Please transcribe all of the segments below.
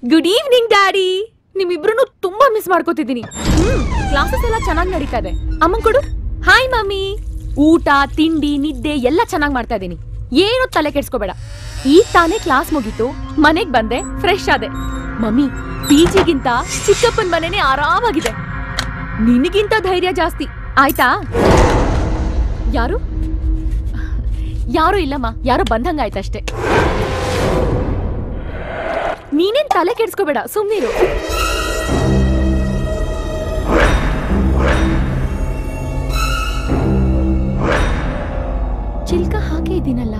Good evening daddy ನಿಮ್ಮಿಬ್ರು ತುಂಬಾ miss ಮಾಡ್ಕೋತಿದ್ದೀನಿ ಹ್ಮ್ classes ಎಲ್ಲ ಚೆನ್ನಾಗಿ ನಡೀತಾ ಇದೆ ಅಮ್ಮನ್ ಕೊಡು ಹಾಯ್ ಮಮ್ಮಿ ಊಟ ತಿಂಡಿ ನಿದ್ದೆ ಎಲ್ಲ ಚೆನ್ನಾಗಿ ಮಾಡ್ತಾ ಇದ್ದೀನಿ ಏನು ತಲೆ ಕೆಡ್ಸ್ಕೋಬೇಡ ಈಗ ತಾನೇ ಕ್ಲಾಸ್ ಮುಗೀತು ಮನೆಗ್ ಬಂದೆ ಫ್ರೆಶ್ ಆದೆ ಮಮ್ಮಿ ಪಿ ಜಿಗಿಂತ ಚಿಕ್ಕಪ್ಪನ ಮನೆನೇ ಆರಾಮಾಗಿದೆ ನಿನಗಿಂತ ಧೈರ್ಯ ಜಾಸ್ತಿ ಆಯ್ತಾ ಯಾರು ಯಾರು ಇಲ್ಲಮ್ಮ ಯಾರೋ ಬಂದಂಗಾಯ್ತಷ್ಟೇ ನೀನೇನ್ ತಲೆ ಕೆಡ್ಸ್ಕೋಬೇಡ ಸುಮ್ನಿರು ಚಿಲ್ಕ ಹಾಗೆ ಇದ್ದೀನಲ್ಲ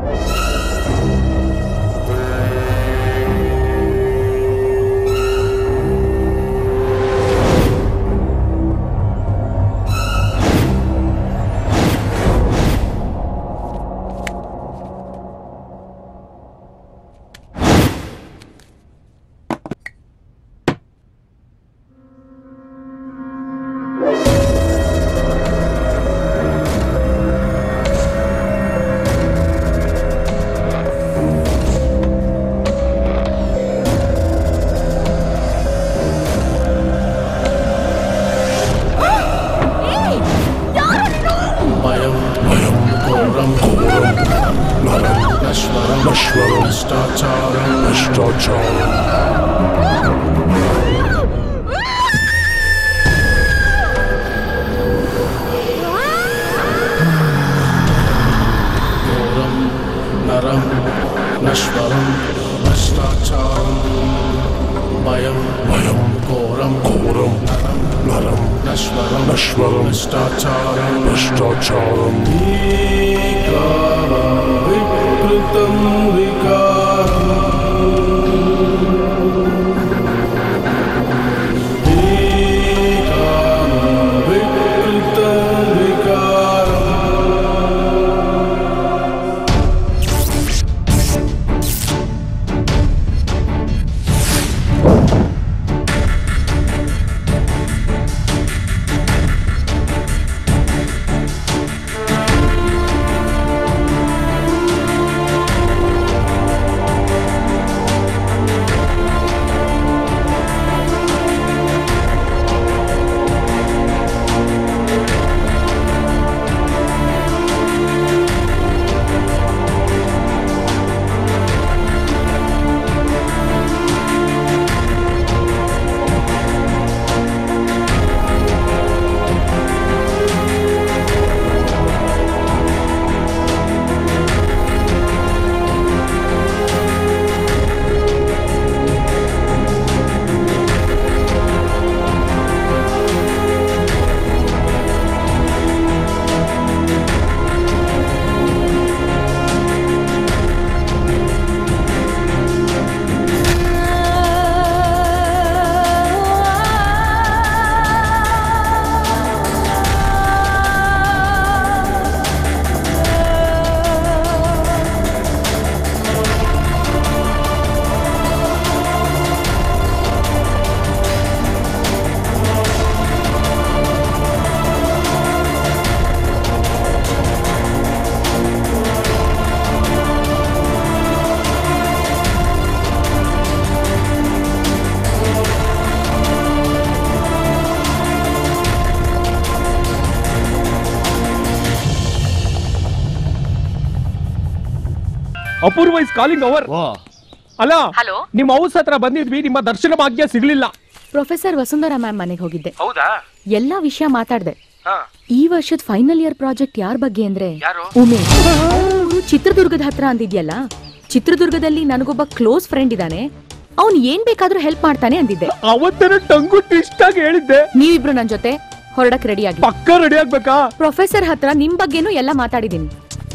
భయం భయం ఘోరం ఘోరం నరం నశ్వరం నశ్వరం భ్రష్టాచారం భ్రష్టాచారం ఘోరం నరం నశ్వరం భ్రష్టాచారం భయం భయం ఘోరం ఘోరం నరం నరం నశ్వరం నశ్వరం భ్రష్టాచారం భ్రష్టాచారం వికృతం వికారం వికృతం వికారం ಅಪೂರ್ವ ಇಸ್ ಕಾಲಿಂಗ್ ಅವರ್ ಅಲ್ಲ ಹಲೋ ನಿಮ್ಮ ಹೌಸ್ ಹತ್ರ ಬಂದಿದ್ವಿ ನಿಮ್ಮ ದರ್ಶನ ಭಾಗ್ಯ ಸಿಗ್ಲಿಲ್ಲ ಪ್ರೊಫೆಸರ್ ವಸುಂಧರಾ ಮ್ಯಾಮ್ ಮನೆಗೆ ಹೋಗಿದ್ದೆ ಹೌದಾ ಎಲ್ಲಾ ವಿಷಯ ಮಾತಾಡ್ದೆ ಈ ವರ್ಷದ ಫೈನಲ್ ಇಯರ್ ಪ್ರಾಜೆಕ್ಟ್ ಯಾರ ಬಗ್ಗೆ ಅಂದ್ರೆ ಉಮೇಶ್ ಅವ್ರು ಚಿತ್ರದುರ್ಗದ ಹತ್ರ ಅಂದಿದ್ಯಲ್ಲ ಚಿತ್ರದುರ್ಗದಲ್ಲಿ ನನಗೊಬ್ಬ ಕ್ಲೋಸ್ ಫ್ರೆಂಡ್ ಇದ್ದಾನೆ ಅವ್ನ್ ಏನ್ ಬೇಕಾದ್ರೂ ಹೆಲ್ಪ್ ಮಾಡ್ತಾನೆ ಅಂದಿದ್ದೆ ಅವತ್ತೇನೋ ಟಂಗು ಟ್ವಿಸ್ಟ್ ಆಗಿ ಹೇಳಿದ್ದೆ ನೀವಿಬ್ರು ನನ್ ಜೊತೆ ಹೊರಡಕ್ ರೆಡಿ ಆಗಿ ಪಕ್ಕ ರೆಡಿ ಆಗ್ಬೇಕಾ ಪ್ರೊಫೆಸರ್ ಹತ್ರ ನಿಮ್ ಬಗ್ಗೆನೂ ಎಲ್ಲ ಮಾತಾಡಿದೀನಿ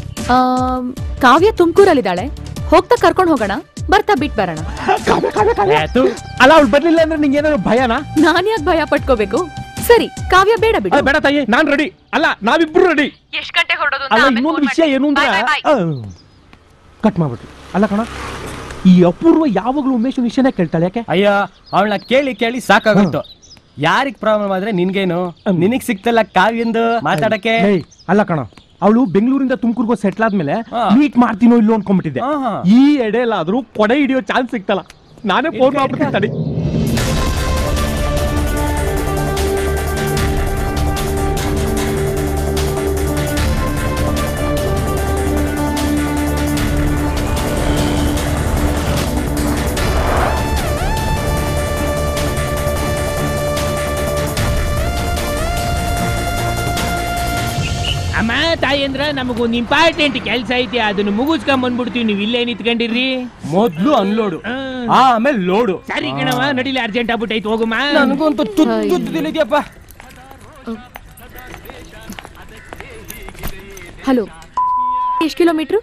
ಆಮ್, ಕಾವ್ಯ ತುಮಕೂರಲ್ಲಿದ್ದಾಳೆ ಹೋಗ್ತಾ ಕರ್ಕೊಂಡ್ ಹೋಗೋಣ ಬರ್ತಾ ಬಿಟ್ ಬರೋಣ ಆಯ್ತು. ಅಲ್ಲ ಅವ್ಳು ಬರ್ಲಿಲ್ಲ ಅಂದ್ರೆ ನಿಂಗೆ ಏನಾದ್ರು ಭಯನಾ ನಾನ್ ಯಾಕೆ ಭಯ ಪಟ್ಕೋಬೇಕು ಸರಿ ಕಾವ್ಯ ಬೇಡ ಅಲ್ಲ, ಬಿಡು ಬೇಡ ತಾಯಿ ನಾನ್ ರೆಡಿ ಅಲ್ಲ ನಾವಿಬ್ರು ರೆಡಿ ಎಷ್ಟ್ ಗಂಟೆ ಹೊರಡೋದು ಅಲ್ಲ ಇನ್ನೊಂದು ವಿಷಯ ಏನು ಅಂದ್ರೆ ಕಟ್ ಮಾಡ್ಬಿಟ್ರಿ ಅಲ್ಲ ಕಣ ಈ ಅಪೂರ್ವ ಯಾವಾಗ್ಲೂ ಉಮೇಶ್ ವಿಷಯನೇ ಕೇಳ್ತಾಳೆ ಯಾಕೆ ಅಯ್ಯ ಅವಳನ್ನ ಕೇಳಿ ಕೇಳಿ ಸಾಕಾಗೋಯ್ತು ಯಾರಿಗ್ ಪ್ರಾಬ್ಲಮ್ ಆದ್ರೆ ನಿನ್ಗೇನು ನಿನಗ್ ಸಿಕ್ತಲ್ಲ ಕಾವ್ಯಂದು ಮಾತಾಡಕ್ಕೆ ಏಯ್, ಅಲ್ಲ ಕಣ ಅವಳು ಬೆಂಗಳೂರಿಂದ ತುಮಕೂರ್ಗೋ ಸೆಟ್ಲ್ ಆದ್ಮೇಲೆ ಹಾ. ಮೀಟ್ ಮಾಡ್ತೀನೋ ಇಲ್ಲೋ ಅನ್ಕೊಂಡ್ಬಿಟ್ಟಿದ್ದೆ ಆಹಾ. ಈ ಎಡೆಲಾದ್ರೂ ಕೊಡೆ ಹಿಡಿಯೋ ಚಾನ್ಸ್ ಸಿಕ್ತಲ್ಲ ನಾನೇ ಫೋನ್ ಮಾಡ್ಬಿಡ್ತೀನಿ ತಡಿ ಅಮ್ಮ ತಾಯಂದ್ರ ನಮಗೊಂದು ಇಂಪಾರ್ಟೆಂಟ್ ಕೆಲಸ ಐತಿ ಅದನ್ನ ಮುಗಿಸ್ಕೊಂಡ್ ಬಂದ್ಬಿಡ್ತೀವಿ ನೀವು ಇಲ್ಲೇ ನಿಂತ್ಕೊಂಡಿರ್ರಿ ಮೊದ್ಲು ಅನ್ಲೋಡು ಹ್ಮ್. ಆಮೇಲೆ ಲೋಡು ಸರಿ ಕಣವ ನಡಿಲಿ ಅರ್ಜೆಂಟ್ ಆಗ್ಬಿಟ್ಟೈತೆ ಹೋಗುಮ್ಮ ನನಗಂತೂ ತುತ್ತಿದೆಯಪ್ಪ ಹಲೋ ಎಷ್ಟು ಕಿಲೋಮೀಟ್ರು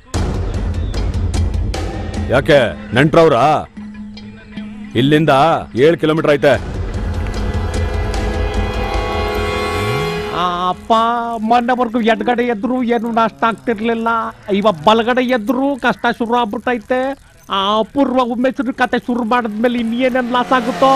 ಯಾಕೆ ನೆಂಟ್ರವ್ರ ಇಲ್ಲಿಂದ ಏಳು ಕಿಲೋಮೀಟರ್ ಐತೆ ಆ ಅಪ್ಪ ಮೊನ್ನೆವರೆಗೂ ಎಡ್ಗಡೆ ಎದ್ರು ಏನು ನಾಷ್ಟ ಆಗ್ತಿರ್ಲಿಲ್ಲ ಇವ ಬಲಗಡೆ ಎದ್ರು ಕಷ್ಟ ಶುರು ಆಗ್ಬಿಟ್ಟೈತೆ ಆ ಪೂರ್ವ ಉಮೇಶ್ವರ ಕತೆ ಶುರು ಮಾಡಿದ್ಮೇಲೆ ಇನ್ನೇನೇನ್ ಲಾಸ್ ಆಗುತ್ತೋ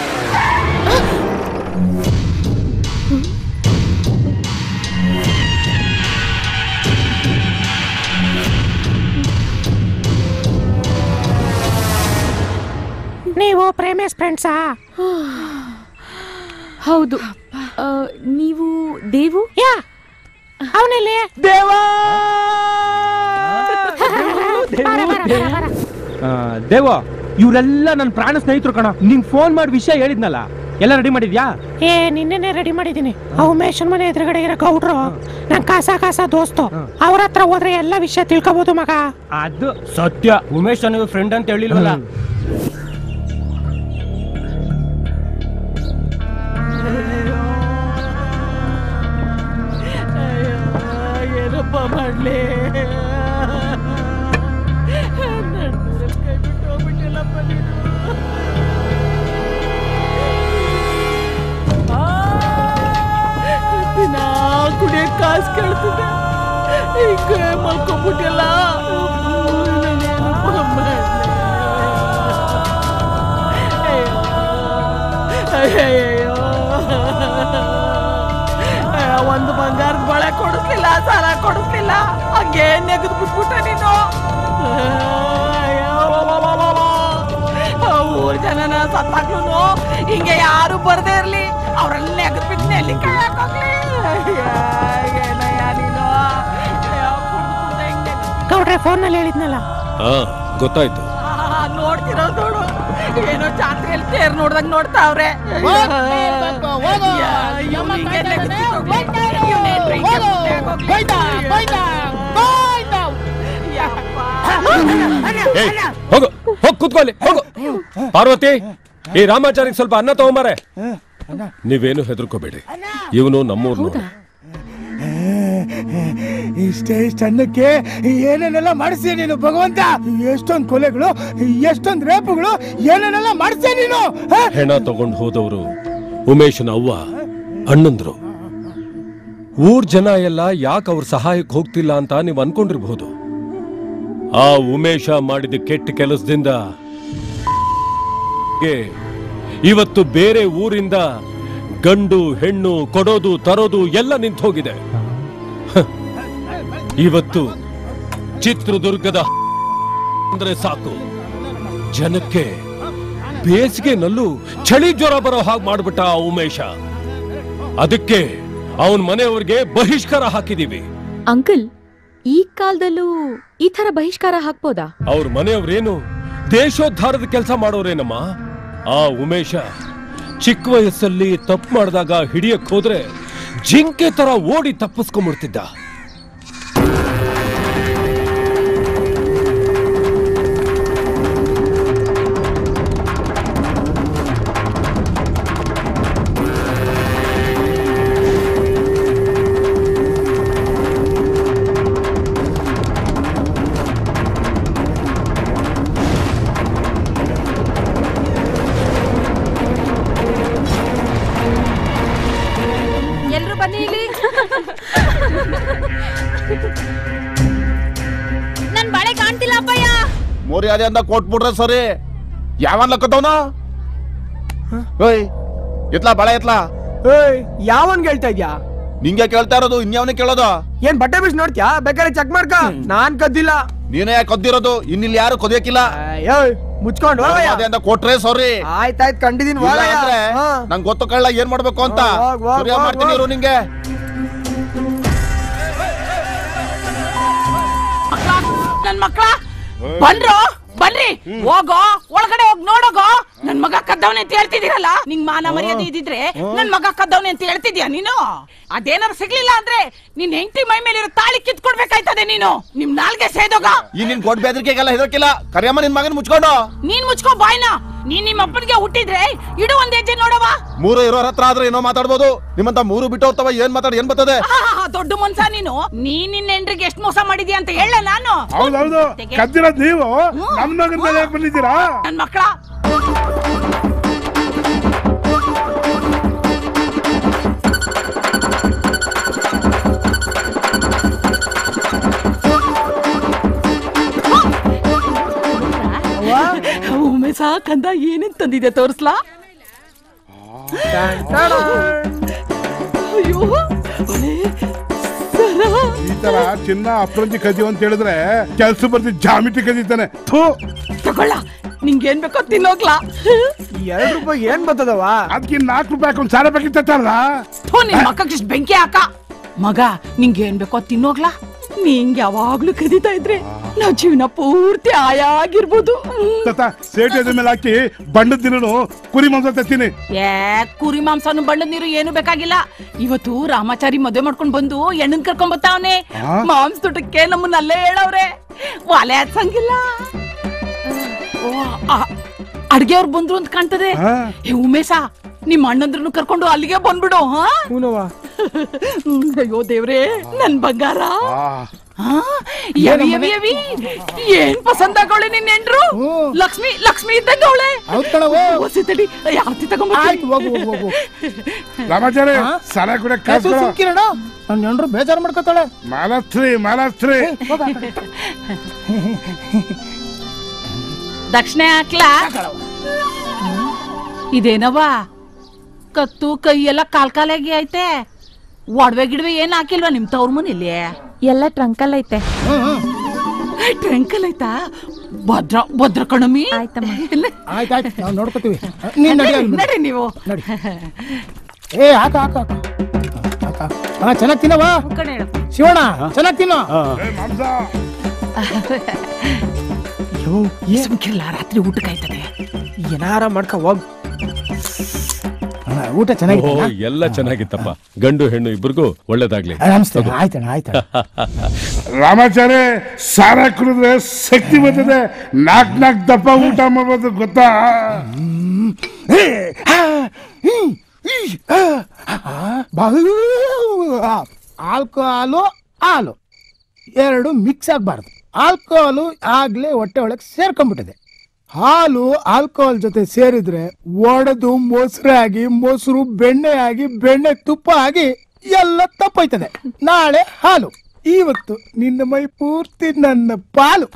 ನೀವು ಪ್ರೇಮೇಶ್ ಫ್ರೆಂಡ್ಸಾ ಹೌದು ಆ, ನೀವು ದೇವು ಯಾ ಅವನಲ್ಲಿ ದೇವಾ ದೇವ ಇವರೆಲ್ಲ ನನ್ನ ಪ್ರಾಣ ಸ್ನೇಹಿತರು ಕಣ ನಿಂಗ್ ಫೋನ್ ಮಾಡಿ ವಿಷಯ ಹೇಳಿದ್ನಲ್ಲ ಎಲ್ಲ ರೆಡಿ ಮಾಡಿದ್ಯಾ ಏ ನಿನ್ನೆನೆ ರೆಡಿ ಮಾಡಿದೀನಿ ಆ ಉಮೇಶನ್ ಮನೆ ಎದುರುಗಡೆ ಇರೋ ಗೌಡ್ರು ನನ್ ಕಾಸ ಕಾಸ ದೋಸ್ತು ಅವ್ರ ಹತ್ರ ಹೋದ್ರೆ ಎಲ್ಲ ವಿಷಯ ತಿಳ್ಕೊಬೋದು ಮಗ ಅದು ಸತ್ಯ ಉಮೇಶ್ ನನಗೆ ಫ್ರೆಂಡ್ ಅಂತ ಹೇಳಿಲ್ವಲ್ಲ ಏನಪ್ಪ ಮಾಡ್ಲಿ ದಿನ ಕುಡಿಯಕ್ ಕಾಸು ಕೇಳ್ತಿದ್ದೆ ಈಗ ಮಲ್ಕೊಂಡ್ಬಿಟ್ಟಿಲ್ಲ ಅಯ್ಯಯ್ಯೋ ಒಂದು ಬಂಗಾರದ ಬಳೆ ಕೊಡಿಸ್ಲಿಲ್ಲ ಸಾಲ ಕೊಡಿಸ್ಲಿಲ್ಲ ಹಂಗೆ ನೆಗೆದು ಬಿಟ್ಬಿಟ್ಟ ನೀನು ಊರ್ ಜನನ ಸತ್ತಾಗ್ಲೂ ಹಿಂಗೆ ಯಾರು ಬರ್ದೇ ಇರ್ಲಿ ಅವ್ರೆಲ್ಲ ನೆಗೆದು ಬಿಟ್ಟು ನೆಲ್ಲಿ ಕೈ ಹಾಕೋಗ್ಲಿ ಗೌಡ್ರೆ ಫೋನಲ್ಲಿ ಹೇಳಿದ್ನಲ್ಲ ಹಾ ಗೊತ್ತಾಯ್ತು ನೋಡ್ತಿರೋ ನೋಡು ಏನೋ ಜಾತ್ರೆಯಲ್ಲಿ ತೇರ್ ನೋಡ್ದಂಗ್ ನೋಡ್ತಾವ್ರೆ ಏಯ್, ಹೋಗು ಹೋಗ್ ಕೂತ್ಕೊಳ್ಳಿ ಹೋಗು ಪಾರ್ವತಿ ಈ ರಾಮಾಚಾರಿಗೆ ಸ್ವಲ್ಪ ಅನ್ನ ತಗೊಂಬಾರೆ ನೀವೇನು ಹೆದರ್ಕೋಬೇಡಿ ಇವನು ನಮ್ಮೂರ್ನು ಇಷ್ಟೇ ಇಷ್ಟ ಅನ್ನಕ್ಕೆ ಏನೇನೆಲ್ಲ ಮಾಡಿಸಿ ನೀನು ಭಗವಂತ ಎಷ್ಟೊಂದ್ ಕೊಲೆಗಳು ಎಷ್ಟೊಂದ್ ರೇಪುಗಳು ಏನೇನೆಲ್ಲ ಮಾಡಿಸಿ ನೀನು ಹ? ಹೆಣ ತಗೊಂಡು ಹೋದವರು ಉಮೇಶನ ಅವ್ವ ಅಣ್ಣಂದ್ರು ಊರ್ ಜನ ಎಲ್ಲ ಯಾಕೆ ಅವ್ರ ಸಹಾಯಕ್ಕೆ ಹೋಗ್ತಿಲ್ಲ ಅಂತ ನೀವು ಅನ್ಕೊಂಡಿರ್ಬಹುದು ಆ ಉಮೇಶ ಮಾಡಿದ ಕೆಟ್ಟ ಕೆಲಸದಿಂದ ಗೆ ಇವತ್ತು ಬೇರೆ ಊರಿಂದ ಗಂಡು ಹೆಣ್ಣು ಕೊಡೋದು ತರೋದು ಎಲ್ಲ ನಿಂತು ಹೋಗಿದೆ ಹ. ಇವತ್ತು ಚಿತ್ರದುರ್ಗದ ಅಂದ್ರೆ ಸಾಕು ಜನಕ್ಕೆ ಬೇಸಿಗೆನಲ್ಲೂ ಚಳಿ ಜ್ವರ ಬರೋ ಹಾಗೆ ಮಾಡ್ಬಿಟ್ಟ ಆ ಉಮೇಶ ಅದಕ್ಕೆ ಅವನ್ ಮನೆಯವ್ರಿಗೆ ಬಹಿಷ್ಕಾರ ಹಾಕಿದೀವಿ ಅಂಕಲ್ ಈ ಕಾಲದಲ್ಲೂ ಈ ತರ ಬಹಿಷ್ಕಾರ ಹಾಕ್ಬೋದಾ ಅವ್ರ ಮನೆಯವ್ರೇನು ದೇಶೋದ್ಧಾರದ ಕೆಲಸ ಮಾಡೋರೇನಮ್ಮ ಆ ಉಮೇಶ ಚಿಕ್ಕ ವಯಸ್ಸಲ್ಲಿ ತಪ್ಪು ಮಾಡಿದಾಗ ಹಿಡಿಯಕ್ ಹೋದ್ರೆ ಜಿಂಕೆ ತರ ಓಡಿ ತಪ್ಪಿಸ್ಕೊಂಡ್ಬಿಡ್ತಿದ್ದ ಎಲ್ರು ಬನ್ನಿ ಇಲ್ಲಿ ನನ್ ಬಳೆ ಕಾಣ್ತಿಲ್ಲ ಅಪ್ಪಯ್ಯ ಮರ್ಯಾದೆ ಅಂತ ಕೊಟ್ಬಿಟ್ರೆ ಸರಿ ಯಾವನ್ ಲಕ್ಕತ್ತವನ ಓಯ್ ಎತ್ಲಾ ಬಳೆ ಎತ್ಲಾ ಏಯ್ ಯಾವನ್ ಹೇಳ್ತಾ ಇದ್ಯಾ ನಿಂಗೆ ಕೇಳ್ತಾ ಇರೋದು ಇನ್ಯಾವನೇ ಕೇಳೋದು ಏನ್ ಬಟ್ಟೆ ಬಿಸ್ ನೋಡ್ತ್ಯಾ ಬೇಕಾದ್ರೆ ಚೆಕ್ ಮಾಡ್ಕ ನಾನ್ ಕದ್ದಿಲ್ಲ ನೀನೇ ಯಾಕೆ ಕದ್ದಿರೋದು ಇನ್ನಿಲ್ಲಿ ಯಾರು ಕದಿಯಕ್ಕಿಲ್ಲ ಏಯ್ ಮುಚ್ಕೊಂಡು ಮೊರೆ ಹೋಗಯ್ಯ. ಮರ್ಯಾದೆ ಅಂತ ಕೊಟ್ರೆ ಸಾರಿ ಆಯ್ತಾಯ್ತು ಕಂಡಿದೀನಿ ಇಲ್ಲ ಹೋಗಯ್ಯ. ಅಂದ್ರೆ ಹಾ. ನಂಗೆ ಗೊತ್ತು ಕಳ್ಳ ಏನ್ ಮಾಡ್ಬೇಕು ಅಂತ ಹೋಗ್, ಹೋಗ್, ಹೋಗ್, ಸರಿಯಾ ಹೋಗ್, ಮಾಡ್ತೀನಿ ಹೋಗ್. ಇರು ನಿಂಗೆ ನನ್ ಮಕ್ಳ ಬನ್ರೋ ಬನ್ರಿ ಹೋಗೋ ಒಳಗಡೆ ಹೋಗ್ ನೋಡೋಗೋ ನನ್ ಮಗ ಕದ್ದವನೆ ಅಂತ ಹೇಳ್ತಿದ್ದೀರಲ್ಲ ನಿಂಗ್ ಮಾನ ಮರ್ಯಾದೆ ಇದ್ದಿದ್ರೆ ನನ್ ಮಗ ಕದ್ದವನೆ ಅಂತ ಹೇಳ್ತಿದ್ಯಾ ನೀನು ಅದೇನಾರು ಸಿಗ್ಲಿಲ್ಲ ಅಂದ್ರೆ ನಿನ್ ಹೆಂಡತಿ ಮೈ ಮೇಲಿರೋ ತಾಳಿ ಕಿತ್ಕೊಡ್ಬೇಕಾಯ್ತದೆ ನೀನು ನಿಮ್ ನಾಲ್ಗೆ ಸೇದೋಗ ಈ ನಿನ್ ಕೊಡ್ ಬೆದರಿಕೆಗೆಲ್ಲ ಹೆದರ್ಕಿಲ್ಲ ಕರಿಯಮ್ಮ ನಿನ್ ಮಗನ್ ಮುಚ್ಕೊಂಡು ನೀನ್ ಮುಚ್ಕೋ ಬಾಯ್ನ ನೀನ್ ನಿಮ್ಮ ಅಪ್ಪನಿಗೆ ಹುಟ್ಟಿದ್ರೆ ಇಡು ಒಂದ್ ಹೆಜ್ಜೆ ನೋಡವಾ ಮೂರು ಇರೋರ್ ಹತ್ರ ಆದ್ರೆ ಏನೋ ಮಾತಾಡ್ಬೋದು ನಿಮ್ಮಂತ ಮೂರು ಬಿಟ್ಟು ಹೋಗ್ತಾವ ಏನ್ ಮಾತಾಡ್ ಏನ್ ಬರ್ತದೆ ದೊಡ್ಡ ಮನ್ಸ ನೀನು ನೀನ್ ನಿನ್ನ ಹೆಂಡ್ರಿಗೆ ಎಷ್ಟ್ ಮೋಸ ಮಾಡಿದ್ಯಾ ಅಂತ ಹೇಳ ನಾನು ಹೌದೌದು ತೆಗೆ. ಕದ್ದಿರೋದ್ ನೀವು ನಮ್ ಮಗನ್ ಮೇಲೆ ಯಾಕ್ ಬಂದಿದ್ದೀರಾ ನನ್ ಮಕ್ಳ ಉಮೇಶ ಕಂದ ಏನೇನ್ ತಂದಿದೆ ತೋರ್ಸ್ಲಾ ಅಯ್ಯೋ ಒಳ್ಳೆ ಸರ. ಈ ತರ ಚಿನ್ನ ಅಪ್ರಂಜಿ ಕದಿಯೋ ಅಂತ ಹೇಳಿದ್ರೆ ಕೆಲ್ಸ ಬರ್ತಿ ಜಾಮಿಟಿ ಕದೀತಾನೆ ಥೂ ತಗೊಳ್ಳ ನಿಂಗೇನ್ ಬೇಕೋ ತಿನ್ನೋಗ್ಲಾ ಎರಡ್ ರೂಪಾಯಿ ಏನ್ ಬರ್ತದವ ಅದಕ್ಕೆ ನಾಲ್ಕು ರೂಪಾಯಿ ಒಂದ್ ಸಾವಿರ ರೂಪಾಯಿ ತತ್ತಾರಲ್ಲ ಥು, ನಿನ್ ಮಕ್ಕಕ್ಕೆ ಇಷ್ಟ್ ಬೆಂಕಿ ಹಾಕ ಮಗ ನಿಂಗೇನ್ ಬೇಕೋ ತಿನ್ನೋಗ್ಲಾ ನಿಂಗ್ ಯಾವಾಗ್ಲೂ ಕದೀತಾ ಇದ್ರೆ ನಾವ್ ಜೀವನ ಪೂರ್ತಿ ಆಯಾಗಿರ್ಬೋದು ತತ್ತ ಸೇಟಿ ಅದ್ರ ಮೇಲೆ ಹಾಕಿ ಬಣ್ಣದ ದಿನನು ಕುರಿ ಮಾಂಸ ತತ್ತೀನಿ ಏ ಕುರಿ ಮಾಂಸನು ಬಣ್ಣದ ನೀರು ಏನು ಬೇಕಾಗಿಲ್ಲ ಇವತ್ತು ರಾಮಾಚಾರಿ ಮದ್ವೆ ಮಾಡ್ಕೊಂಡ್ ಬಂದು ಹೆಣ್ಣನ್ ಕರ್ಕೊಂಡ್ ಬರ್ತಾವನೆ ಆ? ಮಾಂಸ ತುಟಕ್ಕೆ ನಮ್ಮನ್ನ ಅಲ್ಲೇ ಹೇಳವ್ರೆ ಒಲೆ ಹಚ್ಚಂಗಿಲ್ಲ ಓ, ಆ- ಅಡ್ಗೆ ಅವ್ರು ಬಂದ್ರು ಅಂತ ಕಾಣ್ತದೆ ಆ? ಏ ಉಮೇಶ ನಿಮ್ ಅಣ್ಣಂದ್ರನ್ನು ಕರ್ಕೊಂಡು ಅಲ್ಲಿಗೆ ಬಂದ್ಬಿಡು ಹಾ ಹೂನವ್ವ ಹ್ಮ್, ಅಯ್ಯೋ ದೇವ್ರೇ ನನ್ ಬಂಗಾರ ಆ, ಆ, ಯವಿ ಯವಿ ಯವಿ ಏನ್ ಪಸಂದ್ ಆಗೋಳೆ ನಿನ್ ಹೆಂಡ್ರು ಹ್ಮ್. ಲಕ್ಷ್ಮಿ ಲಕ್ಷ್ಮಿ ಇದ್ದಂಗ ಅವಳೆ ಹೌದ್ ಕಣವ್ವ. ಓಸಿ ತಡಿ ಯಾವತ್ತಿ ಆಯ್ತು ಹೋಗು ಹೋಗು ಹೋಗು ರಾಮಾಚಾರಿ ಆ? ಸರ ಕೂಡ ಏ, ಕಾಸು ಸುಮ್ ಸುಮ್ಕಿರಣ ನನ್ನ ಹೆಂಡ್ರು ಬೇಜಾರು ಮಾಡ್ಕೋತಾಳೆ ಮಾಲಾಸ್ತ್ರಿ ಮಾಲಾಸ್ತ್ರಿ ದಕ್ಷಿಣ ಹಾಕ್ಲಾ ಇದೇನವ ಕತ್ತು ಕೈ ಎಲ್ಲ ಕಾಲ್ ಕಾಲಾಗಿ ಐತೆ ಒಡವೆ ಗಿಡವೆ ಏನ್ ಹಾಕಿಲ್ವಾ ನಿಮ್ ತವ್ರ ಮನೇಲಿ ಎಲ್ಲ ಟ್ರಂಕಲ್ ಐತೆ ಟ್ರಂಕಲ್ ಆಯ್ತಾ ಭದ್ರ ಭದ್ರ ಕಣಮಿ ಆಯ್ತಮ್ಮ. ಆಯ್ತಾಯ್ತು ನಾವು ನೋಡ್ಕೋತೀವಿ ನೀನ್ ನಡಿ ಅಲ್ಲಿ ಮುಂದೆ. ನಡಿ ನೀವು ನಡಿ ಏ ಹಾಕ ಹಾಕ ಹಾಕ ಹಾಕ ಹಾ ಚೆನ್ನಾಗಿ ತಿನ್ನವ ಕಣೆ ಹೇಳು. ಶಿವಣ್ಣ ಚೆನ್ನಾಗಿ ತಿನ್ನೋ ಏ, ಮಾಂಸ ಸುಮ್ಕಿರ್ಲ ರಾತ್ರಿ ಊಟಕ್ಕೆ ಆಯ್ತದೆ ಏನಾರ ಮಾಡ್ಕ ಹೋಗ್ ಅಣ್ಣ, ಊಟ ಓ ಚೆನ್ನಾಗಿತ್ತು ಎಲ್ಲ ಚೆನ್ನಾಗಿತ್ತಪ್ಪ ಗಂಡು ಹೆಣ್ಣು ಇಬ್ರಿಗೂ ಒಳ್ಳೇದಾಗ್ಲಿ ನಮಸ್ತೆ ಆಯ್ತಣ್ಣ ಆಯ್ತಣ್ಣ ರಾಮಾಚಾರಿ ಸಾರ ಕುಡಿದ್ರೆ ಶಕ್ತಿ ಬರ್ತದೆ ನಾಕ್ ನಾಕ್ ದಪ್ಪ ಊಟ ಮಾಡ್ಬೋದು ಗೊತ್ತಾ ಆಲ್ಕೋಹಾಲು ಹಾಲು ಎರಡು ಮಿಕ್ಸ್ ಆಗಬಾರ್ದು ಆಲ್ಕೋಹಾಲು ಆಗ್ಲೇ ಹೊಟ್ಟೆ ಒಳಗೆ ಸೇರ್ಕೊಂಡ್ಬಿಟ್ಟಿದೆ ಹಾಲು ಆಲ್ಕೋಹಾಲ್ ಜೊತೆ ಸೇರಿದ್ರೆ ಒಡೆದು ಮೊಸರು ಆಗಿ ಮೊಸರು ಬೆಣ್ಣೆ ಆಗಿ ಬೆಣ್ಣೆ ತುಪ್ಪ ಆಗಿ ಎಲ್ಲ ತಪ್ಪೋಯ್ತದೆ ನಾಳೆ ಹಾಲು ಇವತ್ತು ನಿನ್ನ ಮೈ ಪೂರ್ತಿ ನನ್ನ ಪಾಲು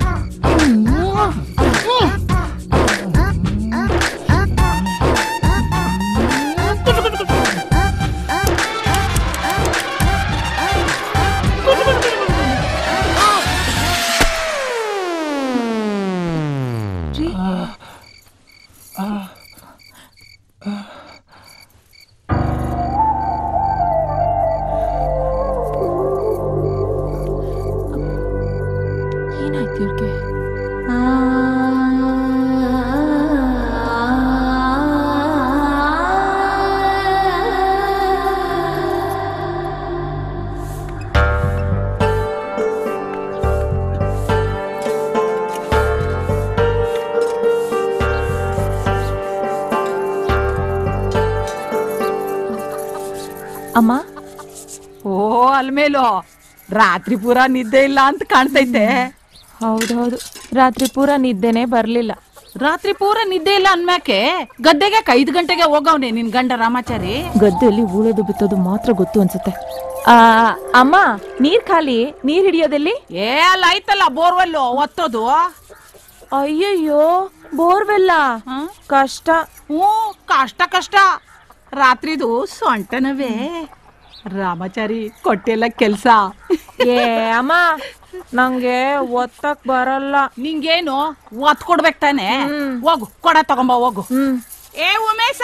ಏನಾಯ್ತು ಇವ್ರಿಗೆ ಅಮ್ಮ ಓ ಅಲ್ಮೇಲೋ ರಾತ್ರಿ ಪೂರ ನಿದ್ದೆ ಇಲ್ಲ ಅಂತ ಕಾಣ್ತೈತೆ ಹೌದೌದು ರಾತ್ರಿ ಪೂರ ನಿದ್ದೆನೆ ಬರ್ಲಿಲ್ಲ ರಾತ್ರಿ ಪೂರ ನಿದ್ದೆ ಇಲ್ಲ ಅನ್ಮ್ಯಾಕೆ ಗದ್ದೆಗೆ ಐದು ಗಂಟೆಗೆ ಹೋಗವ್ನೆ ನಿನ್ ಗಂಡ ರಾಮಾಚಾರಿ ಗದ್ದೆಯಲ್ಲಿ ಉಳೋದು ಬಿತ್ತೋದು ಮಾತ್ರ ಗೊತ್ತು ಅನ್ಸುತ್ತೆ ಆ ಅಮ್ಮ ನೀರ್ ಖಾಲಿ ನೀರ್ ಹಿಡಿಯೋದೆಲ್ಲಿ ಏ ಅಲ್ಲ ಐತಲ್ಲ ಬೋರ್ವೆಲ್ಲು ಒತ್ತೋದು ಅಯ್ಯಯ್ಯೋ ಬೋರ್ವೆಲ್ಲ ಹ್ಮ್? ಕಷ್ಟ ಹ್ಞೂ ಕಷ್ಟ ಕಷ್ಟ ರಾತ್ರಿದು ಸೊಂಟನವೇ ರಾಮಾಚಾರಿ ಕೊಟ್ಟಿಲ್ಲ ಕೆಲ್ಸ ಏ ಅಮ್ಮ ನಂಗೆ ಒತ್ತಕ್ ಬರಲ್ಲ ನಿಂಗೇನು ಒತ್ ಕೊಡ್ಬೇಕು ತಾನೆ ಹೋಗು ಕೊಡ ತಗೊಂಬ ಹೋಗು ಏ ಉಮೇಶ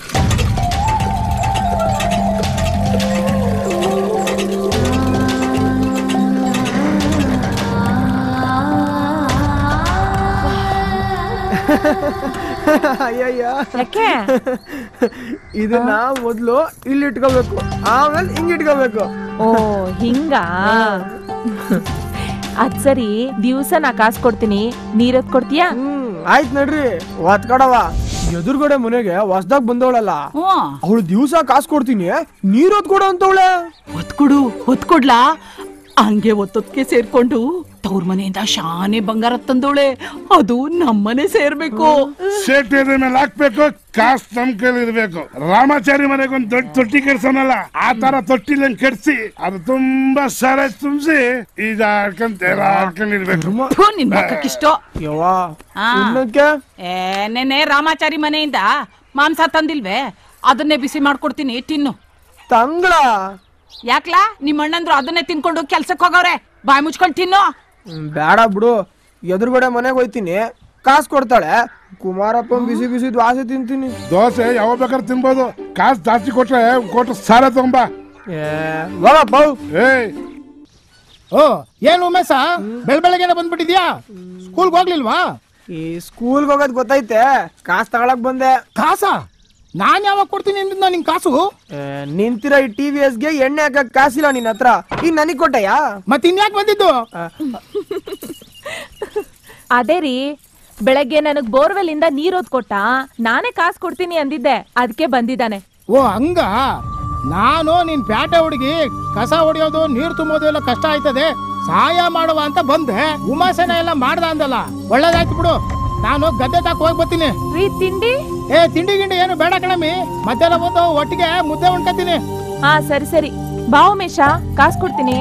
ಅಯ್ಯಯ್ಯ ಯಾಕೆ ಇದನ್ನ ಮೊದ್ಲು ಇಲ್ಲಿ ಇಟ್ಕೋಬೇಕು ಆಮೇಲೆ ಹಿಂಗ್ ಇಟ್ಕೋಬೇಕು ಓ ಹಿಂಗ ಅದ್ ಸರಿ ದಿವ್ಸ ನಾ ಕಾಸು ಕೊಡ್ತೀನಿ ನೀರದ್ ಕೊಡ್ತೀಯಾ ಹ್ಮ್ ಆಯ್ತ್ ನಡ್ರಿ ಒತ್ಕಡವ ಎದುರುಗಡೆ ಮನೆಗೆ ಹೊಸ್ದಾಗ್ ಬಂದವಳಲ್ಲ ಅವಳು ದಿವ್ಸ ಕಾಸು ಕೊಡ್ತೀನಿ ನೀರ್ ಹೊತ್ಕೊಡು ಅಂತವಳೆ ಹೊತ್ಕೊಡು ಹೊತ್ಕೊಡ್ಲಾ ಹಂಗೆ ಒತ್ತೊತ್ಗೆ ಸೇರ್ಕೊಂಡು ತವ್ರ ಮನೆಯಿಂದ ಶಾನೆ ಬಂಗಾರ ತಂದೋಳೆ ಅದು ನಮ್ಮನೆ ಸೇರ್ಬೇಕು ಸೇಫ್ಟಿ ಮೇಲೆ ಹಾಕ್ಬೇಕು ಕಾಸು ನಮ್ ಕೈಲಿ ಇರ್ಬೇಕು ರಾಮಾಚಾರಿ ಮನೆಗೆ ಒಂದ್ ದೊಡ್ಡ ತೊಟ್ಟಿ ಕೆಡ್ಸೋನಲ್ಲ ಆ ತರ ತೊಟ್ಟಿಲ ಕೆಡ್ಸಿ ಅದು ತುಂಬಾ ಸರ ತುಂಬಿಸಿ ಈಗ ಹಾಡ್ಕೊಂಡ್ ತೇರ ಹಾಡ್ಕೊಂಡ್ ಇರ್ಬೇಕು ಥು, ನಿನ್ ಮಕ್ಕಕ್ಕಿಷ್ಟೋ ಯವ್ವಾ ಆ. ಇನ್ನಕ್ಕೆ ಏ ನೆನೆ ರಾಮಾಚಾರಿ ಮನೆಯಿಂದ ಮಾಂಸ ತಂದಿಲ್ವೇ ಅದನ್ನೇ ಬಿಸಿ ಮಾಡ್ಕೊಡ್ತೀನಿ ತಿನ್ನು ತಂಗಳ ಯಾಕ್ಲಾ ನಿಮ್ಮ ಅಣ್ಣಂದ್ರು ಅದನ್ನೇ ತಿನ್ಕೊಂಡು ಕೆಲ್ಸಕ್ ಹೋಗವ್ರೆ ಬಾಯ್ ಮುಚ್ಕೊಂಡ್ ತಿನ್ನು ಹ್ಮ್, ಬೇಡ ಬಿಡು ಎದುರುಗಡೆ ಮನೆಗೆ ಹೋಯ್ತೀನಿ ಕಾಸು ಕೊಡ್ತಾಳೆ ಕುಮಾರಪ್ಪ ಬಿಸಿ ಬಿಸಿ ದ್ವಾಸೆ ತಿಂತೀನಿ ದೋಸೆ ಯಾವಾಗ ಬೇಕಾದ್ರೆ ತಿನ್ಬೋದು ಕಾಸು ಜಾಸ್ತಿ ಕೊಟ್ರೆ ಕೊಟ್ಟು ಸಾಲ ತಗೊಂಬ ಏಯ್ ಓ ಏನ್ ಉಮೇಶ ಬೆಳ್ ಬೆಳಗ್ಗೆನೆ ಬಂದ್ಬಿಟ್ಟಿದ್ಯಾ ಸ್ಕೂಲ್ಗೆ ಹೋಗ್ಲಿಲ್ವಾ ಈ ಸ್ಕೂಲ್ಗೆ ಹೋಗೋದ್ ಗೊತ್ತೈತೆ ಕಾಸು ತಗೊಳಕ್ ಬಂದೆ ಕಾಸ ನಾನ್ ಯಾವಾಗ ಕೊಡ್ತೀನಿ ಅಂದಿದ್ನ ನಿನ್ ಕಾಸು ಏ, ನಿಂತಿರೋ ಈ ಟಿ ವಿ ಎಸ್ಗೆ ಎಣ್ಣೆ ಹಾಕಕ್ ಕಾಸಿಲ್ಲ ನಿನ್ ಹತ್ರ ಈಗ ನನಗ್ ಕೊಟ್ಟಯ್ಯಾ ಮತ್ತೆ ಇನ್ಯಾಕ್ ಬಂದಿದ್ದು ಅದೇ ರೀ ಬೆಳಗ್ಗೆ ನನಗ್ ಬೋರ್ವೆಲ್ ಇಂದ ನೀರೋದ್ ಕೊಟ್ಟ ನಾನೇ ಕಾಸು ಕೊಡ್ತೀನಿ ಅಂದಿದ್ದೆ ಅದಕ್ಕೆ ಬಂದಿದ್ದಾನೆ ಓ ಹಂಗ ನಾನು ನಿನ್ ಪ್ಯಾಟೆ ಹುಡುಗಿ ಕಸ ಹೊಡಿಯೋದು ನೀರ್ ತುಂಬೋದು ಎಲ್ಲ ಕಷ್ಟ ಆಯ್ತದೆ ಸಹಾಯ ಮಾಡುವ ಅಂತ ಬಂದೆ ಉಮಾಸನ ಎಲ್ಲ ಮಾಡ್ದ ಅಂದಲ್ಲ ಒಳ್ಳೇದಾಯ್ತು ಬಿಡು ನಾನು ಗದ್ದೆ ತಾಕ ಹೋಗಿ ಬರ್ತೀನಿ ರೀ ತಿಂಡಿ ಏ ತಿಂಡಿ ಗಿಂಡಿ ಏನು ಬೇಡ ಕಣಮಿ ಮಧ್ಯಾಹ್ನ ಬಂದು ಒಟ್ಟಿಗೆ ಮುದ್ದೆ ಉಣ್ಕತೀನಿ ಹಾ ಸರಿ ಸರಿ ಬಾ ಉಮೇಶ ಕಾಸು ಕೊಡ್ತೀನಿ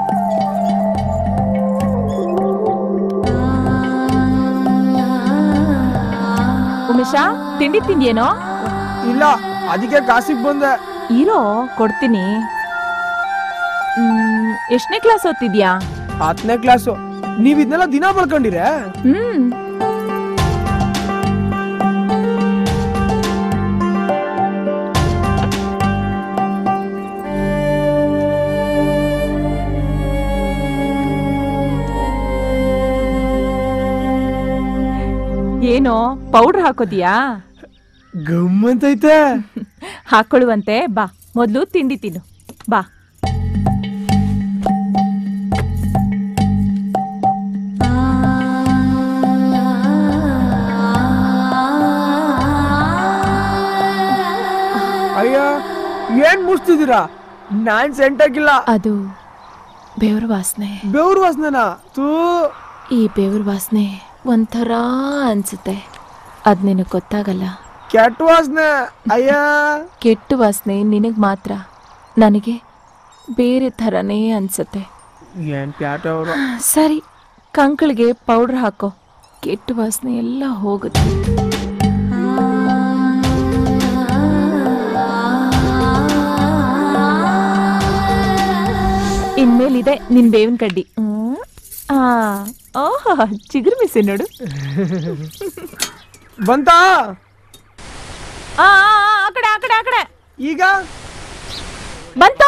ಉಮೇಶ ತಿಂಡಿ ತಿಂಡಿಯೇನೋ ಇಲ್ಲ ಅದಕ್ಕೆ ಕಾಸಿಗೆ ಬಂದೆ ಇರೋ ಕೊಡ್ತೀನಿ ಹ್ಮ್, ಎಷ್ಟನೇ ಕ್ಲಾಸ್ ಓದ್ತಿದ್ಯಾ ಹತ್ತನೇ ಕ್ಲಾಸು ನೀವ್ ಇದನ್ನೆಲ್ಲ ದಿನ ಬಳ್ಕೊಂಡಿರೆ ಹ್ಮ್ ಏನೋ ಪೌಡರ್ ಹಾಕೋದಿಯಾ ಗಮ್ಮಂತೈತೆ ಹಾಕೊಳ್ಳುವಂತೆ ಬಾ ಮೊದ್ಲು ತಿಂಡಿ ತಿನ್ನು ಬಾ ಅಯ್ಯ ಏನ್ ಮುಚ್ತಿದ್ದೀರಾ ನಾನ್ ಸೆಂಟ್ ಹಾಕಿಲ್ಲ ಅದು ಬೆವ್ರ ವಾಸನೆ ಬೆವ್ರ ವಾಸನೆನ ತೂ ಈ ಬೆವ್ರ ವಾಸನೆ ಒಂಥರ ಅನ್ಸುತ್ತೆ ಅದ್ ನಿನಗ್ ಗೊತ್ತಾಗಲ್ಲ ಕೆಟ್ಟ ವಾಸನೆ ಅಯ್ಯ ಕೆಟ್ಟ ವಾಸನೆ ನಿನಗ್ ಮಾತ್ರ ನನಗೆ ಬೇರೆ ಥರನೇ ಅನ್ಸುತ್ತೆ ಏನ್ ಪ್ಯಾಟ ಅವರು ಸರಿ ಕಂಕಳಿಗೆ ಪೌಡರ್ ಹಾಕೋ ಕೆಟ್ಟ ವಾಸನೆ ಎಲ್ಲ ಹೋಗುತ್ತೆ ಇನ್ಮೇಲಿದೆ ನಿನ್ ಬೇವಿನ ಕಡ್ಡಿ ಹ್ಮ್. ಆ ಓಹ್ ಚಿಗುರು ಮಿಸಿ ನೋಡು ಬಂತಾ ಆ ಆ, ಆ ಕಡೆ ಆ ಕಡೆ ಆ ಕಡೆ ಈಗ ಬಂತು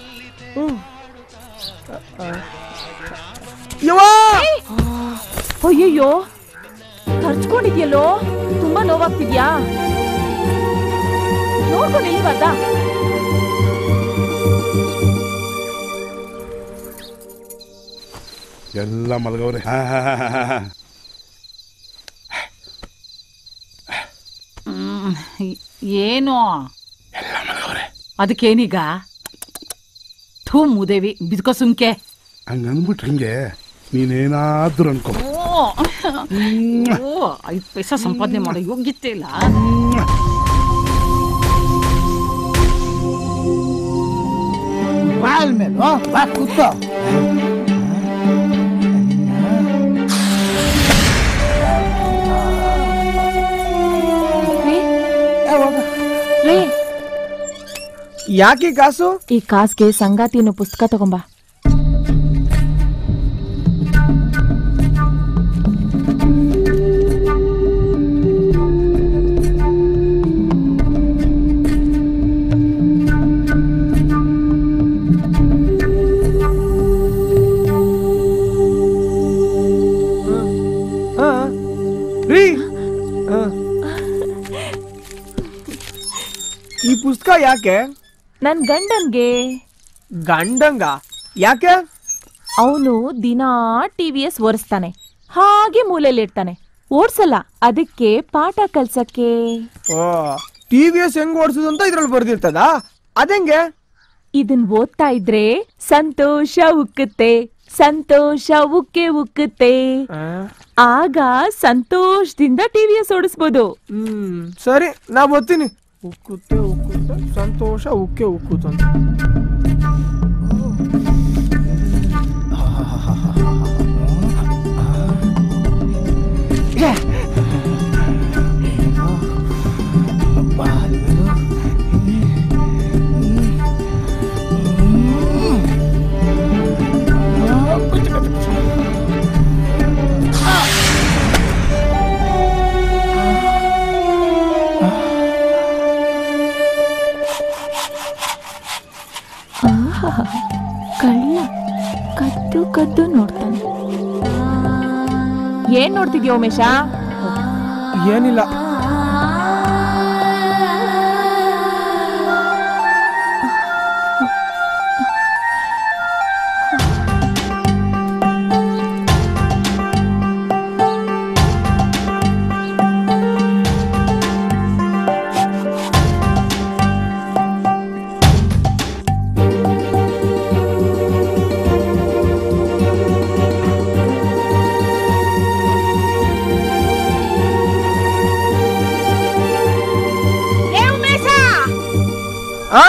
ಅಯ್ಯಯ್ಯೋ ಖರ್ಚ್ಕೊಂಡಿದ್ಯಲ್ಲೋ ತುಂಬಾ ನೋವಾಗ್ತಿದ್ಯಾ ನೋಡ್ಕೊಂಡು ಇಲ್ವಲ್ಲ ಎಲ್ಲ ಮಲಗವ್ರೆ ಹಾ, ಹಾ, ಹಾ, ಹಾ, ಹಾ. ಹ್ಮ್, ಈ- ಏನು ಅದಕ್ಕೇನೀಗ ಥೂ ಮುದೇವಿ ಬಿದ್ಕೋ ಸುಮ್ಕೆ ಹಂಗ ಅಂದ್ಬಿಟ್ಟು ಹಿಂಗೆ ನೀನೇನಾದ್ರೂ ಅನ್ಕೋ ಓ ಓ ಐದು ಪೈಸಾ ಸಂಪಾದನೆ ಮಾಡೋ ಯೋಗ್ಯತೆ ಇಲ್ಲ ಬಾಲ್ ಮೇಲೆ ಓ, ಬಾ ಕೂತ್ಕೋ ಲೇ ಯಾಕೆ ಕಾಸು ಈ ಕಾಸ್ಗೆ ಸಂಗಾತಿ ಅನ್ನೋ ಪುಸ್ತಕ ತಗೊಂಬಾ ಯಾಕೆ ನನ್ ಗಂಡನ್ಗೆ ಗಂಡಂಗ ಯಾಕೆ ಅವನು ದಿನಾ ಟಿ ವಿ ಎಸ್ ಒರೆಸ್ತಾನೆ ಹಾಗೆ ಮೂಲೆಯಲ್ಲಿರ್ತಾನೆ ಓಡ್ಸಲ್ಲ ಅದಕ್ಕೆ ಪಾಠ ಕಲ್ಸಕ್ಕೆ ಓ ಟಿ ವಿ ಎಸ್ ಹೆಂಗ್ ಓಡಿಸೋದು ಅಂತ ಇದ್ರಲ್ಲಿ ಬರ್ದಿರ್ತದ ಅದಂಗೆ ಇದನ್ ಓದ್ತಾ ಇದ್ರೆ ಸಂತೋಷ ಉಕ್ಕುತ್ತೆ ಸಂತೋಷ ಉಕ್ಕೆ ಉಕ್ಕುತ್ತೆ ಆಗ ಸಂತೋಷದಿಂದ ಟಿವಿ ಎಸ್ ಓಡಿಸ್ಬೋದು ಹ್ಮ್ ಸರಿ ನಾ ಬರ್ತೀನಿ ಉಕ್ಕುತ್ತೆ ಉಕ್ಕುತ್ತೆ ಸಂತೋಷ ಉಕ್ಕೆ ಉಕ್ಕುತ್ತೆ ಅಂತ ಆಹಾ, ಕಳ್ಳ ಕದ್ದು ಕದ್ದು ನೋಡ್ತಾನೆ ಏನ್ ನೋಡ್ತಿದ್ಯಾ ಉಮೇಶ ಏನಿಲ್ಲ ಏ ಉಮೇಶ ಆ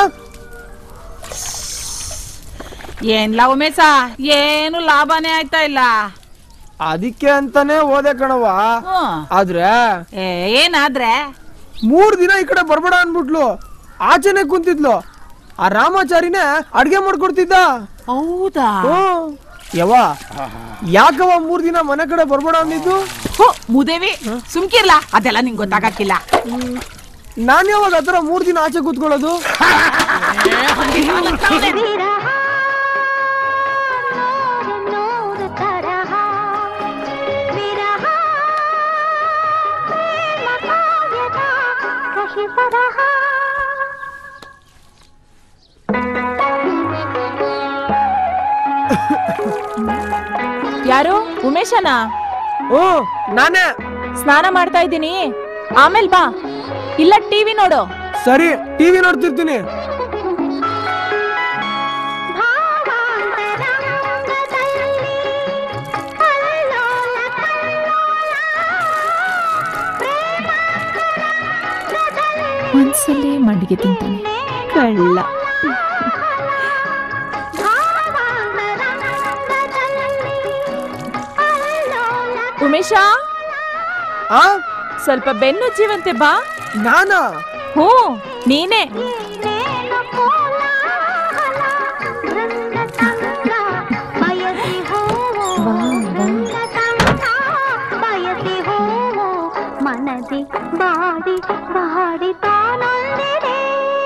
ಏನ್ಲ ಉಮೇಶ ಏನು ಲಾಭನೇ ಆಯ್ತಾ ಇಲ್ಲ ಅದಕ್ಕೆ ಅಂತಾನೆ ಓದೆ ಕಣವ ಹ್ಮ್. ಆದ್ರೆ ಏ, ಏನಾದ್ರೆ ಮೂರ್ ದಿನ ಈ ಕಡೆ ಬರ್ಬೇಡ ಅನ್ಬಿಟ್ಲು ಆಚೆನೆ ಕುಂತಿದ್ಲು ಆ ರಾಮಾಚಾರಿನೇ ಅಡ್ಗೆ ಮಾಡ್ಕೊಡ್ತಿದ್ದ ಹೌದಾ ಯವ ಯಾಕವ ಮೂರ್ ದಿನ ಮನೆ ಕಡೆ ಬರ್ಬೇಡ ಅಂದಿದ್ದು ಹೋ ಮುದೇವಿ ಸುಮ್ಕಿರ್ಲ ಅದೆಲ್ಲ ನಿಂಗ್ ಗೊತ್ತಾಗಕ್ಕಿಲ್ಲ ನಾನ್ ಯಾವಾಗ ಆತರ ಮೂರ್ ದಿನ ಆಚೆ ಕೂತ್ಕೊಳ್ಳೋದು ಯಾರು ಉಮೇಶನಾ ಓ ನಾನೇ ಸ್ನಾನ ಮಾಡ್ತಾ ಇದ್ದೀನಿ ಆಮೇಲ್ ಬಾ ಇಲ್ಲ ಟಿವಿ ನೋಡು ಸರಿ ಟಿವಿ ನೋಡ್ತಿರ್ತೀನಿ ಒಂದ್ಸಲಿ ಮಂಡಿಗೆ ತಿಂತಾನೆ ಕಳ್ಳ ಉಮೇಶ ಆ ಸ್ವಲ್ಪ ಬೆನ್ನು ಜೀವಂತೆ ಬಾ ನಾನಾ ಹ್ಞೂ ನೀನೇ ಮನದಿ ಬಾಡಿ ಬಾಡಿ ತಾನೊಂದಿದೆ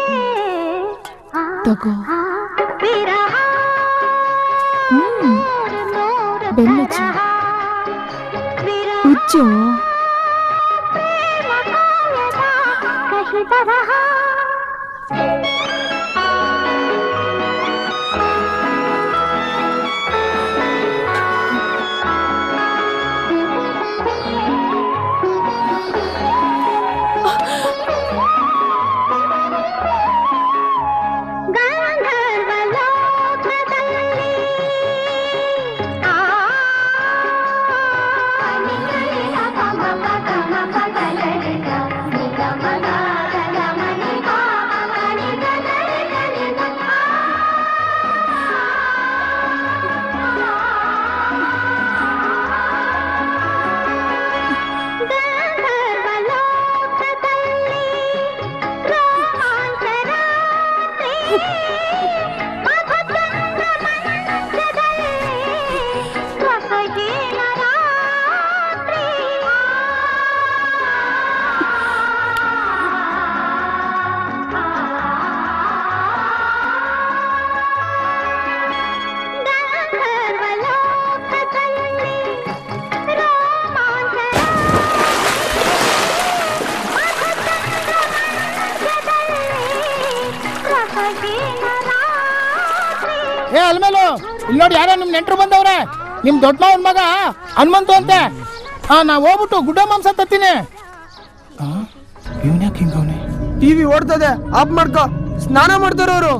ತಗೋ ವಿರಹ ಹ್ಮ್ ಬೆನ್ನುಜ್ಜು ಉಜ್ಜು ಕಹಿ ತರಹ ಗಂಧರ್ವ ಲೋಕದಲ್ಲಿ ಆ ನಿಗಮ ಗಮ ಗಮ ಗಮ ಗಮ ಏ ಅಲ್ಮೇಲು ಇಲ್ಲಿ ನೋಡಿ ಯಾರೋ ನಿಮ್ ನೆಂಟ್ರು ಬಂದವ್ರೆ ನಿಮ್ ದೊಡ್ಡ ಮಾವನ್ ಮಗ ಹನುಮಂತು ಅಂತೆ ಹಾ ನಾ ಹೋಗ್ಬಿಟ್ಟು ಗುಡ್ಡ ಮಾಂಸ ತತ್ತೀನಿ ಇವನ್ಯಾಕೆ ಹಿಂಗವನೆ ಟಿವಿ ಓಡ್ತದೆ ಆಫ್ ಮಾಡ್ಕೋ ಸ್ನಾನ ಮಾಡ್ತಾರ ಅವರು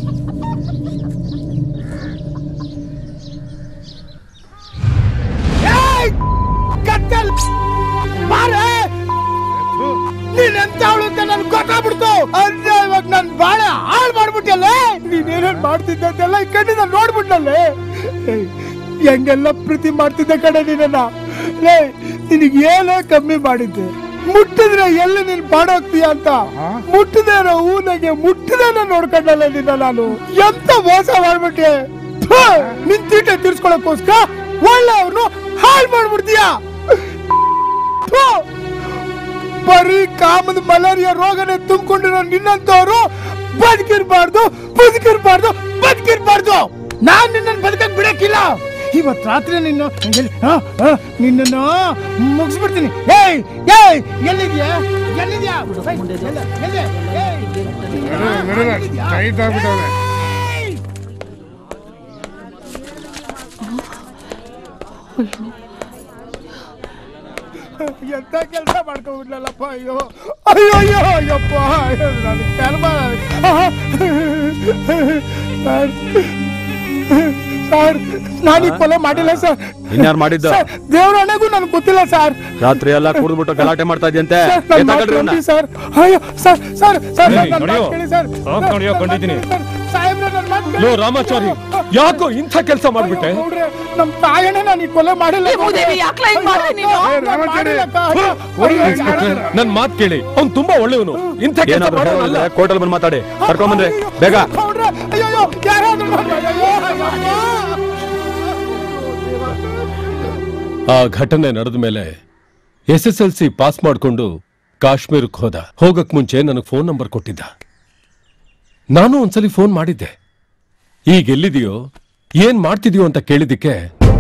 ಕತ್ತಲ್ ಬಾರೆ ನೀನ್ ಎಂತ ಅವಳು ಅಂತ ನನ್ಗೆ ಗೊತ್ತಾಗ್ಬಿಡ್ತು ಅಂದ್ರೆ ಇವಾಗ ನನ್ ಬಾಳ ಹಾಳು ಮಾಡ್ಬಿಟ್ಟಲ್ಲ ನೀನೇನೇನ್ ಮಾಡ್ತಿದ್ದೆ ಅಂತೆಲ್ಲ ಈ ಕಣ್ಣಿಂದ ನೋಡ್ಬಿಟ್ಟಲ್ಲೇ ಏಯ್, ಹೆಂಗೆಲ್ಲ ಪ್ರೀತಿ ಮಾಡ್ತಿದ್ದೆ ಕಡೆ ನೀನನ್ನ ಲೇ ನಿನಗೆ ಏನೇ ಕಮ್ಮಿ ಮಾಡಿದ್ದೆ ಮುಟ್ಟಿದ್ರೆ ಎಲ್ಲಿ ನೀನ್ ಬಾಡೋಗ್ತೀಯ ಅಂತ ಮುಟ್ಟದೇ ಇರೋ ಹೂನಾಗೆ ಮುಟ್ಟದೇನೆ ನೋಡ್ಕೊಂಡಲ್ಲ ನಿನ್ನ ನಾನು ಎಂತ ಮೋಸ ಮಾಡ್ಬಿಟ್ಟೆ ಥು, ನಿನ್ ತೀಟೆ ತೀರ್ಸ್ಕೊಳಕ್ಕೋಸ್ಕರ ಒಳ್ಳೆ ಅವ್ನು ಹಾಳು ಮಾಡ್ಬಿಡ್ತೀಯ ಥು, ಬರೀ ಕಾಮದ ಮಲೇರಿಯಾ ರೋಗನೇ ತುಂಬಿಕೊಂಡಿರೋ ನಿನ್ನಂತವ್ರು ಬದುಕಿರ್ಬಾರ್ದು ಬದುಕಿರ್ಬಾರ್ದು ಬದುಕಿರ್ಬಾರ್ದು ನಾನ್ ನಿನ್ನ ಬದುಕಕ್ ಬಿಡಕ್ಕಿಲ್ಲ ಇವತ್ ರಾತ್ರಿ ನಿನ್ನ ನಿನ್ನ ಮುಗಿಸ್ಬಿಡ್ತೀನಿ ಏಯ್ ಏಯ್ ಎಲ್ಲಿದ್ಯಾ ಎಲ್ಲಿದ್ಯಾ ಏಯ್, ಎಲ್ಲ- ಎಲ್ಲಿ? ಏಯ್, ಟೈಟ್ ಆಗ್ಬಿಟ್ಟವ್ರೆ ಎಂತ ಕೆಲಸ ಮಾಡ್ಕೊಂಡ್ಬಿಡ್ಲಲ್ಲಪ್ಪ ಅಯ್ಯೋ ಅಯ್ಯೋ ಅಯ್ಯೋ ಅಯ್ಯಪ್ಪ ಅಯ್ಯೋ, ನನ್ನ ಕರ್ಮ ಸರ್ ಸರ್ ನಾನು ಈ ಕೊಲೆ ಮಾಡಿಲ್ಲ ಸರ್ ಇನ್ಯಾರು ಮಾಡಿದ್ದ ಸರ್ ದೇವ್ರ ಹಣೆಗೂ ನನಗೆ ಗೊತ್ತಿಲ್ಲ ಸರ್ ರಾತ್ರಿ ಎಲ್ಲ ಕುಡಿದ್ಬಿಟ್ಟು ಗಲಾಟೆ ಮಾಡ್ತಾ ಇದ್ಯಂತೆ ಸರ್, ನನ್ ಮಾತ್ ನಂಬಿ ಸರ್ ಅಯ್ಯೋ ಸರ್ ಸರ್ ಸರ್ ಏಯ್, ನನ್ನ ನಡೆಯೋ. ಮಾತ್ ಕೇಳಿ ಸರ್ ಸಾಕ್ ನಡೆಯೋ, ಕಂಡಿದ್ದೀನಿ. ಸಾಹೇಬ್ರೆ ನನ್ನ ಮಾತ್ ಕೇಳಿ. ಲೋ ರಾಮಾಚಾರಿ ಯಾಕೋ ಇಂಥ ಕೆಲಸ ಮಾಡ್ಬಿಟ್ಟೆ ಗೌಡ್ರೆ, ನಮ್ ತಾಯಣ್ಣ ನಾನು ಈ ಕೊಲೆ ಮಾಡಿಲ್ಲ ಏ, ಭೂದೇವಿ, ಯಾಕ್ಲ ಹಿಂಗ್ ಮಾಡ್ದೆ ನೀನು? ಅಯ್ಯೋ, ನಾನ್ ಮಾಡಿಲ್ಲಕ್ಕ. ಅಯ್ಯೋ, ಹೋಗಿ ಇನ್ಸ್ಪೆಕ್ಟ್ರೆ, ನನ್ ಮಾತ್ ಕೇಳಿ ಅವ್ನ್ ತುಂಬಾ ಒಳ್ಳೆಯವನು ಇಂಥ ಕೆಲಸ ಏನಾದ್ರು ಮಾಡೋನಲ್ಲ ಕೋರ್ಟಲ್ ಬಂದು ಮಾತಾಡಿ ಕರ್ಕೊಂಬಂದ್ರೆ ಬೇಗ ಗೌಡ್ರೆ, ಅಯ್ಯೋ ಅಯ್ಯೋ, ಯಾರಾದ್ರೂ ನನ್ನ- ಅಯ್ಯೋ, ಅಯ್ಯೋ. ಆ ಘಟನೆ ನಡೆದ ಮೇಲೆ S S L C pass ಮಾಡ್ಕೊಂಡು ಕಾಶ್ಮೀರಕ್ಕೆ ಹೋದ ಹೋಗಕ್ ಮುಂಚೆ ನನಗೆ ಫೋನ್ ನಂಬರ್ ಕೊಟ್ಟಿದ್ದ ನಾನು ಒಂದ್ಸಲಿ ಫೋನ್ ಮಾಡಿದ್ದೆ ಈಗ ಎಲ್ಲಿದೆಯೋ ಏನ್ ಮಾಡ್ತಿದ್ಯೋ ಅಂತ ಕೇಳಿದ್ದಕ್ಕೆ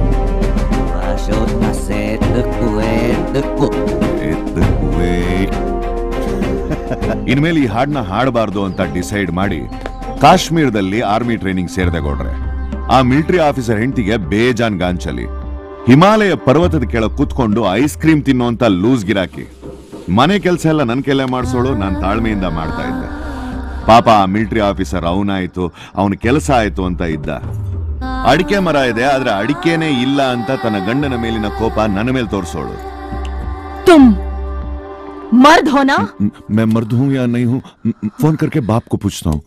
ಇನ್ಮೇಲೆ ಈ ಹಾಡನ್ನ ಹಾಡಬಾರ್ದು ಅಂತ ಡಿಸೈಡ್ ಮಾಡಿ ಕಾಶ್ಮೀರದಲ್ಲಿ ಆರ್ಮಿ ಟ್ರೈನಿಂಗ್ ಸೇರಿದೆ ಗೌಡ್ರೆ ಆ ಮಿಲಿಟರಿ ಆಫೀಸರ್ ಹೆಂಡತಿಗೆ ಬೇಜಾನ್ ಗಾಂಚಲಿ ಹಿಮಾಲಯ ಪರ್ವತದ ಕೆಳಗೆ ಕೂತ್ಕೊಂಡು ಐಸ್ ಕ್ರೀಮ್ ತಿನ್ನುವಂತ ಲೂಸ್ ಗಿರಾಕಿ ಮನೆ ಕೆಲಸ ಎಲ್ಲ ನನ್ನ ಕೆಲೆ ಮಾಡಿಸೋಳು ನಾನು ತಾಳ್ಮೆಯಿಂದ ಮಾಡ್ತಾ ಇದ್ದೆ ಪಾಪ ಆ ಮಿಲಿಟರಿ ಆಫೀಸರ್ ಅವನಾಯ್ತು ಅವನ ಕೆಲಸ ಆಯ್ತು ಅಂತ ಇದ್ದ ಅಡಿಕೆ ಮರ ಇದೆ ಆದ್ರೆ ಅಡಿಕೆನೇ ಇಲ್ಲ ಅಂತ ತನ್ನ ಗಂಡನ ಮೇಲಿನ ಕೋಪ ನನ್ನ ಮೇಲೆ ತೋರಿಸೋಳು तुम मर्द हो ना मैं मर्द हूँ या नहीं हूँ फोन करके बाप को पूछता हूँ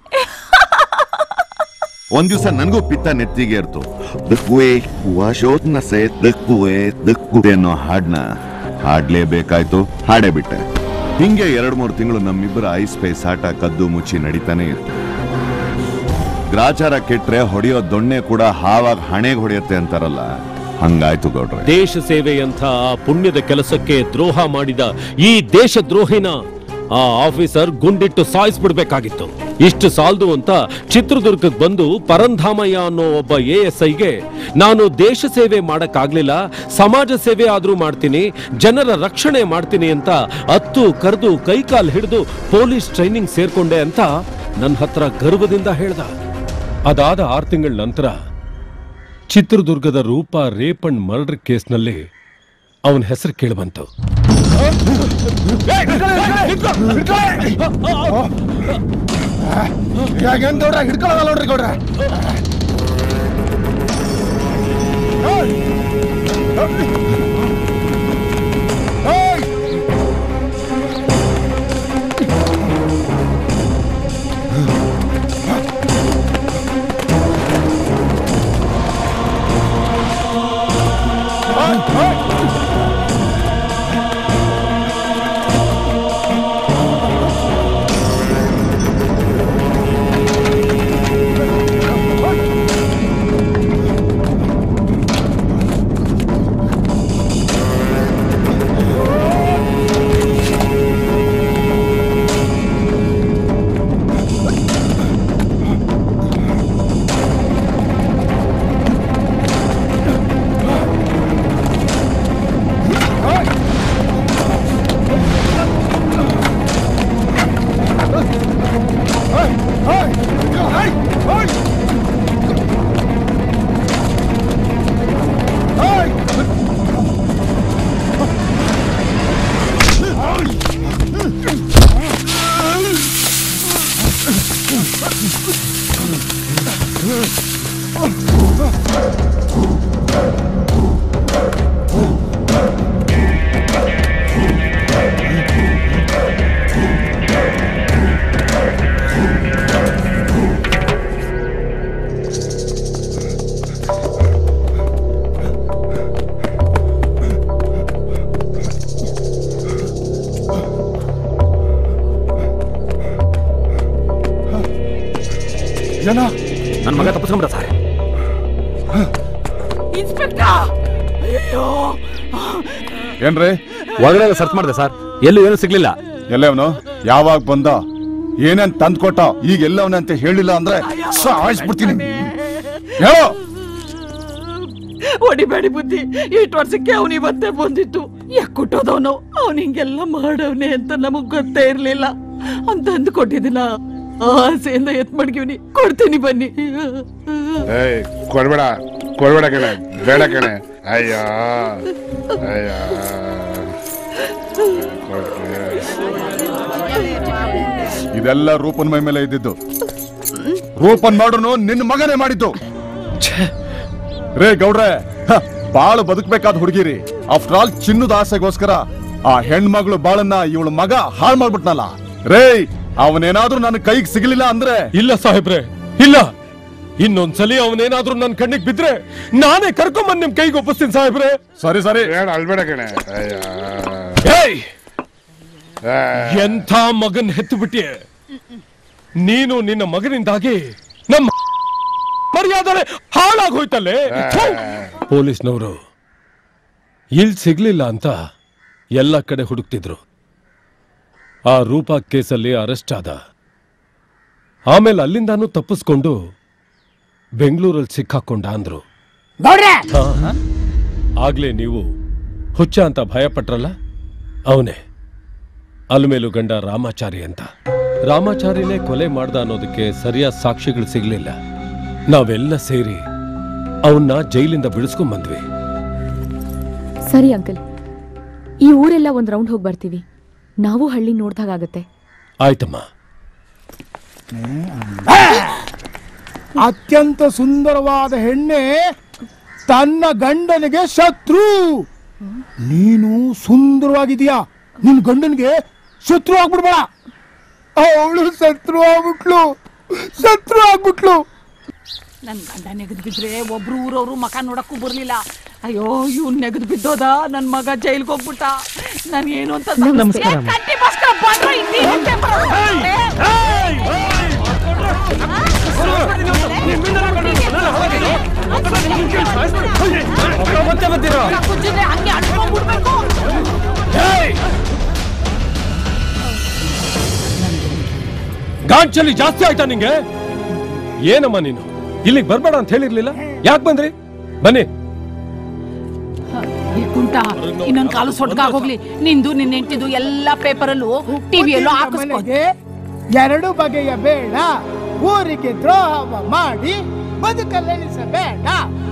ಒಂದ್ ದಿವಸ ನನಗೂ ಪಿತ್ತ ನೆತ್ತಿಗೆ ಇರ್ತು ದಕ್ಕುವೆ ವಾಶೋತ್ನ ಸೇ ದಕ್ಕುವೆ ದಕ್ಕು ಅನ್ನೋ ಹಾಡ್ನ ಹಾಡ್ಲೇಬೇಕಾಯ್ತು ಹಾಡೇ ಬಿಟ್ಟೆ ಹಿಂಗೆ ಎರಡ್ ಮೂರು ತಿಂಗಳು ನಮ್ಮಿಬ್ಬರ ಐಸ್ ಪೈಸ್ ಆಟ ಕದ್ದು ಮುಚ್ಚಿ ನಡೀತಾನೆ ಇತ್ತು ಗ್ರಾಚಾರ ಕೆಟ್ರೆ ಹೊಡೆಯೋ ದೊಣ್ಣೆ ಕೂಡ ಹಾವಾಗ ಹಣೆಗೆ ಹೊಡೆಯುತ್ತೆ ಅಂತಾರಲ್ಲ ಹಂಗಾಯ್ತು ಗೌಡ್ರೆ ದೇಶ ಸೇವೆಯಂಥ ಆ ಪುಣ್ಯದ ಕೆಲಸಕ್ಕೆ ದ್ರೋಹ ಮಾಡಿದ ಈ ದೇಶ ದ್ರೋಹಿನ ಆ ಆಫೀಸರ್ ಗುಂಡಿಟ್ಟು ಸಾಯಿಸ್ಬಿಡ್ಬೇಕಾಗಿತ್ತು ಇಷ್ಟು ಸಾಲದು ಅಂತ ಚಿತ್ರದುರ್ಗಕ್ಕೆ ಬಂದು ಪರಂಧಾಮಯ್ಯ ಅನ್ನೋ ಒಬ್ಬ ಎ ಎಸ್ ಐಗೆ ನಾನು ದೇಶ ಸೇವೆ ಮಾಡಕ್ಕಾಗ್ಲಿಲ್ಲ ಸಮಾಜ ಸೇವೆ ಆದ್ರೂ ಮಾಡ್ತೀನಿ ಜನರ ರಕ್ಷಣೆ ಮಾಡ್ತೀನಿ ಅಂತ ಹತ್ತು ಕರೆದು ಕೈಕಾಲ್ ಹಿಡಿದು ಪೊಲೀಸ್ ಟ್ರೈನಿಂಗ್ ಸೇರ್ಕೊಂಡೆ ಅಂತ ನನ್ನ ಹತ್ರ ಗರ್ವದಿಂದ ಹೇಳ್ದ ಅದಾದ ಆರು ತಿಂಗಳ ನಂತರ ಚಿತ್ರದುರ್ಗದ ರೂಪ ರೇಪ್ ಅಂಡ್ ಮರ್ಡರ್ ಕೇಸ್ನಲ್ಲಿ ಅವನ ಹೆಸರು ಕೇಳಿಬಂತು ಯಾಕೇನ್ ಗೌಡ್ರ ಹಿಡ್ಕೊಳ್ಳಲ್ಲ ನೋಡ್ರಿ ಗೌಡ್ರ ಏನ ನನ್ನ ಮಗ ತಪ್ಪಿಸ್ಕೊಂಡ್ರ ಸರ್ ಇನ್ಸ್ಪೆಕ್ಟರ್ ಅಯ್ಯೋ ಏನ್ರಿ ಒಳಗಡೆ ಸರ್ಚ್ ಮಾಡಿದೆ ಸರ್ ಎಲ್ಲೂ ಏನೂ ಸಿಗ್ಲಿಲ್ಲ ಎಲ್ಲವನು ಯಾವಾಗ ಬಂದ ಏನೇನ್ ತಂದ್ ಕೊಟ್ಟ ಈಗ ಎಲ್ಲವನ ಅಂತ ಹೇಳಿಲ್ಲ ಅಂದ್ರೆ ಸಾಯಿಸ್ಬಿಡ್ತೀನಿ ಹೇಳೋ ಹೊಡಿಬೇಡಿ ಬುದ್ಧಿ ಇಷ್ಟು ವರ್ಷಕ್ಕೆ ಅವನು ಇವತ್ತೇ ಬಂದಿತ್ತು ಯಾಕೆ ಕೊಟ್ಟೋದವನು ಅವನು ಹಿಂಗೆಲ್ಲ ಮಾಡವ್ನೆ ಅಂತ ನಮಗ್ ಗೊತ್ತೇ ಇರ್ಲಿಲ್ಲ ಅಂತ ಅಂದು ಕೊಟ್ಟಿದ್ದೀನ ಆಸೆಯಿಂದ ಎತ್ ಮಡ್ಗಿವ್ನಿ ಕೊಡ್ತೀನಿ ಬನ್ನಿ ಏಯ್ ಕೊಡ್ಬೇಡ ಕೊಡ್ಬೇಡ ಕಣೆ ಬೇಡ ಕಣೆ ಅಯ್ಯೋ ಅಯ್ಯ ಇದೆಲ್ಲ ರೂಪನ್ ಮೈ ಮೇಲೆ ಇದ್ದಿದ್ದು ರೂಪನ್ ಮಾಡ್ರು ನಿನ್ನ ಮಗನೇ ಮಾಡಿದ್ದು ರೇ ಗೌಡ್ರೆ ಹ, ಬಾಳು ಬದುಕ್ಬೇಕಾದ ಹುಡುಗಿರಿ ಆಫ್ಟರ್ ಆಲ್ ಚಿನ್ನದ ಆಸೆಗೋಸ್ಕರ ಆ ಹೆಣ್ಮಗಳು ಬಾಳನ್ನ ಇವಳ ಮಗ ಹಾಳು ಮಾಡ್ಬಿಟ್ನಲ್ಲ ರೇ ಅವನೇನಾದ್ರೂ ನನ್ನ ಕೈಗೆ ಸಿಗ್ಲಿಲ್ಲ ಅಂದ್ರೆ ಇಲ್ಲ ಸಾಹೇಬ್ರೆ ಇಲ್ಲ ಇನ್ನೊಂದ್ಸಲಿ ಅವನೇನಾದ್ರೂ ನನ್ನ ಕಣ್ಣಿಗೆ ಬಿದ್ರೆ ನಾನೇ ಕರ್ಕೊಂಬಂದ್ ನಿಮ್ ಕೈಗೆ ಒಪ್ಪಿಸ್ತೀನಿ ಸಾಹೇಬ್ರೆ ಸರಿ ಸರಿ ಬೇಡ ಅಲ್ಬೇಡ ಕಣೆ ಅಯ್ಯ ಏಯ್! ಎಂಥ ಮಗನ್ ಹೆತ್ತು ಬಿಟ್ಟಿಯೆ ನೀನು ನಿನ್ನ ಮಗನಿಂದಾಗಿ ನಮ್ಮ ಮರ್ಯಾದೆ ಹಾಳಾಗೋಯ್ತಲ್ಲೇ ಥು! ಪೊಲೀಸ್ನವರು ಇಲ್ ಸಿಗ್ಲಿಲ್ಲ ಅಂತ ಎಲ್ಲ ಕಡೆ ಹುಡುಕ್ತಿದ್ರು ಆ ರೂಪಾ ಕೇಸಲ್ಲಿ ಅರೆಸ್ಟ್ ಆದ ಆಮೇಲೆ ಅಲ್ಲಿಂದಾನು ತಪ್ಪಿಸ್ಕೊಂಡು ಬೆಂಗಳೂರಲ್ಲಿ ಸಿಕ್ಕಾಕೊಂಡ ಅಂದ್ರು ಹಾ. ಆಗ್ಲೇ ನೀವು ಹುಚ್ಚ ಅಂತ ಭಯಪಟ್ರಲ್ಲ ಅವನೇ ಅಲ್ಮೇಲು ಗಂಡ ರಾಮಾಚಾರಿ ಅಂತ ರಾಮಾಚಾರಿನೇ ಕೊಲೆ ಮಾಡ್ದ ಅನ್ನೋದಕ್ಕೆ ಸರಿಯಾದ ಸಾಕ್ಷಿಗಳು ಸಿಗ್ಲಿಲ್ಲ ನಾವೆಲ್ಲ ಸೇರಿ ಅವನ್ನ ಜೈಲಿಂದ ಬಿಡಿಸ್ಕೊಂಡ್ ಬಂದ್ವಿ ಸರಿ ಅಂಕಲ್ ಈ ಊರೆಲ್ಲ ಒಂದ್ ರೌಂಡ್ ಹೋಗಿ ಬರ್ತೀವಿ ನಾವು ಹಳ್ಳಿ ನೋಡ್ದಾಗತ್ತೆ ಆಯ್ತಮ್ಮ ಅತ್ಯಂತ ಸುಂದರವಾದ ಹೆಣ್ಣೆ ತನ್ನ ಗಂಡನಿಗೆ ಶತ್ರು ನೀನು ಸುಂದರವಾಗಿದೀಯಾ ನಿನ್ ಗಂಡನಿಗೆ ಶತ್ರು ಆಗ್ಬಿಡ್ಬೇಡ ಅವಳು ಶತ್ರು ಆಗ್ಬಿಟ್ಲು ಶತ್ರು ಆಗ್ಬಿಟ್ಲು ನನ್ ಗಂಡ ನೆಗದ್ ಬಿದ್ರೆ ಒಬ್ರು ಊರವ್ರು ಮಕ ನೋಡಕ್ಕೂ ಬರ್ಲಿಲ್ಲ ಅಯ್ಯೋ ಇವ್ನ್ ನೆಗದ್ ಬಿದ್ದೋದ ನನ್ ಮಗ ಜೈಲ್ಗೆ ಹೋಗ್ಬಿಟ್ಟ ನನ್ ಏನು ಅಂತ ನಮಸ್ಕಾರ. ಏ, ಕಟ್ಟಿಗೋಸ್ಕರ ಬಂದ್ರು ಇಲ್ಲಿ ಹಿಂದೆ ಬರೋದು. ಕುಜ್ಜಿದ್ರೆ ಹಂಗೆ ಅಡ್ಕೊಂಡ್ಬಿಡ್ಬೇಕು ಗಾಂಚಲಿ ಜಾಸ್ತಿ ಆಯ್ತಾ ನಿಂಗೆ ಏನಮ್ಮ ನೀನು ಇಲ್ಲಿಗೆ ಬರ್ಬೇಡ ಅಂತ ಹೇಳಿರ್ಲಿಲ್ಲ ಯಾಕೆ ಬಂದ್ರಿ ಬನ್ನಿ ಈ ಕುಂಟ ಇನ್ನೊಂದ್ ಕಾಲು ಸೊಟ್ಗಾಗ್ ಹೋಗ್ಲಿ ನಿಂದು ನಿನ್ನ ಹೆಂಡ್ತಿದು ಎಲ್ಲಾ ಪೇಪರಲ್ಲೂ ಟಿವಿಯಲ್ಲೂ ಹಾಕಿಸ್ಕೊ ಮನೆಗೆ ಎರಡು ಬಗೆಯ ಬೇಡ ಊರಿಗೆ ದ್ರೋಹವ ಮಾಡಿ ಬದುಕಲೆನಿಸಬೇಡ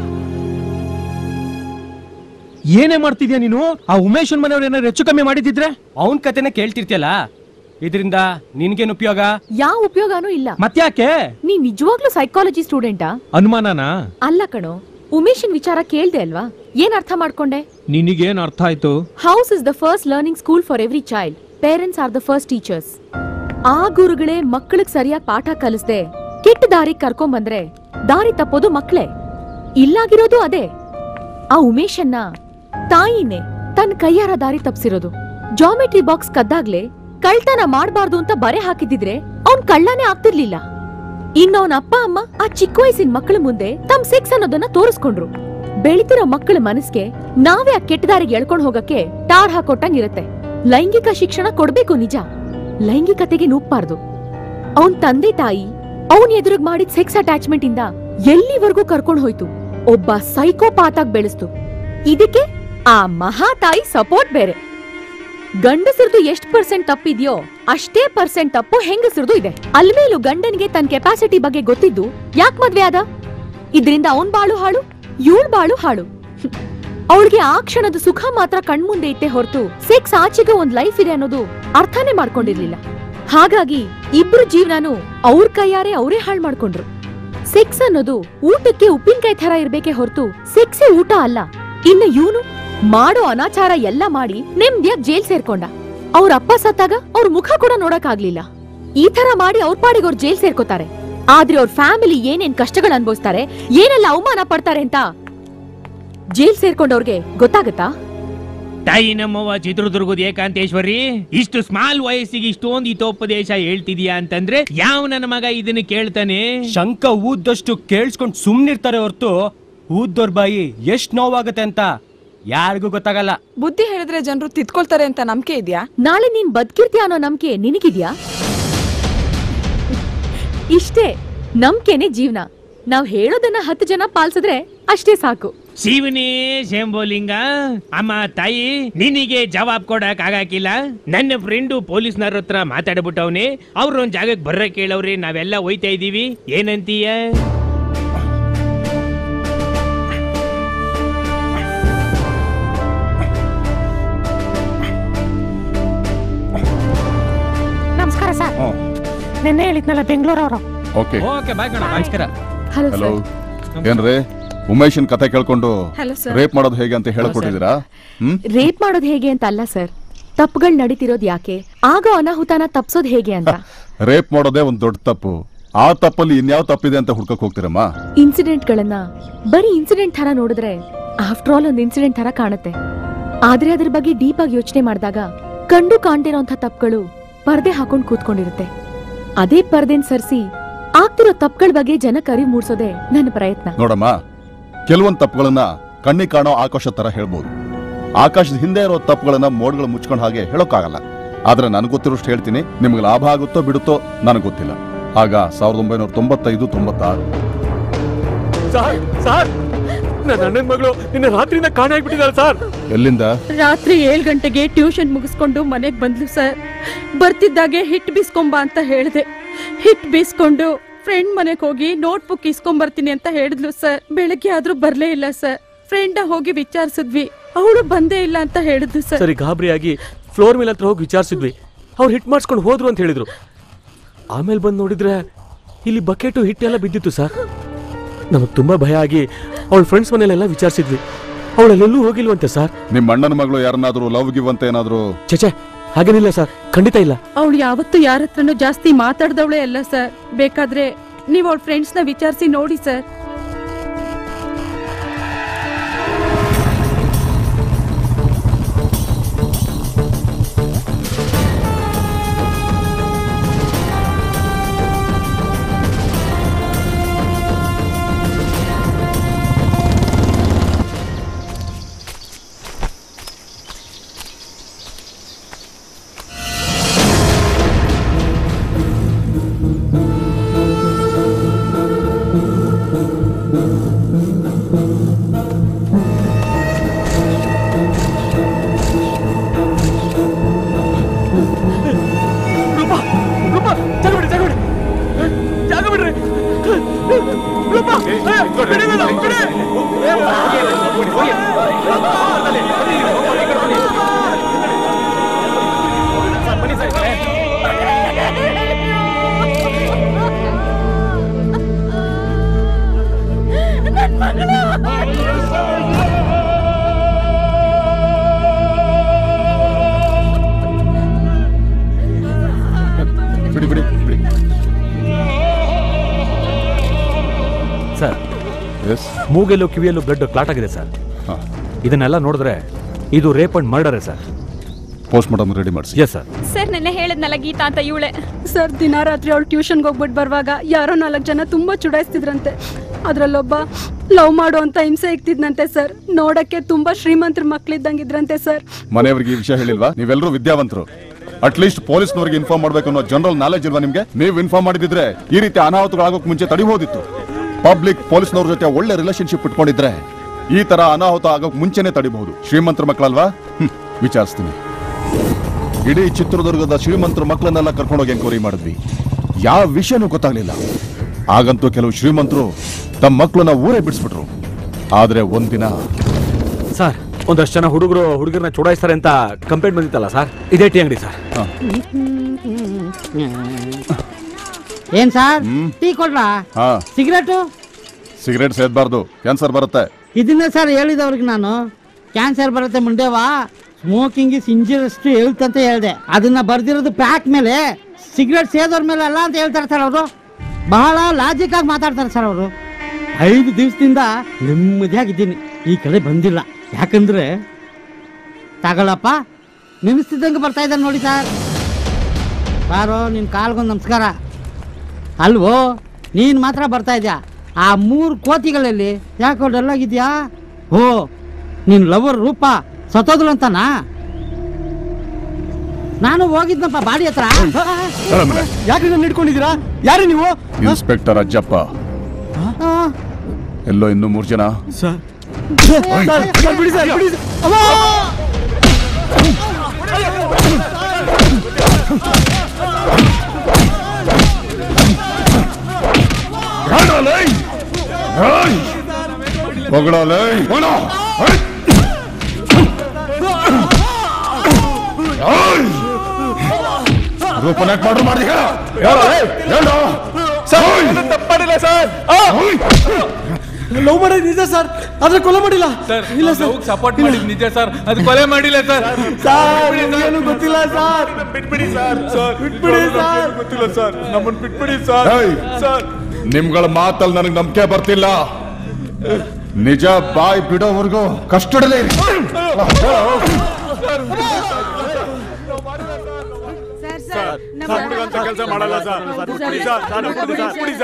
ಏನೇ ಮಾಡ್ತಿದ್ಯಾ ನೀನು ಆ ಉಮೇಶನ್ ಮನೆಯವ್ರು ಏನಾದ್ರು ಹೆಚ್ಚು ಕಮ್ಮಿ ಮಾಡಿದಿದ್ರೆ ಅವನ್ ಕತೆನ ಕೇಳ್ತಿರ್ತಿಯಲ್ಲ ಇದರಿಂದ ನಿನ್ಗೇನ್ ಉಪಯೋಗ ಯಾವ ಉಪಯೋಗನೂ ಇಲ್ಲ ಮತ್ತ್ಯಾಕೆ ನೀ ನಿಜವಾಗ್ಲೂ ಸೈಕಾಲಜಿ ಸ್ಟೂಡೆಂಟಾ ಅನುಮಾನನಾ ಅಲ್ಲ ಕಣೋ ಉಮೇಶನ್ ವಿಚಾರ ಕೇಳ್ದೆ ಅಲ್ವಾ ಏನ್ ಅರ್ಥ ಮಾಡ್ಕೊಂಡೆ ನಿನಗೇನ್ ಅರ್ಥ ಆಯ್ತು house is the first learning school for every child parents are the first teachers ಆ ಗುರುಗಳೇ ಮಕ್ಕಳಿಗೆ ಸರಿಯಾಗಿ ಪಾಠ ಕಲಿಸ್ದೆ ಕೆಟ್ಟ ದಾರಿ ಕರ್ಕೊಂಬಂದ್ರೆ ದಾರಿ ತಪ್ಪೋದು ಮಕ್ಳೇ ಇಲ್ಲಾಗಿರೋದು ಅದೇ ಆ ಉಮೇಶನ್ನ ತಾಯಿನೇ ತನ್ನ ಕೈಯಾರ ದಾರಿ ತಪ್ಸಿರೋದು ಜಾಮೆಟ್ರಿ ಬಾಕ್ಸ್ ಕದ್ದಾಗ್ಲೇ ಕಳ್ತನ ಮಾಡ್ಬಾರ್ದು ಅಂತ ಬರೆ ಹಾಕಿದಿದ್ರೆ ಅವ್ನ್ ಕಳ್ಳನೇ ಆಗ್ತಿರ್ಲಿಲ್ಲ ಇನ್ನು ಅವನ ಅಪ್ಪ ಅಮ್ಮ ಆ ಚಿಕ್ಕ ವಯಸ್ಸಿನ ಮಕ್ಕಳ ಮುಂದೆ ತಮ್ ಸೆಕ್ಸ್ ಅನ್ನೋದನ್ನ ತೋರಿಸ್ಕೊಂಡ್ರು ಬೆಳಿತಿರೋ ಮಕ್ಕಳ ಮನಸ್ಗೆ ನಾವೇ ಆ ಕೆಟ್ಟ ದಾರಿಗೆ ಎಳ್ಕೊಂಡ್ ಹೋಗಕ್ಕೆ ಟಾರ್ ಹಾಕೊಟ್ಟಂಗಿರತ್ತೆ ಲೈಂಗಿಕ ಶಿಕ್ಷಣ ಕೊಡ್ಬೇಕು ನಿಜ ಲೈಂಗಿಕತೆಗೆ ನೂಗ್ಬಾರ್ದು ಅವನ್ ತಂದೆ ತಾಯಿ ಅವನ್ ಎದುರುಗ್ ಮಾಡಿದ ಸೆಕ್ಸ್ ಅಟ್ಯಾಚ್ಮೆಂಟ್ ಇಂದ ಎಲ್ಲಿವರೆಗೂ ಕರ್ಕೊಂಡ್ ಹೋಯ್ತು ಒಬ್ಬ ಸೈಕೋಪಾತ್ ಆಗಿ ಬೆಳೆಸ್ತು ಇದಕ್ಕೆ ಆ ಮಹಾ ತಾಯಿ ಸಪೋರ್ಟ್ ಬೇರೆ ಗಂಡಸರದು ಎಷ್ಟ್ ಪರ್ಸೆಂಟ್ ತಪ್ಪಿದ್ಯೋ ಅಷ್ಟೇ ಪರ್ಸೆಂಟ್ ತಪ್ಪು ಹೆಂಗಸರದು ಇದೆ ಅಲ್ಮೇಲೂ ಗಂಡನ್ಗೆ ತನ್ನ ಕೆಪಾಸಿಟಿ ಬಗ್ಗೆ ಗೊತ್ತಿದ್ದು ಯಾಕ್ ಮದ್ವೆ ಆದ ಇದ್ರಿಂದ ಅವನ್ ಬಾಳು ಹಾಳು ಇವಳ್ ಬಾಳು ಹಾಳು ಅವಳಿಗೆ ಆ ಕ್ಷಣದ ಸುಖ ಮಾತ್ರ ಕಣ್ಮುಂದೆ ಇಟ್ಟೆ ಹೊರತು ಸೆಕ್ಸ್ ಆಚೆಗೆ ಒಂದ್ ಲೈಫ್ ಇದೆ ಅನ್ನೋದು ಅರ್ಥನೇ ಮಾಡ್ಕೊಂಡಿರ್ಲಿಲ್ಲ ಹಾಗಾಗಿ ಇಬ್ರು ಜೀವನನು ಅವ್ರ ಕೈಯಾರೆ ಅವರೇ ಹಾಳು ಮಾಡ್ಕೊಂಡ್ರು ಸೆಕ್ಸ್ ಅನ್ನೋದು ಊಟಕ್ಕೆ ಉಪ್ಪಿನಕಾಯಿ ತರ ಇರ್ಬೇಕೆ ಹೊರತು ಸೆಕ್ಸಿ ಊಟ ಅಲ್ಲ ಇನ್ನು ಇವನು ಮಾಡೋ ಅನಾಚಾರ ಎಲ್ಲ ಮಾಡಿ ನೆಮ್ಮದಿಯಾಗಿ ಜೈಲ್ ಸೇರ್ಕೊಂಡ ಅವ್ರ ಅಪ್ಪ ಸತ್ತಾಗ ಅವ್ರ ಮುಖ ಕೂಡ ನೋಡಕ್ ಆಗ್ಲಿಲ್ಲ ಈ ತರ ಮಾಡಿ ಅವ್ರ ಪಾಡಿಗೆ ಅವ್ರು ಜೈಲ್ ಸೇರ್ಕೋತಾರೆ ಆದ್ರೆ ಅವ್ರ ಫ್ಯಾಮಿಲಿ ಏನೇನ್ ಕಷ್ಟಗಳು ಅನ್ಭವಿಸ್ತಾರೆ ಏನೆಲ್ಲ ಅವಮಾನ ಪಡ್ತಾರೆ ಅಂತ ಜೈಲ್ ಸೇರ್ಕೊಂಡವ್ರಿಗೆ ಗೊತ್ತಾಗತ್ತಾ ತಾಯಿ ನಮ್ಮವ್ವ ಚಿತ್ರದುರ್ಗದ ಏಕಾಂತೇಶ್ವರಿ ಇಷ್ಟು ಸ್ಮಾಲ್ ವಯಸ್ಸಿಗೆ ಇಷ್ಟೊಂದು ಹಿತೋಪದೇಶ ಹೇಳ್ತಿದ್ಯಾ ಅಂತಂದ್ರೆ ಯಾವ ನನ್ನ ಮಗ ಇದನ್ನ ಕೇಳ್ತಾನೆ ಶಂಕ ಊದ್ದಷ್ಟು ಕೇಳಿಸ್ಕೊಂಡು ಸುಮ್ನಿರ್ತಾರೆ ಹೊರ್ತು ಊದ್ದೋರ್ ಬಾಯಿ ಎಷ್ಟ್ ನೋವಾಗತ್ತೆ ಅಂತ ಯಾರಿಗೂ ಗೊತ್ತಾಗಲ್ಲ ಬುದ್ಧಿ ಹೇಳಿದ್ರೆ ಜನರು ತಿದ್ಕೊಳ್ತಾರೆ ಅಂತ ನಂಬಿಕೆ ಇದೆಯಾ ನಾಳೆ ನೀನ್ ಬದುಕಿರ್ತೀಯ ಅನ್ನೋ ನಂಬಿಕೆ ನಿನಗಿದ್ಯಾ ಇಷ್ಟೇ ನಂಬಿಕೆನೆ ಜೀವನ ನಾವ್ ಹೇಳೋದನ್ನ ಹತ್ತು ಜನ ಪಾಲ್ಸಿದ್ರೆ ಅಷ್ಟೇ ಸಾಕು ಶಿವನೇ ಶಂಭೋಲಿಂಗ ಅಮ್ಮ ತಾಯಿ ನಿನಗೆ ಜವಾಬ್ ಕೊಡಕ್ ಆಗಾಕಿಲ್ಲ ನನ್ನ ಫ್ರೆಂಡು ಪೊಲೀಸ್ನವ್ರ ಹತ್ರ ಮಾತಾಡ್ಬಿಟ್ಟವ್ನೆ ಅವ್ರು ಒಂದ್ ಜಾಗಕ್ಕೆ ಬರ್ರ ಕೇಳವ್ರಿ ನಾವೆಲ್ಲ ಹೋಯ್ತಾ ಇದೀವಿ ಏನಂತೀಯ ನಮಸ್ಕಾರ ಸರ್ ನಿನ್ನೆ ಹೇಳಿದ್ನಲ್ಲ ಬೆಂಗಳೂರವರು ಓಕೆ ಓಕೆ ಬಾಯ್ ಕಣ ನಮಸ್ಕಾರ ಹಲೋ ಹಲೋ ಏನ್ರಿ ಉಮೇಶನ್ ಕತೆ ಕೇಳ್ಕೊಂಡು Hello, sir. ರೇಪ್ ಮಾಡೋದು ಹೇಗೆ ಅಂತ ಹೇಳ್ಕೊಟ್ಟಿದ್ದೀರಾ ಹ್ಮ್ ರೇಪ್ ಮಾಡೋದ್ ಹೇಗೆ ಅಂತ ಅಲ್ಲ ಸರ್ ತಪ್ಪುಗಳು ನಡೀತಿರೋದ್ ಯಾಕೆ ಆಗೋ ಅನಾಹುತನ ತಪ್ಸೋದ್ ಹೇಗೆ ಅಂತ ರೇಪ್ ಮಾಡೋದೇ ಒಂದ್ ದೊಡ್ಡ ತಪ್ಪು ಆ ತಪ್ಪಲ್ಲಿ ಇನ್ಯಾವ ತಪ್ಪಿದೆ ಅಂತ ಹುಡ್ಕಕ್ ಹೋಗ್ತೀರಮ್ಮ ಇನ್ಸಿಡೆಂಟ್ ಗಳನ್ನ ಬರೀ ಇನ್ಸಿಡೆಂಟ್ ತರ ನೋಡಿದ್ರೆ ಆಫ್ಟರ್ ಆಲ್ ಒಂದು ಇನ್ಸಿಡೆಂಟ್ ತರ ಕಾಣುತ್ತೆ ಆದ್ರೆ ಅದ್ರ ಬಗ್ಗೆ ಡೀಪ್ ಆಗಿ ಯೋಚನೆ ಮಾಡಿದಾಗ ಕಂಡು ಕಾಣ್ತಿರೋಂಥ ತಪ್ಪುಗಳು ಪರ್ದೆ ಹಾಕೊಂಡ್ ಕೂತ್ಕೊಂಡಿರುತ್ತೆ ಅದೇ ಪರ್ದೆನ್ ಸರ್ಸಿ ಆಗ್ತಿರೋ ತಪ್ಪುಗಳ ಬಗ್ಗೆ ಜನಕ್ಕೆ ಅರಿವು ಮೂಡ್ಸೋದೇ ನನ್ನ ಪ್ರಯತ್ನ ನೋಡಮ್ಮ ಕೆಲವೊಂದ್ ತಪ್ಪುಗಳನ್ನ ಕಣ್ಣಿ ಕಾಣೋ ಆಕಾಶ ತರ ಹೇಳ್ಬೋದು ಆಕಾಶದ ಹಿಂದೆ ಇರೋ ತಪ್ಪುಗಳನ್ನ ಮೋಡ್ಗಳು ಮುಚ್ಕೊಂಡ್ ಹಾಗೆ ಹೇಳೋಕ್ಕಾಗಲ್ಲ ಆದ್ರೆ ನನಗೆ ಗೊತ್ತಿರೋಷ್ಟು ಹೇಳ್ತೀನಿ ನಿಮ್ಗೆ ಲಾಭ ಆಗುತ್ತೋ ಬಿಡುತ್ತೋ ನನಗೆ ಗೊತ್ತಿಲ್ಲ ಆಗ ಸಾವಿರದ ಒಂಬೈನೂರ ತೊಂಬತ್ತೈದು ತೊಂಬತ್ತಾರು ಸರ್ ಸರ್ ನನ್ನ ಅಣ್ಣನ ಮಗಳು ನಿನ್ನೆ ರಾತ್ರಿಯಿಂದ ಕಾಣೆ ಆಗ್ಬಿಟ್ಟಿದ್ದಾರೆ ಸರ್ ಎಲ್ಲಿಂದ ರಾತ್ರಿ ಏಳ್ ಗಂಟೆಗೆ ಟ್ಯೂಷನ್ ಮುಗಿಸ್ಕೊಂಡು ಮನೆಗ್ ಬಂದ್ಲು ಸರ್ ಬರ್ತಿದ್ದಾಗೆ ಹಿಟ್ ಬೀಸ್ಕೊಂಬ ಅಂತ ಹೇಳ್ದೆ ಹಿಟ್ ಬೀಸ್ಕೊಂಡು ಫ್ರೆಂಡ್ ಮನೆಗ್ ಹೋಗಿ ನೋಟ್ ಬುಕ್ ಇಸ್ಕೊಂಬರ್ತೀನಿ ಅಂತ ಹೇಳಿದ್ಲು ಸರ್ ಬೆಳಗ್ಗೆ ಆದ್ರೂ ಬರ್ಲೇ ಇಲ್ಲ ಸರ್ ಫ್ರೆಂಡ್ ಹೋಗಿ ವಿಚಾರಿಸಿದ್ವಿ ಅವಳು ಬಂದೇ ಇಲ್ಲ ಅಂತ ಹೇಳಿದ್ಲು ಸರ್ ಸರಿ ಗಾಬರಿಯಾಗಿ ಫ್ಲೋರ್ ಮೇಲೆ ಹತ್ರ ಹೋಗಿ ವಿಚಾರಿಸಿದ್ವಿ ಅವ್ರು ಹಿಟ್ ಮಾಡಿಸ್ಕೊಂಡು ಹೋದ್ರು ಅಂತ ಹೇಳಿದ್ರು ಆಮೇಲೆ ಬಂದು ನೋಡಿದ್ರೆ ಇಲ್ಲಿ ಬಕೆಟು ಹಿಟ್ಟೆಲ್ಲ ಬಿದ್ದಿತ್ತು ಸರ್ ನಮಗೆ ತುಂಬಾ ಭಯ ಆಗಿ ಅವಳ ಫ್ರೆಂಡ್ಸ್ ಮನೇಲೆಲ್ಲ ವಿಚಾರಿಸಿದ್ವಿ ಅವಳಲ್ಲೆಲ್ಲೂ ಹೋಗಿಲ್ವಂತೆ ಸರ್ ನಿಮ್ಮ ಅಣ್ಣನ ಮಗಳು ಯಾರನ್ನಾದ್ರೂ ಲವ್ ಗಿವ್ ಅಂತ ಏನಾದ್ರು ಚಚೆ ಹಾಗೇನಿಲ್ಲ ಸರ್ ಖಂಡಿತ ಇಲ್ಲ ಅವಳು ಯಾವತ್ತೂ ಯಾರ ಹತ್ರನೂ ಜಾಸ್ತಿ ಮಾತಾಡ್ದವಳೇ ಅಲ್ಲ ಸರ್ ಬೇಕಾದ್ರೆ ನೀವು ಅವಳ ಫ್ರೆಂಡ್ಸ್ನ ವಿಚಾರಿಸಿ ನೋಡಿ ಸರ್ ರೂಪಾ ರೂಪಾ ಜಾಗ ಬಿಡಿ ಜಾಗ ಬಿಡಿ ಜಾಗ ಬಿಡ್ರಿ ರೂಪಾ ಬಿಡಿ ನನ್ನ, ಬಿಡಿ. ಬಿಡಿ ಬಿಡಿ ಬಿಡಿ ಸರ್ ಎಸ್ ಮೂಗೆಲ್ಲೂ ಕಿವಿಯಲ್ಲೂ ಬ್ಲಡ್ ಕ್ಲಾಟ್ ಆಗಿದೆ ಸರ್ ಇದನ್ನೆಲ್ಲ ನೋಡಿದ್ರೆ ಇದು rape and murder sir post mortem ready ಮಾಡಿಸಿ ಎಸ್ ಸರ್ ಸರ್ ನೆನ್ನೆ ಹೇಳದ್ನಲ್ಲ ಗೀತಾ ಅಂತ ಇವಳೆ ಸರ್ ದಿನ ರಾತ್ರಿ ಅವಳು ಟ್ಯೂಷನ್ಗೆ ಹೋಗ್ಬಿಟ್ಟು ಬರುವಾಗ ಯಾರೋ ನಾಲ್ಕು ಜನ ತುಂಬಾ ಚುಡಾಯಿಸ್ತಿದ್ರಂತೆ ಅದ್ರಲ್ಲೊಬ್ಬ ಲವ್ ಮಾಡೋ ಅಂತ ಹಿಂಸೆ ಇಕ್ತಿದ್ನಂತೆ ಸರ್ ನೋಡಕ್ಕೆ ತುಂಬಾ ಶ್ರೀಮಂತರ ಮಕ್ಳಿದ್ದಂಗಿದ್ರಂತೆ ಸರ್ ಮನೆಯವರಿಗೆ ಈ ವಿಷಯ ಹೇಳಿಲ್ವಾ ನೀವೆಲ್ಲರೂ ವಿದ್ಯಾವಂತರು ಅಟ್ಲೀಸ್ಟ್ ಪೊಲೀಸ್ನವರಿಗೆ ಇನ್ಫಾರ್ಮ್ ಮಾಡ್ಬೇಕು ಅನ್ನೋ ಜನರಲ್ ನಾಲೆಜ್ ಇಲ್ವಾ ನಿಮ್ಗೆ ನೀವು ಇನ್ಫಾರ್ಮ್ ಮಾಡಿದ್ರೆ ಈ ರೀತಿ ಅನಾಹುತಗಳಾಗೋಕ್ ಮುಂಚೆ ತಡಿಬಹುದಿತ್ತು ಪಬ್ಲಿಕ್ ಪೊಲೀಸ್ನವ್ರ ಜೊತೆ ಒಳ್ಳೆ ರಿಲೇಶನ್ಶಿಪ್ ಇಟ್ಕೊಂಡಿದ್ರೆ ಈ ತರ ಅನಾಹುತ ಆಗೋಕ್ ಮುಂಚೆನೆ ತಡಿಬಹುದು ಶ್ರೀಮಂತರ ಮಕ್ಕಳಲ್ವಾ ಹ್ಮ್, ವಿಚಾರಿಸ್ತೀನಿ ಇಡೀ ಚಿತ್ರದುರ್ಗದ ಶ್ರೀಮಂತರ ಮಕ್ಕಳನ್ನೆಲ್ಲ ಕರ್ಕೊಂಡೋಗಿ ಎಂಕ್ವೈರಿ ಮಾಡಿದ್ವಿ ಯಾವ ವಿಷಯನೂ ಗೊತ್ತಾಗ್ಲಿಲ್ಲ ಆಗಂತೂ ಕೆಲವು ಶ್ರೀಮಂತರು ತಮ್ಮ ಮಕ್ಕಳನ್ನ ಊರೇ ಬಿಡಿಸ್ಬಿಟ್ರು ಆದ್ರೆ ಒಂದಿನ ಸರ್ ಒಂದಷ್ಟು ಜನ ಹುಡುಗರು ಹುಡುಗರನ್ನ ಚುಡಾಯಿಸ್ತಾರೆ ಅಂತ ಕಂಪ್ಲೇಂಟ್ ಬಂದಿತ್ತಲ್ಲ ಸರ್ ಇದೇ ಟಿ ಅಂಗಡಿ ಸರ್ ಏನ್ ಸರ್ ಟೀ ಕೊಡ್ಲಾ ಹಾ ಸಿಗರೇಟು ಸಿಗರೇಟ್ ಸೇದ್ಬಾರ್ದು ಕ್ಯಾನ್ಸರ್ ಬರುತ್ತೆ ಇದನ್ನೇ ಸರ್ ಹೇಳಿದವ್ರಿಗೆ ನಾನು ಕ್ಯಾನ್ಸರ್ ಬರುತ್ತೆ ಮುಂಡೆವಾ smoking is injurious to health ಅಂತ ಹೇಳಿದೆ ಅದನ್ನ ಬರ್ದಿರೋದು ಪ್ಯಾಕ್ ಮೇಲೆ ಸಿಗರೇಟ್ ಸೇದೋರ್ ಮೇಲೆ ಅಲ್ಲ ಅಂತ ಹೇಳ್ತಾರೆ ಸರ್ ಅವರು ಬಹಳ ಲಾಜಿಕ್ ಆಗಿ ಮಾತಾಡ್ತಾರೆ ಸರ್ ಅವರು ಐದು ದಿವಸದಿಂದ ನೆಮ್ಮದಿಯಾಗಿದ್ದೀನಿ ಈ ಕಡೆ ಬಂದಿಲ್ಲ ಯಾಕಂದ್ರೆ ತಗೊಳಪ್ಪ ನೆನೆಸ್ತಿದ್ದಂಗೆ ಬರ್ತಾ ಇದ್ದಾರೆ ನೋಡಿ ಸರ್ ಸಾರು ನಿನ್ನ ಕಾಲ್ಗೊಂದು ನಮಸ್ಕಾರ ಅಲ್ವೋ ನೀನು ಮಾತ್ರ ಬರ್ತಾ ಇದೆಯಾ ಆ ಮೂರು ಕೋತಿಗಳಲ್ಲಿ ಯಾಕೋ ಡಲ್ ಆಗಿದ್ಯಾ ಓ ನಿನ್ ಲವರ್ ರೂಪ ಸತ್ತೋದ್ರು ಅಂತನಾ ನಾನು ಹೋಗಿದ್ನಪ್ಪ ಬಾಡಿ ಹತ್ರ ಯಾಕೆ ನನ್ನ ಹಿಡ್ಕೊಂಡಿದ್ದೀರಾ ಯಾರು ನೀವು ಇನ್ಸ್ಪೆಕ್ಟರ್ ಅಜ್ಜಪ್ಪ ಆ, ಎಲ್ಲೋ ಇನ್ನೂ ಮೂರು ಜನ ಸರ್ ಸರ್, ಸರ್, ಬಿಡಿ ಸರ್ ಬಿಡಿ ಸರ್. ಅಮ್ಮ! ಹೊಗಳಲೆ ರೂಪನಾಕ್ ಮಾಡ್ರು ಮಾಡಿ ತಪ್ಪಾಡಿಲ್ಲ ಸರ್ ಲವ್ ಮಾಡೋದು ನಿಜ ಸರ್ ಆದ್ರೆ ಕೊಲೆ ಮಾಡಿಲ್ಲ ಇಲ್ಲ ಸರ್ ಸಪೋರ್ಟ್ ಮಾಡಿದ್ ನಿಜ ಸರ್ ಅದು ಕೊಲೆ ಮಾಡಿಲ್ಲ ಸರ್ ಸರ್ ಏನು ಗೊತ್ತಿಲ್ಲ ಸರ್ ಬಿಟ್ಬಿಡಿ ಸರ್ ಸರ್ ಬಿಟ್ಬಿಡಿ ಸರ್ ಗೊತ್ತಿಲ್ಲ ಸರ್ ನಮ್ಮನ್ನ ಬಿಟ್ಬಿಡಿ ಸರ್ ಏಯ್! ಸರ್ ನಿಮ್ಗಳ ಮಾತಲ್ಲಿ ನನಗೆ ನಂಬಿಕೆ ಬರ್ತಿಲ್ಲ ನಿಜ ಬಾಯ್ ಬಿಡೋವರೆಗೂ ಕಷ್ಟಡಲೇ ಇರಿ ಕೆಲಸ ಮಾಡಲ್ಲ ಸರ್ ಬಿಟ್ಬಿಡಿ ಸರ್ ಸರ್, ಬಿಟ್ಬಿಡಿ ಸರ್, ಬಿಟ್ಬಿಡಿ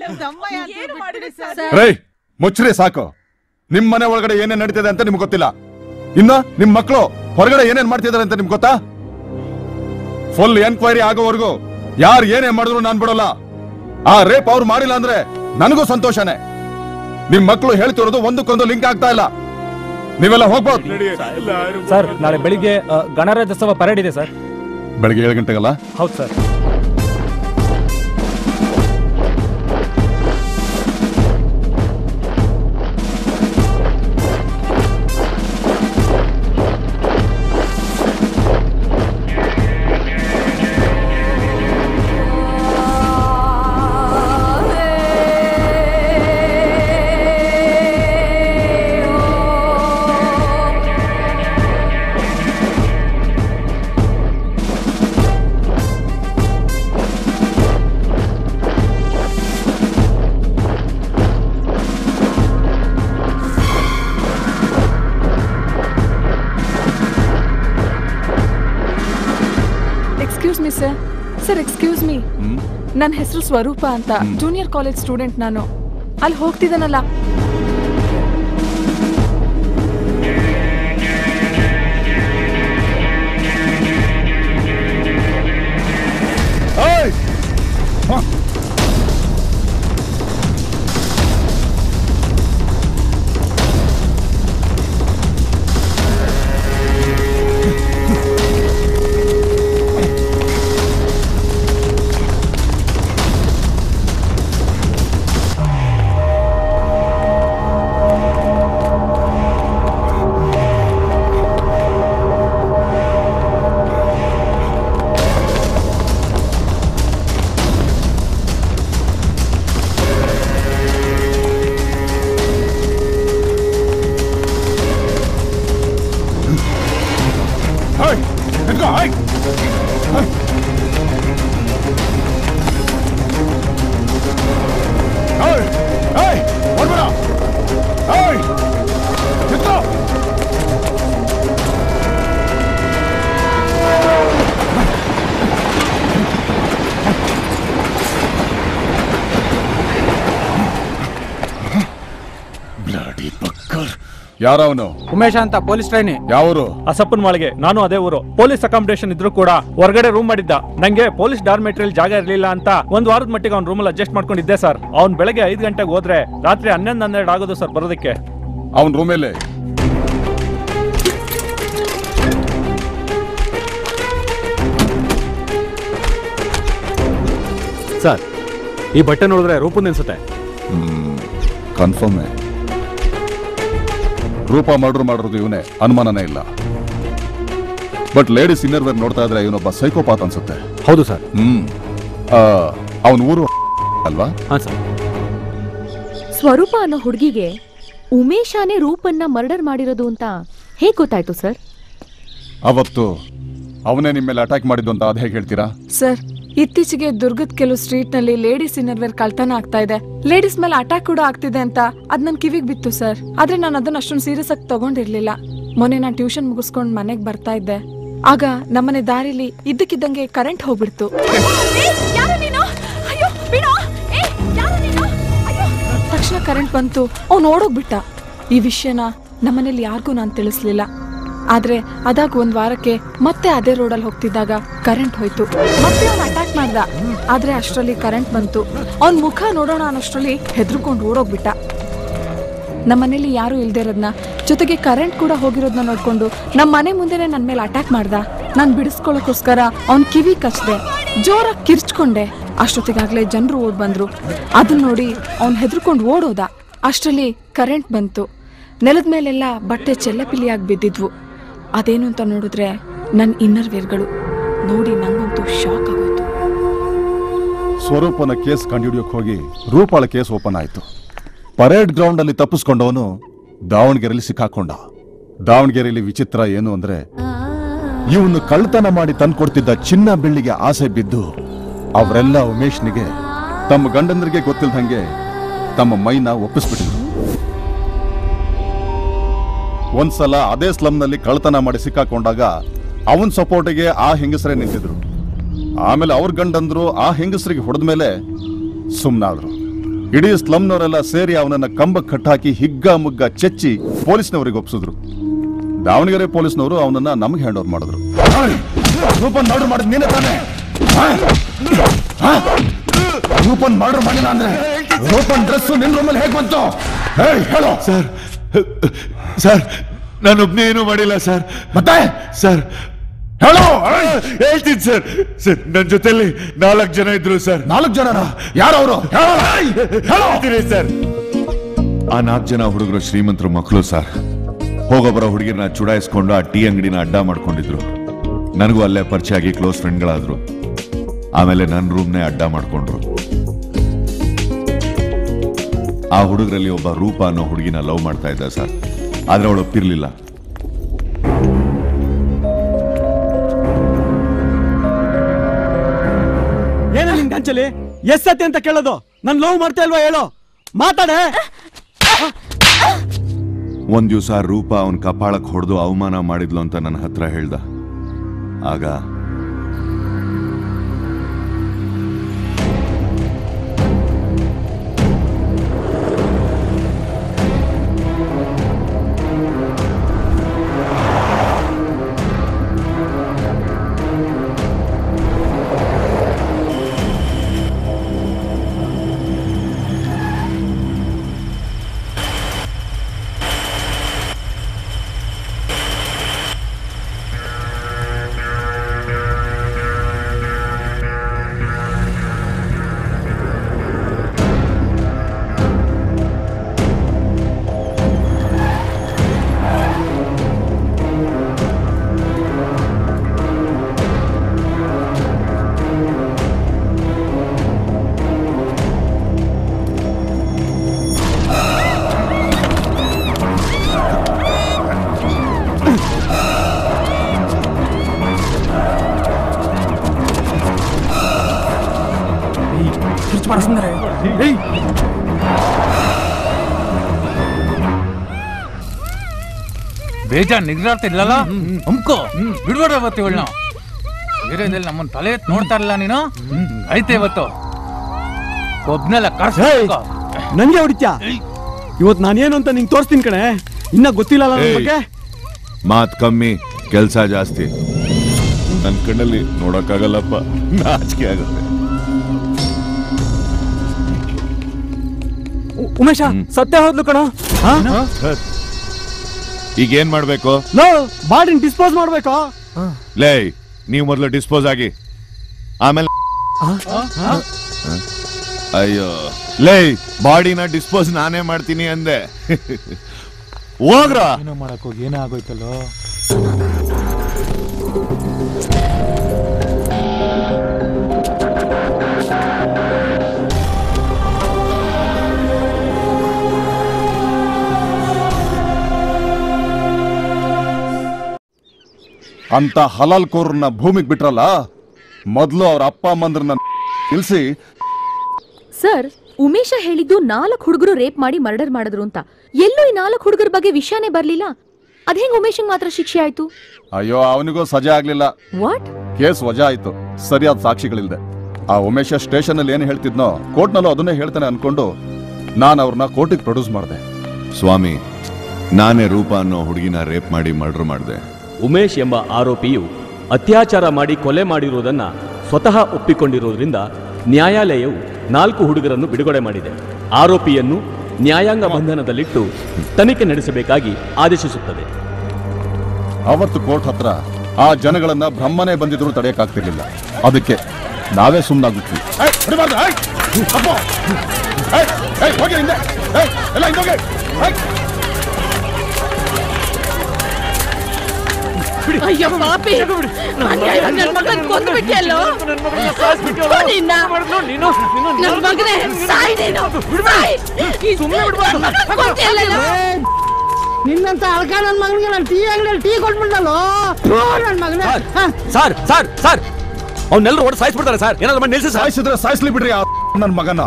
ಸರ್ ರೈ ಮುಚ್ಚ್ರಿ ಸಾಕು ನಿಮ್ ಮನೆ ಒಳಗಡೆ ಏನೇನ್ ನಡೀತಿದೆ ಅಂತ ನಿಮ್ಗೆ ಗೊತ್ತಿಲ್ಲ ಇನ್ನ ನಿಮ್ ಮಕ್ಕಳು ಹೊರಗಡೆ ಏನೇನ್ ಮಾಡ್ತಿದಾರೆ ಅಂತ ನಿಮ್ಗೆ ಗೊತ್ತಾ ಫುಲ್ ಎನ್ಕ್ವೈರಿ ಆಗೋವರೆಗೂ ಯಾರು ಏನೇ ಮಾಡಿದ್ರು ನಾನ್ ಬಿಡೋಲ್ಲ ಆ ರೇಪ್ ಅವ್ರು ಮಾಡಿಲ್ಲ ಅಂದ್ರೆ ನನಗೂ ಸಂತೋಷನೇ ನಿಮ್ ಮಕ್ಕಳು ಹೇಳ್ತಿರೋದು ಒಂದಕ್ಕೊಂದು ಲಿಂಕ್ ಆಗ್ತಾ ಇಲ್ಲ ನೀವೆಲ್ಲ ಹೋಗ್ಬೋದು ಸರ್ ನಾಳೆ ಬೆಳಿಗ್ಗೆ ಅ, ಗಣರಾಜ್ಯೋತ್ಸವ ಪರೇಡ್ ಇದೆ ಸರ್ ಬೆಳಗ್ಗೆ ಏಳು ಗಂಟೆಗಲ್ಲ ಹೌದು sir excuse me sir sir excuse me ನನ್ನ ಹೆಸರು ಸ್ವರೂಪ ಅಂತ ಜೂನಿಯರ್ ಕಾಲೇಜ್ ಸ್ಟೂಡೆಂಟ್ ನಾನು ಅಲ್ಲಿ ಹೋಗ್ತಿದ್ದಾನಲ್ಲ Hey! Let's go! Hey! Hey! Hey! ಹೊರ್ಡ್ಬೇಡ! Hey! ನಿಂತ್ಕೋ! ಯಾರ ಅವನು ಉಮೇಶ ಅಂತ ಪೊಲೀಸ್ ಟ್ರೈನಿ ಯಾವರು ಅಸಪ್ಪನ್ ಮಾಳಿಗೆ ನಾನು ಅದೇ ಊರು ಪೊಲೀಸ್ ಅಕಾಮಿಡೇಷನ್ ಇದ್ರು ಕೂಡ ಹೊರಗಡೆ ರೂಮ್ ಮಾಡಿದ್ದ ನಂಗೆ ಪೊಲೀಸ್ ಡಾರ್ಮೆಟ್ರಿಯಲ್ಲಿ ಜಾಗ ಇರಲಿಲ್ಲ ಅಂತ ಒಂದ್ ವಾರದ ಮಟ್ಟಿಗೆ ಅವ್ನ ರೂಮಲ್ಲಿ ಅಡ್ಜಸ್ಟ್ ಮಾಡ್ಕೊಂಡಿದ್ದೆ ಸರ್ ಅವ್ನ್ ಬೆಳಗ್ಗೆ ಐದು ಗಂಟೆಗೆ ಹೋದ್ರೆ ರಾತ್ರಿ ಹನ್ನೊಂದು ಹನ್ನೆರಡು ಆಗೋದು ಸರ್ ಬರೋದಕ್ಕೆ ಅವನ್ ರೂಮಲ್ಲಿ ಸರ್ ಈ ಬಟ್ಟೆ ನೋಡಿದ್ರೆ ರೂಪನ್ ಅನ್ಸುತ್ತೆ ಕನ್ಫರ್ಮ್ ರೂಪ ಮರ್ಡರ್ ಮಾಡಿರೋದು ಇವನೇ ಅನುಮಾನನೇ ಇಲ್ಲ ಬಟ್ ಲೇಡೀಸ್ ಇನ್ನರ್ ವೇರ್ ನೋಡ್ತಾ ಇದ್ರೆ ಇವನೊಬ್ಬ ಸೈಕೋಪಾತ್ ಅನ್ಸುತ್ತೆ ಹೌದು ಸರ್ ಹ್ಮ್ ಅವನ ಊರು ಅಲ್ವಾ ಸ್ವರೂಪ ಅನ್ನೋ ಹುಡುಗಿಗೆ ಉಮೇಶಾನೇ ರೂಪನ್ನ ಮರ್ಡರ್ ಮಾಡಿರೋದು ಅಂತ ಹೇಗ್ ಗೊತ್ತಾಯ್ತು ಸರ್ ಅವತ್ತು ಅವನೇ ನಿಮ್ಮ ಮೇಲೆ ಅಟ್ಯಾಕ್ ಮಾಡಿದ್ದು ಅಂತ ಅದ್ ಹೇಗೆ ಹೇಳ್ತೀರಾ ಸರ್ ಇತ್ತೀಚೆಗೆ ದುರ್ಗದ ಕೆಲವು ಸ್ಟ್ರೀಟ್ ನಲ್ಲಿ ಲೇಡೀಸ್ ಇನ್ನರ್ವೇರ್ ಕಳ್ತನ ಆಗ್ತಾ ಇದೆ ಲೇಡೀಸ್ ಮೇಲೆ ಅಟ್ಯಾಕ್ ಕೂಡ ಆಗ್ತಿದೆ ಅಂತ ಅದ್ ನನ್ ಕಿವಿಗ್ ಬಿತ್ತು ಸರ್ ಆದ್ರೆ ನಾನು ಅದನ್ನ ಅಷ್ಟೊಂದು ಸೀರಿಯಸ್ ಆಗಿ ತಗೊಂಡಿರ್ಲಿಲ್ಲ ಮೊನ್ನೆ ನಾನು ಟ್ಯೂಷನ್ ಮುಗಿಸ್ಕೊಂಡ್ ಮನೆಗ್ ಬರ್ತಾ ಇದ್ದೆ ಆಗ ನಮ್ಮನೆ ದಾರಿಲಿ ಇದ್ದಕ್ಕಿದ್ದಂಗೆ ಕರೆಂಟ್ ಹೋಗ್ಬಿಡ್ತು ತಕ್ಷಣ ಕರೆಂಟ್ ಬಂತು ಅವ್ನು ಓಡೋಗ್ಬಿಟ್ಟ ಈ ವಿಷಯನ ನಮ್ಮನೇಲಿ ಯಾರಿಗೂ ನಾನು ತಿಳಿಸ್ಲಿಲ್ಲ ಆದ್ರೆ ಅದಾಗ ಒಂದ್ ವಾರಕ್ಕೆ ಮತ್ತೆ ಅದೇ ರೋಡಲ್ಲಿ ಹೋಗ್ತಿದ್ದಾಗ ಕರೆಂಟ್ ಹೋಯ್ತು ಮತ್ತೆ ಅವ್ನು ಅಟ್ಯಾಕ್ ಮಾಡ್ದ ಆದ್ರೆ ಅಷ್ಟರಲ್ಲಿ ಕರೆಂಟ್ ಬಂತು ಅವ್ನ್ ಮುಖ ನೋಡೋಣ ಅನ್ನೋಷ್ಟ್ರಲ್ಲಿ ಹೆದರ್ಕೊಂಡು ಓಡೋಗ್ಬಿಟ್ಟ ನಮ್ಮನೇಲಿ ಯಾರು ಇಲ್ದೇ ಇರೋದ್ನ ಜೊತೆಗೆ ಕರೆಂಟ್ ಕೂಡ ಹೋಗಿರೋದನ್ನ ನೋಡ್ಕೊಂಡು ನಮ್ಮ ಮನೆ ಮುಂದೆನೆ ನನ್ನ ಮೇಲೆ ಅಟ್ಯಾಕ್ ಮಾಡ್ದ ನಾನು ಬಿಡಿಸ್ಕೊಳ್ಳೋಕ್ಕೋಸ್ಕರ ಅವ್ನ್ ಕಿವಿ ಕಚ್ದೆ ಜೋರಾಗಿ ಕಿರ್ಚ್ಕೊಂಡೆ ಅಷ್ಟೊತ್ತಿಗಾಗ್ಲೇ ಜನರು ಓಡ್ ಬಂದ್ರು ಅದನ್ನ ನೋಡಿ ಅವ್ನ್ ಹೆದರ್ಕೊಂಡು ಓಡೋದ ಅಷ್ಟರಲ್ಲಿ ಕರೆಂಟ್ ಬಂತು ನೆಲದ ಮೇಲೆಲ್ಲ ಬಟ್ಟೆ ಚೆಲ್ಲಪಿಲಿಯಾಗಿ ಬಿದ್ದಿದ್ವು ಅದೇನು ಅಂತ ನೋಡಿದ್ರೆ ನನ್ನ ಇನ್ನರ್ ವೇರ್ಗಳು ನೋಡಿ ನಂಗಂತೂ ಶಾಕ್ ಆಗೋಯ್ತು ಸ್ವರೂಪನ ಕೇಸ್ ಕಂಡುಹಿಡಿಯೋಕೆ ಹೋಗಿ ರೂಪಾಳ ಕೇಸ್ ಓಪನ್ ಆಯ್ತು ಪರೇಡ್ ಗ್ರೌಂಡ್ ಅಲ್ಲಿ ತಪ್ಪಿಸ್ಕೊಂಡವನು ದಾವಣಗೆರೆಯಲ್ಲಿ ಸಿಕ್ಕಾಕೊಂಡ ದಾವಣಗೆರೆಯಲ್ಲಿ ವಿಚಿತ್ರ ಏನು ಅಂದ್ರೆ ಇವನು ಕಳ್ತನ ಮಾಡಿ ತಂದ್ಕೊಡ್ತಿದ್ದ ಚಿನ್ನ ಬೆಳ್ಳಿಗೆ ಆಸೆ ಬಿದ್ದು ಅವರೆಲ್ಲ ಉಮೇಶ್ನಿಗೆ ತಮ್ಮ ಗಂಡಂದ್ರಿಗೆ ಗೊತ್ತಿಲ್ದಂಗೆ ತಮ್ಮ ಮೈನ ಒಪ್ಪಿಸ್ಬಿಟ್ಟಿದ್ರು ಒಂದ್ಸಲ ಅದೇ ಸ್ಲಮ್ನಲ್ಲಿ ಕಳ್ತನ ಮಾಡಿ ಸಿಕ್ಕಾಕೊಂಡಾಗ ಅವನ್ ಸಪೋರ್ಟಿಗೆ ಆ ಹೆಂಗಸರೇ ನಿಂತಿದ್ರು ಆಮೇಲೆ ಅವ್ರ ಗಂಡಂದ್ರು ಆ ಹೆಂಗಸರಿಗೆ ಹೊಡೆದ ಮೇಲೆ ಸುಮ್ನಾದ್ರು ಇಡೀ ಸ್ಲಮ್ನವರೆಲ್ಲ ಸೇರಿ ಅವನನ್ನ ಕಂಬಕ್ಕೆ ಕಟ್ಟಾಕಿ ಹಿಗ್ಗ ಮುಗ್ಗ ಚೆಚ್ಚಿ ಪೊಲೀಸ್ನವರಿಗೆ ಒಪ್ಸಿದ್ರು ದಾವಣಗೆರೆ ಪೊಲೀಸ್ನವರು ಅವನನ್ನ ನಮಗೆ ಹ್ಯಾಂಡ್ ಓವರ್ ಮಾಡಿದ್ರು ರೂಪನ್ ಮರ್ಡರ್ ಮಾಡಿದ್ ನೀನೇ ತಾನೆ ರೂಪನ್ ಮರ್ಡರ್ ಮಾಡಿಲ್ಲ ಅಂದ್ರೆ ರೂಪನ್ ಡ್ರೆಸ್ ನಿನ್ ರೂಮಲ್ಲಿ ಹೇಗ್ ಬಂತು ಹೇಳಿ ಹೇಳೋ ಸರ್ ಸರ್ ನಾನೊಬ್ನೇ ಏನೂ ಮಾಡಿಲ್ಲ ಸರ್ ಮತ್ತೆ ಸರ್ ಹೇಳೋ ಹೇಳ್ತೀನಿ ಸರ್ ಸರ್ ನನ್ನ ಜೊತೆಲಿ ನಾಲ್ಕು ಜನ ಇದ್ರು ಸರ್ ನಾಲ್ಕು ಜನ ಯಾರವರು ಹೇಳ್ತೀನಿ ಸರ್ ಆ ನಾಲ್ಕು ಜನ ಹುಡುಗರು ಶ್ರೀಮಂತರು ಮಕ್ಕಳು ಸರ್ ಹೋಗೋಬರೋ ಹುಡುಗಿರನ್ನ ಚುಡಾಯಿಸ್ಕೊಂಡು ಆ ಟೀ ಅಂಗಡಿನ ಅಡ್ಡ ಮಾಡ್ಕೊಂಡಿದ್ರು ನನಗೂ ಅಲ್ಲೇ ಪರಿಚಯ ಆಗಿ ಕ್ಲೋಸ್ ಫ್ರೆಂಡ್ಗಳಾದ್ರು ಆಮೇಲೆ ನನ್ನ ರೂಮ್ನೇ ಅಡ್ಡ ಮಾಡ್ಕೊಂಡ್ರು ಆ ಹುಡುಗರಲ್ಲಿ ಒಬ್ಬ ರೂಪ ಅನ್ನೋ ಹುಡುಗಿನ ಲವ್ ಮಾಡ್ತಾ ಇದ್ದ ಸರ್ ಆದ್ರೆ ಅವಳು ಒಪ್ಪಿರ್ಲಿಲ್ಲ ಏನ ನಿನ್ ಗಂಚಲಿ ಎಸ್ ಸತಿ ಅಂತ ಕೇಳೋದು ನನ್ ಲವ್ ಮಾಡ್ತಾ ಇಲ್ವಾ ಹೇಳು ಮಾತಾಡೆ ಒಂದ್ ದಿವಸ ರೂಪ ಅವನ್ ಕಪಾಳಕ್ ಹೊಡೆದು ಅವಮಾನ ಮಾಡಿದ್ಲು ಅಂತ ನನ್ನ ಹತ್ರ ಹೇಳ್ದ ಆಗ ಬೇಜಾರ್ ನಿಗ್ರಾಡ್ತಿರ್ಲಲ್ಲ ಹಮ್ಕೋ ಬಿಡ್ಬೇಡ ಇವತ್ತು ಇವಳನ್ನ ಬೇರೆದಲ್ಲಿ ನಮ್ಮನ್ನ ತಲೆ ಎತ್ತಿ ನೋಡ್ತಾ ಇರಲ್ಲ ನೀನು ಐತೆ ಇವತ್ತು ಒಬ್ನೆಲ್ಲ ಕರ್ಸ ನಂಗೆ ಹೊಡಿತ್ಯಾ ಇವತ್ ನಾನೇನು ಅಂತ ನಿಂಗೆ ತೋರಿಸ್ತೀನಿ ಕಣೆ ಇನ್ನ ಗೊತ್ತಿಲ್ಲ ನನ್ ಏಯ್. ಬಗ್ಗೆ ಮಾತ್ ಕಮ್ಮಿ ಕೆಲ್ಸ ಜಾಸ್ತಿ ನನ್ ಕಣ್ಣಲ್ಲಿ ನೋಡಕ್ಕಾಗಲ್ಲಪ್ಪ ನಾಚಿಕೆ ಆಗುತ್ತೆ ಉ- ಉಮೇಶ ಸತ್ಯ ಹೋದ್ಲು ಕಣ ಈಗ ಏನ್ ಮಾಡ್ಬೇಕು ಲೋ ಬಾಡಿನ ಡಿಸ್ಪೋಸ್ ಮಾಡ್ಬೇಕು ಲೇ ನೀವು ಮೊದಲು ಡಿಸ್ಪೋಸ್ ಆಗಿ ಆಮೇಲೆ ಅಯ್ಯೋ ಲೇ ಬಾಡಿನ ಡಿಸ್ಪೋಸ್ ನಾನೇ ಮಾಡ್ತೀನಿ ಅಂದೆ ಹೋಗ್ರ ಏನೋ ಮಾಡಕ್ ಹೋಗಿ ಏನೋ ಆಗೋಯ್ತಲ್ಲೋ ಅಂತ ಹಲಾಲ್ ಕೋರ್ನ ಭೂಮಿಗೆ ಬಿಟ್ರಲ್ಲ ಮೊದಲು ಅವ್ರ ಅಪ್ಪ ಅಮ್ಮಂದ್ರನ್ನ ನಿಲ್ಸಿ ಸರ್ ಉಮೇಶ ಹೇಳಿದ್ದು ನಾಲ್ಕು ಹುಡುಗರು ರೇಪ್ ಮಾಡಿ ಮರ್ಡರ್ ಮಾಡಿದ್ರು ಅಂತ ಎಲ್ಲೂ ಈ ನಾಲ್ಕು ಹುಡುಗರ ಬಗ್ಗೆ ವಿಷಯನೇ ಬರ್ಲಿಲ್ಲ ಅದೇಂಗ್ ಉಮೇಶಂಗ್ ಮಾತ್ರ ಶಿಕ್ಷೆ ಆಯ್ತು ಅಯ್ಯೋ ಅವನಿಗೂ ಸಜೆ ಆಗ್ಲಿಲ್ಲ ವಾಟ್ ಕೇಸ್ ವಜಾ ಆಯ್ತು ಸರಿಯಾದ ಸಾಕ್ಷಿಗಳಿಲ್ದೆ ಆ ಉಮೇಶ ಸ್ಟೇಷನ್ ಅಲ್ಲಿ ಏನ್ ಹೇಳ್ತಿದ್ನೋ ಕೋರ್ಟ್ನಲ್ಲೂ ಅದನ್ನೇ ಹೇಳ್ತಾನೆ ಅನ್ಕೊಂಡು ನಾನು ಅವ್ರನ್ನ ಕೋರ್ಟಿಗೆ ಪ್ರೊಡ್ಯೂಸ್ ಮಾಡಿದೆ ಸ್ವಾಮಿ ನಾನೇ ರೂಪ ಅನ್ನೋ ಹುಡುಗಿನ ರೇಪ್ ಮಾಡಿ ಮರ್ಡರ್ ಮಾಡಿದೆ ಉಮೇಶ್ ಎಂಬ ಆರೋಪಿಯು ಅತ್ಯಾಚಾರ ಮಾಡಿ ಕೊಲೆ ಮಾಡಿರುವುದನ್ನ ಸ್ವತಃ ಒಪ್ಪಿಕೊಂಡಿರುವುದರಿಂದ ನ್ಯಾಯಾಲಯವು ನಾಲ್ಕು ಹುಡುಗರನ್ನು ಬಿಡುಗಡೆ ಮಾಡಿದೆ ಆರೋಪಿಯನ್ನು ನ್ಯಾಯಾಂಗ ಬಂಧನದಲ್ಲಿಟ್ಟು ತನಿಖೆ ನಡೆಸಬೇಕಾಗಿ ಆದೇಶಿಸುತ್ತದೆ ಅವತ್ತು ಕೋರ್ಟ್ ಹತ್ರ ಆ ಜನಗಳನ್ನ ಬ್ರಹ್ಮನೇ ಬಂದಿದ್ರು ತಡೆಯಕ್ಕಾಗ್ತಿರ್ಲಿಲ್ಲ ಅದಕ್ಕೆ ನಾವೇ ಸುಮ್ಮನಾಗ್ಬಿಟ್ವಿ ಅಯ್ಯೋ ಪಾಪಿ ಅನ್ಯಾಯವಾಗಿ ನನ್ ಮಗನ್ ಕೊಂದ್ಬಿಟ್ಟಿಯಲ್ಲೋ ನಿನ್ನ ನನ್ ಮಗನೇ ಸಾಯ್ ನೀನು ಸಾಯ್ ನನ್ ಮಗನ್ ಕೊಂದ್ಯಲ್ಲೋ? ನಿನ್ನಂತ ಅಲ್ಕ ನನ್ ಮಗನಿಗೆ ನಾನು ಟೀ ಅಂಗಡಿಯಲ್ಲಿ ಟೀ ಕೊಟ್ಬಿಟ್ಟಲ್ಲೋ ನನ್ ಮಗನ ಸರ್ ಸರ್ ಸರ್ ಅವನ್ನೆಲ್ಲರೂ ಹೊಡೆದು ಸಾಯಿಸ್ಬಿಡ್ತಾರೆ ಸರ್ ಏನಾದ್ರು ಮಾಡಿ ನಿಲ್ಸಿ ಸಾಯಿಸಿದ್ರೆ ಸಾಯಿಸ್ಲಿ ಬಿಡ್ರಿ ಆ ನನ್ನ ಮಗನ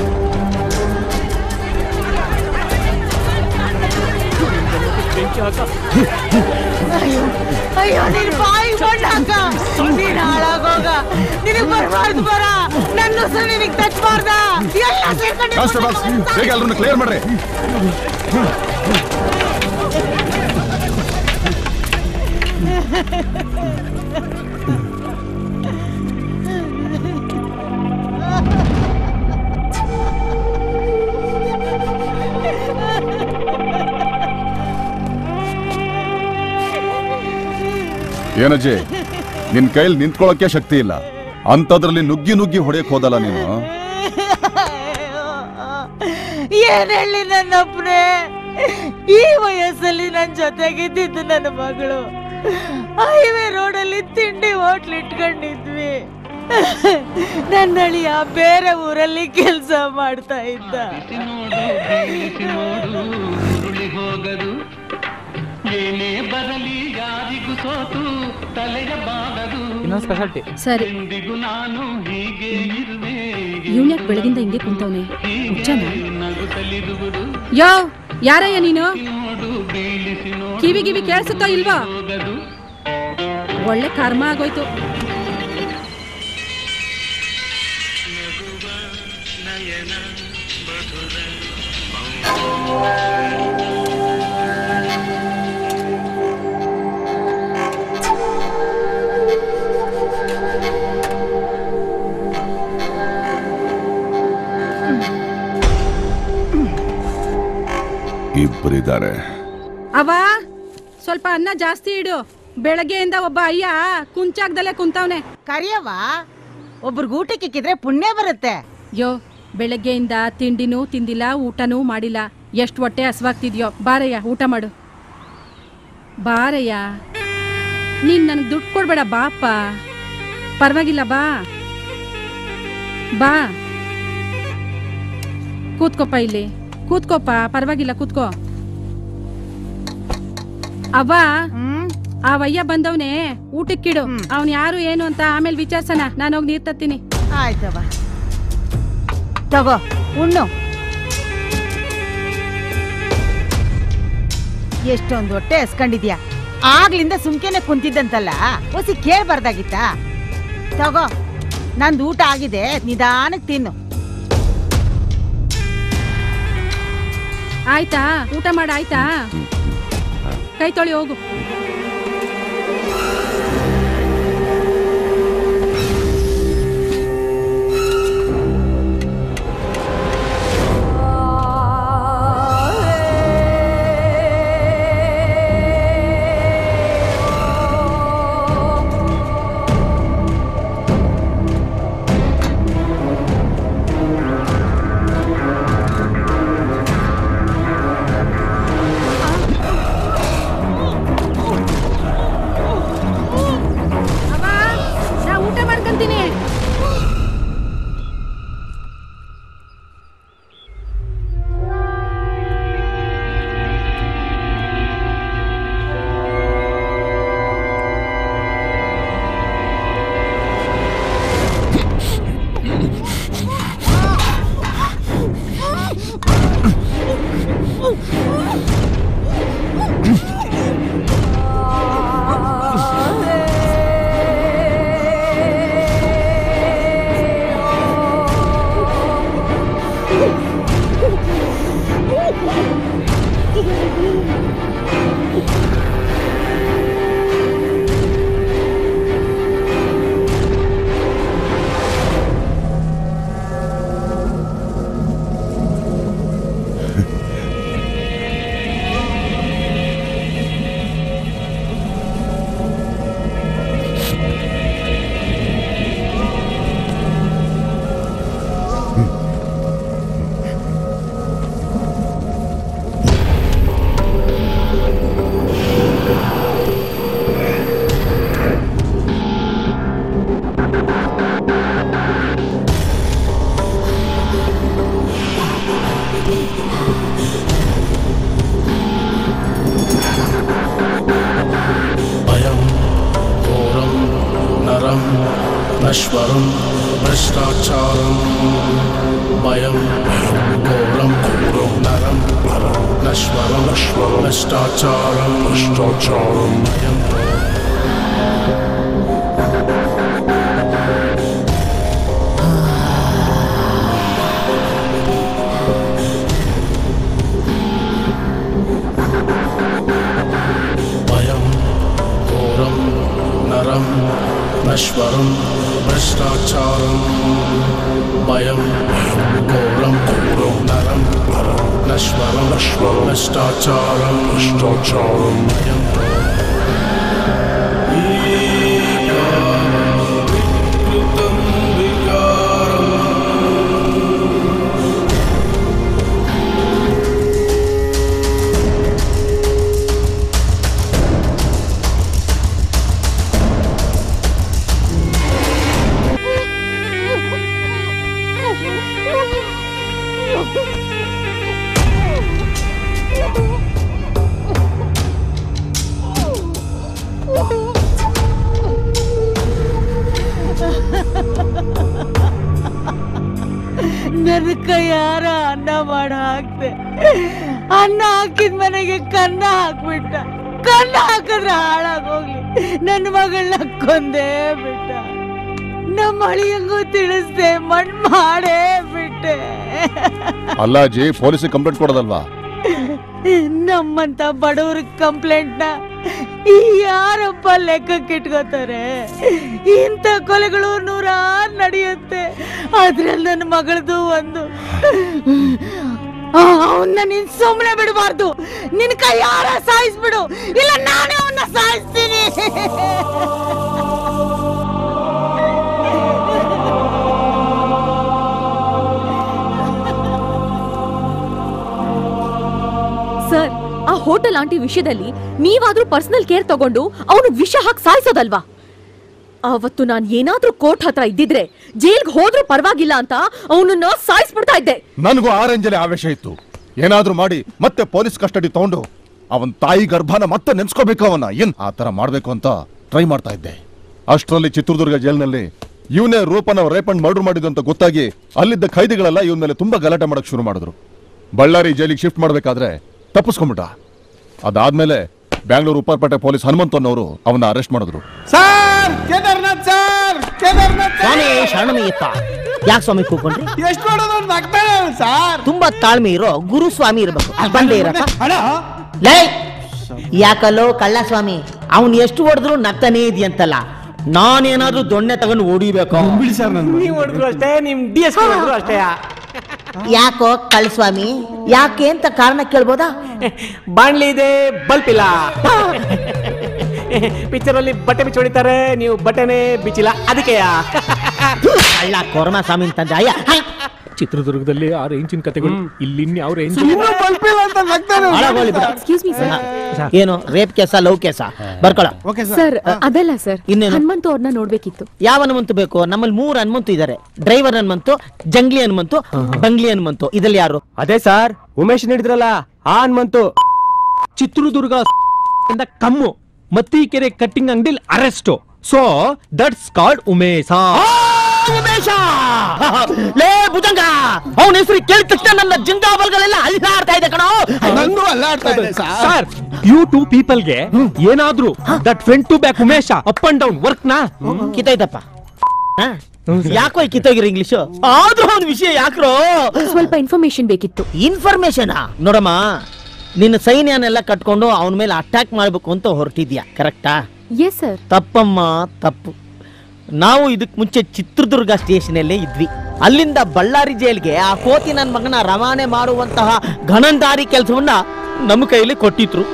ಅಯ್ಯೋ ಅಯ್ಯೋ ನಿನ್ ಬಾಯಿ ಮಣ್ಣಾಕ ನೀನ್ ಹಾಳಾಗೋಗ ನಿನಗ್ ಬರ್ಬಾರ್ದು ಬರ ನನ್ನ ಹೆಸರು ನಿನಗ್ ತಚ್ಚಬಾರ್ದ ಎಲ್ಲ ಸೇರ್ಕೊಂಡು ಕಾನ್ಸ್ಟೇಬಲ್ಸ್ ಬೇಗ ಎಲ್ಲರನ್ನ ಕ್ಲಿಯರ್ ಮಾಡ್ರಿ ಏನಜ್ಜಿ ನಿನ್ ಕೈಲಿ ನಿಂತ್ಕೊಳ್ಳೋಕೆ ಶಕ್ತಿ ಇಲ್ಲ ಅಂತದ್ರಲ್ಲಿ ನುಗ್ಗಿ ನುಗ್ಗಿ ಹೊಡೆಯಕ್ ಹೋದಲ್ಲ ನೀನು ಏನ್ ಹೇಳಿ ನನ್ನಪ್ಪನೇ ಈ ವಯಸ್ಸಲ್ಲಿ ನನ್ ಜೊತೆಗಿದ್ದಿದ್ದು ನನ್ನ ಮಗಳು ಹೈವೇ ರೋಡಲ್ಲಿ ತಿಂಡಿ ಹೋಟ್ಲ್ ಇಟ್ಕೊಂಡಿದ್ವಿ ನನ್ನ ಅಳಿಯ ಬೇರೆ ಊರಲ್ಲಿ ಕೆಲಸ ಮಾಡ್ತಾ ಇದ್ದ ಏನೇ ಬರಲಿ ಯಾರಿಗೂ ಸೋತು ತಲೆಯ ಬಾಗದು ಇನ್ನೊಂದು ಸ್ಪೆಷಾಲಿಟಿ ಸರಿ ಎಂದಿಗೂ ನಾನು ಹೀಗೆ ಇರುವೆ ಇವ್ನ್ಯಾಕ್ ಬೆಳಗಿಂದ ಹಿಂಗೆ ಕುಂತವ್ನೆ ಹುಚ್ಚನ ನಗುತ್ತಲಿರುವುದು ಯೋ ಯಾರಯ್ಯ ನೀನು ನೋಡು ಬೀಳಿಸಿ ನೋಡು ಕಿವಿ ಕಿವಿ ಕೇಳಿಸುತ್ತೋ ಇಲ್ವಾ ಹೋಗದು ಒಳ್ಳೆ ಕರ್ಮ ಆಗೋಯ್ತು ನಯನ ಮಧುರ ಇಬ್ಬರಿದ್ದಾರೆ ಅವ ಸ್ವಲ್ಪ ಅನ್ನ ಜಾಸ್ತಿ ಇಡು ಬೆಳಗ್ಗೆಯಿಂದ ಒಬ್ಬ ಅಯ್ಯ ಕುಂಚಾಗ್ದಲ್ಲೇ ಕುಂತವ್ನೆ ಕರಿಯವ್ವ ಒಬ್ರಿಗೆ ಊಟಕ್ಕೆ ಇಕ್ಕಿದ್ರೆ ಪುಣ್ಯ ಬರುತ್ತೆ ಯೋ ಬೆಳಗ್ಗೆಯಿಂದ ತಿಂಡಿನೂ ತಿಂದಿಲ್ಲ ಊಟನೂ ಮಾಡಿಲ್ಲ ಎಷ್ಟು ಹೊಟ್ಟೆ ಹಸ್ವಾಗ್ತಿದ್ಯೋ ಬಾರಯ್ಯ ಊಟ ಮಾಡು ಬಾರಯ್ಯ ನೀನ್ ನನಗೆ ದುಡ್ಡು ಕೊಡ್ಬೇಡ ಬಾಪ್ಪ ಪರವಾಗಿಲ್ಲ ಬಾ ಬಾ ಕೂತ್ಕೋಪ್ಪ ಇಲ್ಲಿ ಕೂತ್ಕೋಪ್ಪ ಪರವಾಗಿಲ್ಲ ಕೂತ್ಕೋ ಅವ್ವ ಆ ವಯ್ಯ ಬಂದವನೇ ಊಟಕ್ಕಿಡು ಅವ್ನ್ ಯಾರು ಏನು ಅಂತ ಆಮೇಲೆ ವಿಚಾರ್ಸಣ ನಾನು ಹೋಗಿ ನೀರ್ ತತ್ತೀನಿ ಆಯ್ತವ ತಗೋ ಉಣ್ಣು ಎಷ್ಟೊಂದು ಹೊಟ್ಟೆ ಎಸ್ಕೊಂಡಿದ್ಯಾ ಆಗ್ಲಿಂದ ಸುಮ್ಕೆನೆ ಕುಂತಿದ್ದಂತಲ್ಲ ಒಸಿ ಕೇಳ್ಬಾರ್ದಾಗಿತ್ತ ತಗೋ ನಂದು ಊಟ ಆಗಿದೆ ನಿಧಾನಕ್ಕೆ ತಿನ್ನು ಆಯ್ತಾ ಊಟ ಮಾಡ ಆಯ್ತಾ ಕೈ ತೊಳಿ ಹೋಗು భయం ఘోరం నరం నశ్వరం భ్రష్టాచారం భయం ఘోరం ఘోరం నరం నశ్వరం భ్రష్టాచారం భ్రష్టాచారం భయం భయం ఘోరం నరం నశ్వరం భ్రష్టాచారం భయం ఘోరం ఘోరం నరం నశ్వరం భ్రష్టాచారం భ్రష్టాచారం భయం ನನ್ನ ಕೈಯಾರ ಅನ್ನ ಮಾಡ ಹಾಕ್ದೆ ಅನ್ನ ಹಾಕಿದ ಮನೆಗೆ ಕನ್ನ ಹಾಕ್ಬಿಟ್ಟ ಕನ್ನ ಹಾಕಿದ್ರೆ ಹಾಳಾಗೋಗ್ಲಿ ನನ್ನ ಮಗಳನ್ನ ಕೊಂದೇ ಬಿಟ್ಟ ನಮ್ಮ ಅಳಿಯಂಗೂ ತಿಳಿಸ್ದೆ ಮಣ್ ಮಾಡೇ ಬಿಟ್ಟೆ ಅಲ್ಲ ಅಜ್ಜಿ ಪೊಲೀಸಿಗೆ ಕಂಪ್ಲೇಂಟ್ ಕೊಡೋದಲ್ವಾ ನಮ್ಮಂತ ಬಡವ್ರ ಕಂಪ್ಲೇಂಟ್ನ ಈ ಯಾರಪ್ಪ ಲೆಕ್ಕಕ್ಕೆ ಇಟ್ಕೋತಾರೆ ಇಂಥ ಕೊಲೆಗಳು ನೂರಾರು ನಡೆಯುತ್ತೆ ಅದ್ರಲ್ಲಿ ನನ್ನ ಮಗಳದು ಒಂದು ಅವನ್ನ ನೀನ್ ಸುಮ್ಮನೆ ಬಿಡಬಾರ್ದು ನಿನ್ ಕೈ ಯಾರ ಸಾಯಿಸ್ಬಿಡು ಇಲ್ಲ ನಾನೇ ಅವನ್ನ ಸಾಯಿಸ್ತೀನಿ ಸರ್ ಆ ಹೋಟೆಲ್ ಆಂಟಿ ವಿಷಯದಲ್ಲಿ ನೀವಾದ್ರೂ ಪರ್ಸನಲ್ ಕೇರ್ ತಗೊಂಡು ಅವನು ವಿಷ ಹಾಕಿ ಸಾಯಿಸೋದಲ್ವಾ ಅವತ್ತು ನಾನು ಏನಾದ್ರೂ ಕೋರ್ಟ್ ಹತ್ರ ಇದ್ದಿದ್ರೆ ಜೈಲ್ಗೆ ಹೋದ್ರೂ ಪರವಾಗಿಲ್ಲ ಅಂತ ಅವನನ್ನ ಸಾಯಿಸ್ಬಿಡ್ತಾ ಇದ್ದೆ ನನಗೂ ಆ ರೇಂಜಲ್ಲಿ ಆವೇಶ ಇತ್ತು ಏನಾದ್ರೂ ಮಾಡಿ ಮತ್ತೆ ಪೊಲೀಸ್ ಕಸ್ಟಡಿ ತಗೊಂಡು ಅವನ್ ತಾಯಿ ಗರ್ಭನ ಮತ್ತೆ ನೆನ್ಸ್ಕೋಬೇಕು ಅವನ ಏನ್ ಆ ತರ ಮಾಡ್ಬೇಕು ಅಂತ ಟ್ರೈ ಮಾಡ್ತಾ ಇದ್ದೆ ಅಷ್ಟರಲ್ಲಿ ಚಿತ್ರದುರ್ಗ ಜೈಲ್ನಲ್ಲಿ ಇವನೇ ರೂಪನ ರೇಪ್ ಅಂಡ್ ಮರ್ಡರ್ ಮಾಡಿದ್ದು ಅಂತ ಗೊತ್ತಾಗಿ ಅಲ್ಲಿದ್ದ ಖೈದಿಗಳೆಲ್ಲ ಇವನ್ ಮೇಲೆ ತುಂಬಾ ಗಲಾಟೆ ಮಾಡಕ್ ಶುರು ಮಾಡಿದ್ರು ಬಳ್ಳಾರಿ ಜೈಲಿಗೆ ಶಿಫ್ಟ್ ಮಾಡ್ಬೇಕಾದ್ರೆ ತಪ್ಪಿಸ್ಕೊಂಬಿಟ್ಟ ಅದಾದ್ಮೇಲೆ ಬ್ಯಾಂಗ್ಳೂರು ಉಪ್ಪರಪೇಟೆ ಪೊಲೀಸ್ ಹನುಮಂತ್ ಅನ್ನೋರು ಅವನ್ನ ಅರೆಸ್ಟ್ ಮಾಡಿದ್ರು ಸರ್ ಕೇದಾರ್ನಾಥ್ ಸರ್ ಕೇದಾರ್ನಾಥ್ ಸ್ವಾಮಿ ಶರಣಮಯ್ಯಪ್ಪ ಯಾಕೆ ಸ್ವಾಮಿ ಕೂಕೊಂಡ್ರಿ ಎಷ್ಟು ಮಾಡೋದು ಅಂತ ಆಗ್ತಾನೆ ಸರ್ ತುಂಬಾ ತಾಳ್ಮೆ ಇರೋ ಗುರು ಸ್ವಾಮಿ ಇರ್ಬೇಕು ಬಂದೇ ಇರಪ್ಪ ಲೈ ಯಾಕಲ್ಲೋ ಕಳ್ಳ ಸ್ವಾಮಿ ಅವನ್ ಎಷ್ಟು ಹೊಡೆದ್ರು ನಗ್ತಾನೇ ಇದೆಯಂತಲ್ಲ ನಾನೇನಾದ್ರೂ ದೊಣ್ಣೆ ತಗೊಂಡು ಹೊಡಿಬೇಕು ನೀವ್ ಹೊಡೆದ್ರು ಅಷ್ಟೇ ನಿಮ್ ಡಿ ಎಸ್ ಹೊಡೆದ್ರು ಅಷ್ಟೇ ಯಾಕೋ ಕಳ್ಳ ಸ್ವಾಮಿ ಯಾಕೆ ಅಂತ ಕಾರಣ ಕೇಳ್ಬೋದಾ ಬಾಣ್ಲಿ ಇದೆ ಬಲ್ಪ್ ಇಲ್ಲ ಪಿಕ್ಚರ್ ಅಲ್ಲಿ ಬಟ್ಟೆ ಬಿಚ್ಚಿ ಹೊಡಿತಾರೆ ನೀವು ಬಟ್ಟೆನೇ ಬಿಚ್ಚಿಲ್ಲ ಅದಕ್ಕೆ ಕಳ್ಳ ಕೊರಮ ಸ್ವಾಮಿ ಅಂತಂದ್ರೆ ಅಯ್ಯ ಚಿತ್ರದುರ್ಗದಲ್ಲಿ ಆ ರೇಂಜಿನ ಕತೆಗಳು ಇಲ್ಲಿ ಇನ್ಯಾವ ರೇಂಜ್ ಹಾಳಾಗೋಗ್ಲಿ ಬಿಡು. ಎಕ್ಸ್ಕ್ಯೂಸ್ ಮೀ ಸರ್ ಹಾ. ಏನು ರೇಪ್ ಕೇಸ ಲವ್ ಕೇಸ ಬರ್ಕೊಳ ಸರ್ ಅದಲ್ಲ ಸರ್ ಇನ್ನೇನು? ಹನುಮಂತು ಅವ್ರನ್ನ ನೋಡ್ಬೇಕಿತ್ತು ಯಾವ ಹನುಮಂತು ಬೇಕು ನಮ್ಮಲ್ಲಿ ಮೂರು ಹನುಮಂತು ಇದ್ದಾರೆ ಡ್ರೈವರ್ ಹನುಮಂತು ಜಂಗ್ಲಿ ಹನುಮಂತು ಬಂಗ್ಲಿ ಹನುಮಂತು ಇದ್ರಲ್ಲಿ ಯಾರು ಅದೇ ಸರ್ ಉಮೇಶ್ ನೀಡಿದ್ರಲ್ಲ ಆ ಹನುಮಂತು ಚಿತ್ರದುರ್ಗ ಇಂದ ಕಮ್ಮು ಮತ್ತೀಕೆರೆ ಕಟ್ಟಿಂಗ್ ಅಂಗಡಿಲಿ arrest so that's called Umesha Umesha ಲೇ ಭುಜಂಗ ಅವನ ಹೆಸರು ಕೇಳಿದ ತಕ್ಷಣ ನನ್ನ ಜಿಂಗಾಬಲ್ಗಳೆಲ್ಲ ಅಲ್ಲಾಡ್ತಾ ಇದೆ ಕಣೋ ನಂದು ಅಲ್ಲಾಡ್ತಾ ಇದೆ ಸರ್ ಸರ್ ಯು ಟು ಪೀಪಲ್ಗೆ ಏನಾದ್ರೂ that front to back Umesha up and down work ನಾ ಕಿತ್ತೈತಪ್ಪ ಹ? ಯಾಕೋ ಈ ಕಿತ್ತೋಗಿರೋ ಇಂಗ್ಲಿಷು ಆದ್ರೂ ಅವನ ವಿಷಯ ಯಾಕ್ರೋ ಸ್ವಲ್ಪ ಇನ್ಫಾರ್ಮೇಶನ್ ಬೇಕಿತ್ತು ಇನ್ಫಾರ್ಮೇಶನ್ ನೋಡಮ್ಮ ನಿನ್ನ ಸೈನ್ಯನೆಲ್ಲ ಕಟ್ಕೊಂಡು ಅವನ ಮೇಲೆ ಅಟ್ಯಾಕ್ ಮಾಡ್ಬೇಕು ಅಂತ ಹೊರಟಿದ್ಯಾ ಕರೆಕ್ಟಾ ಎಸ್ ಸರ್ ತಪ್ಪಮ್ಮ ತಪ್ಪು ನಾವು ಇದಕ್ ಮುಂಚೆ ಚಿತ್ರದುರ್ಗ ಸ್ಟೇಷನಲ್ಲೇ ಇದ್ವಿ ಅಲ್ಲಿಂದ ಬಳ್ಳಾರಿ ಜೈಲ್ಗೆ ಆ ಕೋತಿ ನನ್ನ ಮಗನ ರವಾನೆ ಮಾಡುವಂತಹ ಘನಂದಾರಿ ಕೆಲಸವನ್ನ ನಮ್ಮ ಕೈಯಲ್ಲಿ ಕೊಟ್ಟಿದ್ರು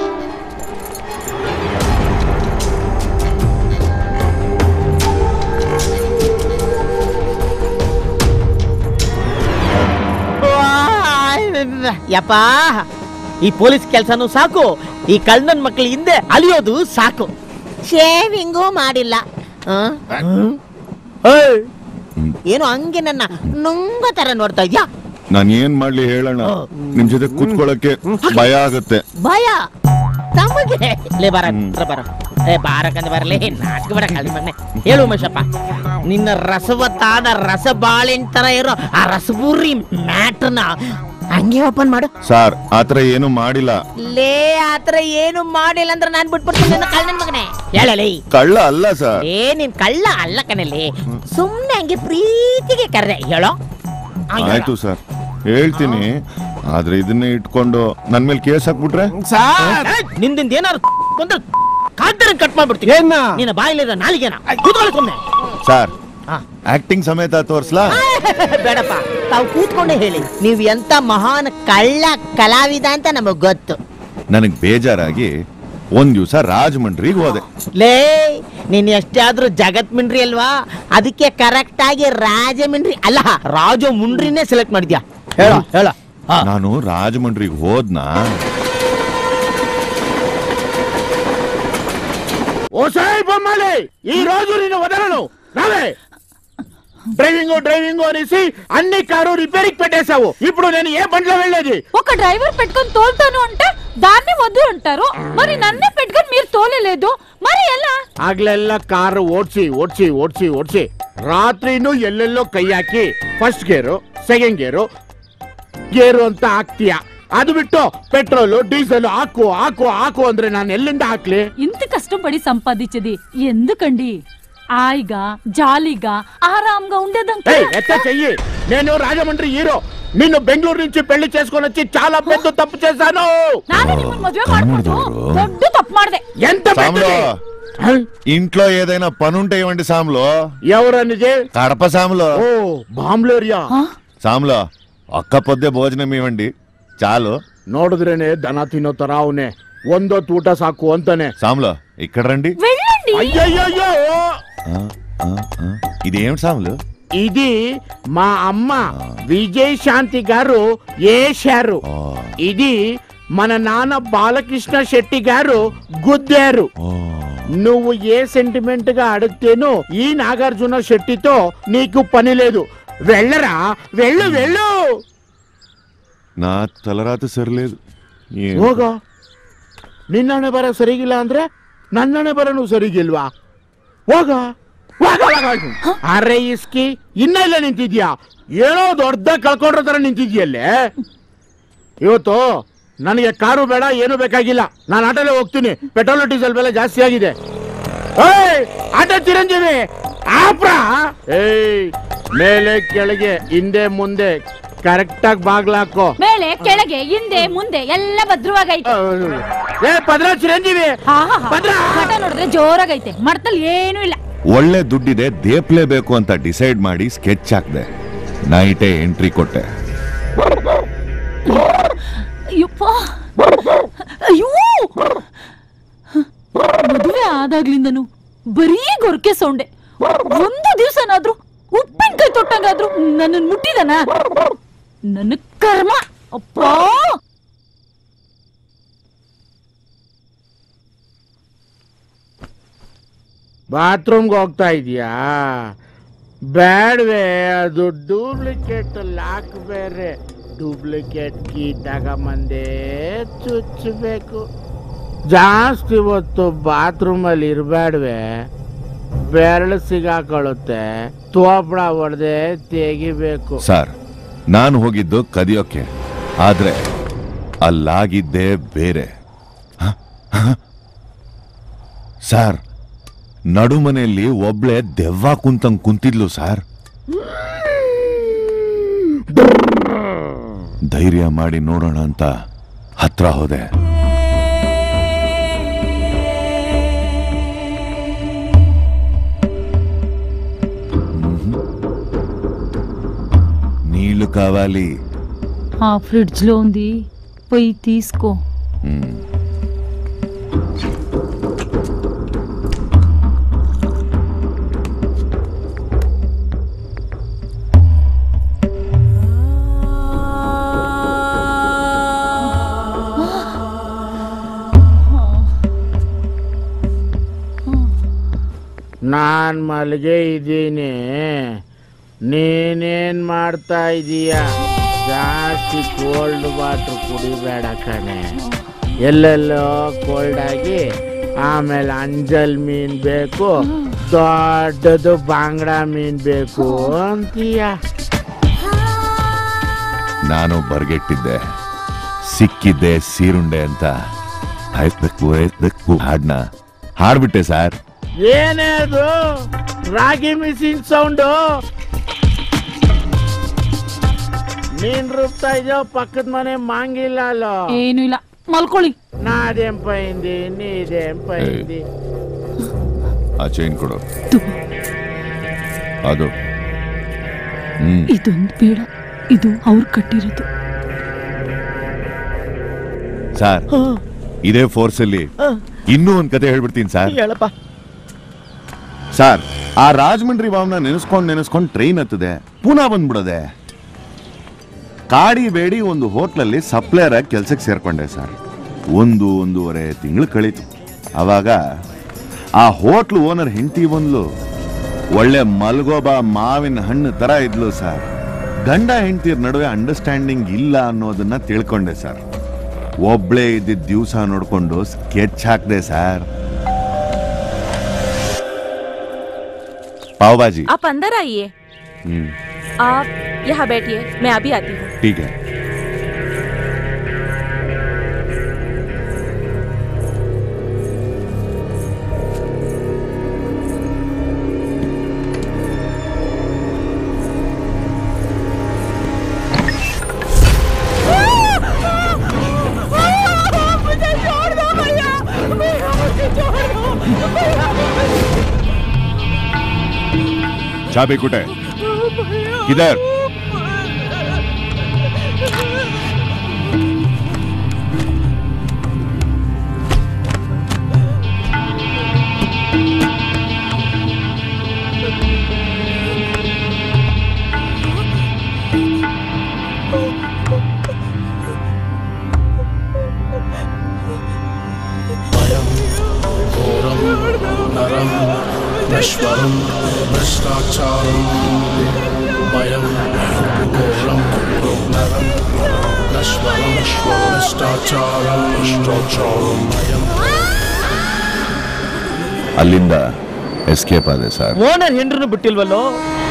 ಯಪ್ಪ ಈ ಪೊಲೀಸ್ ಕೆಲಸನೂ ಸಾಕು ಈ ಕಳ್ಳನ ಮಕ್ಕಳ ಹಿಂದೆ ಅಲಿಯೋದು ಸಾಕು ಶೇವಿಂಗೂ ಮಾಡಿಲ್ಲ ಆ? ಏಯ್! ಏನು ಹಂಗೆ ನನ್ನ ನುಂಗ ತರ ನೋಡ್ತಾ ಇದ್ಯಾ ನಾನು ಏನ್ ಮಾಡ್ಲಿ ಹೇಳೋಣ ನಿಮ್ ಜೊತೆ ಕೂತ್ಕೊಳ್ಳಕ್ಕೆ ಭಯ ಆಗತ್ತೆ ಭಯ ತಮಗೆ ಲೇ ಬಾರ ಹತ್ರ ಬಾರ ಏ ಬಾರಕಂದ ಬರಲೇ ನಾಚಿಕೆ ಬೇಡ ಕಳ್ಳಿ ಮಗನೆ ಹೇಳು ಉಮೇಶಪ್ಪ ನಿನ್ನ ರಸವತ್ತಾದ ರಸ ಬಾಳೆಹಣ್ ತರ ಇರೋ ಆ ರಸಬೂರಿ ಮ್ಯಾಟ್ರನ್ನ ಹಂಗೆ ಓಪನ್ ಮಾಡು ಸಾರ್ ಆತರ ಏನು ಮಾಡಿಲ್ಲ ಲೇ ಆತರ ಏನು ಮಾಡಿಲ್ಲ ಅಂದ್ರೆ ನಾನ್ ಬಿಟ್ಬಿಡ್ತೀನಿ ನನ್ನ ಕಳ್ಳನ ಮಗನೇ ಹೇಳಲೇ ಕಳ್ಳ ಅಲ್ಲ ಸರ್ ಏ ನೀನ್ ಕಳ್ಳ ಅಲ್ಲ ಕಣಲ್ಲಿ ಸುಮ್ನೆ ಹಂಗೆ ಪ್ರೀತಿಗೆ ಕರ್ರೆ ಹೇಳೋ ಆ, ಹೇಳೋ. ಆಯ್ತು ಸರ್ ಹೇಳ್ತೀನಿ ಆದ್ರೆ ಇದನ್ನೇ ಇಟ್ಕೊಂಡು ನನ್ ಮೇಲೆ ಕೇಸ್ ಹಾಕ್ಬಿಟ್ರೆ ನಿಂದಿಂದ ಏನಾರು ಕೊಂದ್ರೆ ಕಾಲ್ತರ ಕಟ್ ಮಾಡ್ಬಿಡ್ತೀನಿ ನಿನ್ನ ಬಾಯಿಲಿರೋ ನಾಲಿಗೆನ ಕೂತ್ಕೊಳ್ಳಿ ಸುಮ್ನೆ ಸರ್ ಆಕ್ಟಿಂಗ್ ಸಮೇತ ತೋರ್ಸ್ಲಾ ಬೇಡಪ್ಪ ತಾವು ಕೂತ್ಕೊಂಡೆ ಹೇಳಿ ನೀವು ಎಂತ ಮಹಾನ್ ಕಳ್ಳ ಕಲಾವಿದ ಅಂತ ನಮಗ್ ಗೊತ್ತು ನನಗ್ ಬೇಜಾರಾಗಿ ಒಂದ್ ದಿವಸ ರಾಜಮಂಡ್ರಿಗೆ ಹೋದೆ ಲೇ ನೀನ್ ಎಷ್ಟೇ ಆದ್ರೂ ಜಗತ್ ಮಿಂಡ್ರಿ ಅಲ್ವಾ ಅದಕ್ಕೆ ಕರೆಕ್ಟ್ ಆಗಿ ರಾಜಮಿಂಡ್ರಿ ಅಲ್ಲ ರಾಜ ಮುಂಡ್ರಿನೇ ಸೆಲೆಕ್ಟ್ ಮಾಡಿದ್ಯಾ ಹೇಳ ಹೇಳ ನಾನು ರಾಜಮಂಡ್ರಿಗೆ ಹೋದ್ನಾ ఓసాయి బొమ్మాలి ఈ రోజు నేను వదలను రావే డ్రైవింగ్ డ్రైవింగ్ అనేసి అన్ని కారు రిపేరింగ్ పెట్టేశావు ఇప్పుడు నేను ఏ బండిలో వెళ్ళేది ఒక డ్రైవర్ పెట్టుకొని తోలుతాను అంటే దాన్ని వద్దు అంటారు మరి నన్నే పెట్టుకొని మీరు తోలలేదు మరి ఎలా ಆಗ್ಲೆಲ್ಲ ಕಾರು ಓಡ್ಸಿ ಓಡ್ಸಿ ಓಡ್ಸಿ ಓಡ್ಸಿ ರಾತ್ರಿನೂ ಎಲ್ಲೆಲ್ಲೋ ಕೈ ಹಾಕಿ ಫಸ್ಟ್ ಗೇರು ಸೆಕೆಂಡ್ ಗೇರು ಗೇರು ಅಂತ ಹಾಕ್ತೀಯ ಅದು ಬಿಟ್ಟು పెట్రోల్ డీజిల్ ಹಾಕು ಹಾಕು ಹಾಕು ಅಂದ್ರೆ ನಾನು ಎಲ್ಲಿಂದ ಹಾಕ್ಲಿ ఇంత కష్టపడి సంపాదించేది ఎందుకండి హాయిగా జాలీగా ఆరాంగా ఉండేదంటే ఏయ్, ఎత్త చెయ్యి నేను రాజమండ్రి హీరో నిన్ను బెంగళూరు నుంచి పెళ్లి చేసుకొని వచ్చి చాలా పెద్ద తప్పు చేశాను మದುವೆ ಮಾಡ್ಕೊಂಡು ದೊಡ್ಡ తప్పు ಮಾಡ್ದೆ ఎంత సాములో ఇంట్లో ఏదైనా పనుంటే ఇవ్వండి సాములో ఎవరనిది కడప సాములో ఓ బాంబ్లు ఏరియా సాములో ఒక్క పొద్దే భోజనం ఇవ్వండి చాలు ನೋಡಿದ್ರೇನೆ ದನ ತಿನ್ನೋ ತರ ಅವನೇ ಒಂದೊತ್ತು ಊಟ ಸಾಕು ಅಂತಾನೆ సాములో ఇక్కడ రండి వెళ్ళండి అయ్యయ్యో ఆ, ఆ, ఆ. ఇదేమిటి సాములు ఇది మా అమ్మ విజయ్ శాంతి గారు వేశారు ఇది మన నాన్న బాలకృష్ణ శెట్టి గారు గుద్దారు నువ్వు ఏ సెంటిమెంట్ గా అడిగితేనో ఈ నాగార్జున శెట్టితో నీకు పని లేదు వెళ్ళరా వెళ్ళు వెళ్ళు నా తలరాత సరిలేదు ఏం- ಹೋಗ ನಿನ್ನಣೆ ಬರ ಸರಿಗಿಲ್ಲ ಅಂದ್ರೆ ನನ್ನಣೆ ಬರ ನೀವು ಸರಿಗಿಲ್ವಾ ಹೋಗ ಹೋಗ, ಹೋಗ, ಹೋಗ. ಅರೆ ಇಸ್ಕಿ ಇನ್ನ ಇಲ್ಲ ನಿಂತಿದ್ಯಾ ಏನೋ ದೊಡ್ಡ ಕಳ್ಕೊಂಡ್ರ ತರ ನಿಂತಿದ್ಯಲ್ಲೇ ಇವತ್ತು ನನಗೆ ಕಾರು ಬೇಡ ಏನು ಬೇಕಾಗಿಲ್ಲ ನಾನು ಆಟೋಲೆ ಹೋಗ್ತೀನಿ ಪೆಟ್ರೋಲ್ ಡೀಸೆಲ್ ಬೆಲೆ ಜಾಸ್ತಿ ಆಗಿದೆ ಏಯ್ ಆಟೋ ಚಿರಂಜೀವಿ ಆಪ್ರ ಏಯ್ ಮೇಲೆ ಕೆಳಗೆ ಹಿಂದೆ ಮುಂದೆ ಕರೆಕ್ಟ್ ಆಗಿ ಬಾಗ್ಲಾಕೋ ಮೇಲೆ ಕೆಳಗೆ ಹಿಂದೆ ಮುಂದೆ ಎಲ್ಲ ಭದ್ರವಾಗೈತೆ ಏ ಪದ್ರ ಚಿರಂಜೀವಿ ಹಠ ನೋಡಿದ್ರೆ ಜೋರಾಗೈತೆ ಮಡತಲ್ಲಿ ಏನೂ ಇಲ್ಲ ಒಳ್ಳೆ ದುಡ್ಡಿದೆ ದೇಪ್ಲೇಬೇಕು ಅಂತ ಡಿಸೈಡ್ ಮಾಡಿ ಸ್ಕೆಚ್ ಹಾಕ್ದೆ ನೈಟೇ ಎಂಟ್ರಿ ಕೊಟ್ಟೆ ಅಯ್ಯಪ್ಪ ಅಯ್ಯೋ ಮದುವೆ ಆದಾಗ್ಲಿಂದನು ಬರೀ ಗೊರಕೆ ಸೌಂಡೆ ಒಂದು ದಿವ್ಸನಾದ್ರೂ ಉಪ್ಪಿನಕಾಯಿ ತೊಟ್ಟಂಗಾದ್ರೂ ನನ್ನ ಮುಟ್ಟಿದನ ನನ್ನ ಕರ್ಮ ಅಪ್ಪ ಬಾತ್ರೂಮ್ಗೆ ಹೋಗ್ತಾ ಇದೀಯಾ ಬ್ಯಾಡ್ವೆ ಅದು ಡೂಪ್ಲಿಕೇಟ್ ಲಾಕ್ ಬೇರೆ ಡೂಪ್ಲಿಕೇಟ್ ಕೀ ತಗೊಂಬಂದೇ ಚುಚ್ಚಬೇಕು ಜಾಸ್ತಿ ಹೊತ್ತು ಬಾತ್ರೂಮಲ್ಲಿ ಇರಬೇಡ್ವೆ ಬೆರಳು ಸಿಗಾಕೊಳ್ಳುತ್ತೆ ತೋಪಡ ಹೊಡೆದೆ ತೆಗಿಬೇಕು ಸರ್ ನಾನು ಹೋಗಿದ್ದು ಕದಿಯೋಕೆ ಆದ್ರೆ ಅಲ್ಲಾಗಿದ್ದೇ ಬೇರೆ ಹ? ಹ? ಸರ್ ನಡುಮನೆಯಲ್ಲಿ ಒಬ್ಳೆ ದೆವ್ವ ಕುಂತಂಗ್ ಕುಂತಿದ್ಲು ಸರ್ ಧೈರ್ಯ ಮಾಡಿ ನೋಡೋಣ ಅಂತ ಹತ್ರ ಹೋದೆ నీళ్లు కావాలి ఆ ఫ్రిడ్జ్ లో ఉంది పోయి తీసుకో మ్మ్. ನಾನ್ ಮಲ್ಗೆ ಇದ್ದೀನಿ ನೀನೇನ್ ಮಾಡ್ತಾ ಇದೀಯ ಜಾಸ್ತಿ ಕೋಲ್ಡ್ ವಾಟರ್ ಕುಡಿಬೇಡ ಕಣೆ ಎಲ್ಲೆಲ್ಲೋ ಕೋಲ್ಡ್ ಆಗಿ ಆಮೇಲೆ ಅಂಜಲ್ ಮೀನ್ ಬೇಕು ದೊಡ್ಡದು ಬಾಂಗ್ಡಾ ಮೀನ್ ಬೇಕು ಅಂತೀಯ ನಾನು ಬರ್ಗೆಟ್ಟಿದ್ದೆ ಸಿಕ್ಕಿದ್ದೆ ಸೀರುಂಡೆ ಅಂತ ಹಾಯ್ಸ್ಬೇಕು ಹಾಯ್ಸ್ಬೇಕು ಹಾಡ್ನ ಹಾಡ್ಬಿಟ್ಟೆ ಸರ್ ಏನೇ ಅದು ರಾಗಿ ಮಿಷಿನ್ ಸೌಂಡು ನೀನ್ ರೂಪ್ತಾ ಇದೆಯೋ ಪಕ್ಕದ ಮನೆ ಮಾಂಗಿಲ್ಲ ಅಲ್ಲೋ ಏನು ಇಲ್ಲ ಮಲ್ಕೊಳ್ಳಿ ನಾದೇಂ ಪೈಂದಿ ನೀದೇಂ ಪೈಂದಿ ಆ ಚೈನ್ ಕೊಡು ಅದು ಹ್ಮ್ ಇದೊಂದು ಬೇಡ ಇದು ಅವ್ರು ಕಟ್ಟಿರೋದು ಸರ್ ಇದೇ ಫೋರ್ಸ್ ಅಲ್ಲಿ ಇನ್ನೂ ಒಂದ್ ಕತೆ ಹೇಳ್ಬಿಡ್ತೀನಿ ಸರ್ ಹೇಳಪ್ಪ ಸರ್ ಆ ರಾಜಮಂಡ್ರಿ ಬಾವ್ನ ನೆನೆಸ್ಕೊಂಡ್ ನೆನೆಸ್ಕೊಂಡ್ ಟ್ರೈನ್ ಹತ್ತದೆ ಪುನಃ ಬಂದ್ಬಿಡದೆ ಕಾಡಿ ಬೇಡಿ ಒಂದು ಹೋಟ್ಲಲ್ಲಿ ಸಪ್ಲೈಯರ್ ಆಗಿ ಕೆಲ್ಸಕ್ಕೆ ಸೇರ್ಕೊಂಡೆ ಸರ್ ಒಂದು ಒಂದೂವರೆ ತಿಂಗಳು ಕಳೀತು ಅವಾಗ ಆ ಹೋಟ್ಲು ಓನರ್ ಹೆಂಡತಿ ಬಂದ್ಲು ಒಳ್ಳೆ ಮಲ್ಗೋಬ ಮಾವಿನ ಹಣ್ಣು ತರ ಇದ್ಲು ಸರ್ ಗಂಡ ಹೆಂಡತಿಯರ ನಡುವೆ ಅಂಡರ್ಸ್ಟ್ಯಾಂಡಿಂಗ್ ಇಲ್ಲ ಅನ್ನೋದನ್ನ ತಿಳ್ಕೊಂಡೆ ಸರ್ ಒಬ್ಳೇ ಇದ್ದಿದ್ದ ದಿವಸ ನೋಡ್ಕೊಂಡು ಸ್ಕೆಚ್ ಹಾಕ್ದೆ ಸರ್ पाव भाजी आप अंदर आइए हम्म, आप यहाँ बैठिए मैं अभी आती हूँ ठीक है मुझे छोड़ दो भैया भैया मुझे छोड़ दो चाबी कुटे किधर घोरं नरं नश्वरं भ्रष्टाचारं भयं घोरं नरं नश्वरं भ्रष्टाचारं भ्रष्टाचारं भयं ಅಲ್ಲಿಂದ ಎಸ್ಕೇಪ್ ಆದೆ ಸರ್ ಓನರ್ ಹೆಂಡ್ರನ್ನು ಬಿಟ್ಟಿಲ್ವಲ್ಲೋ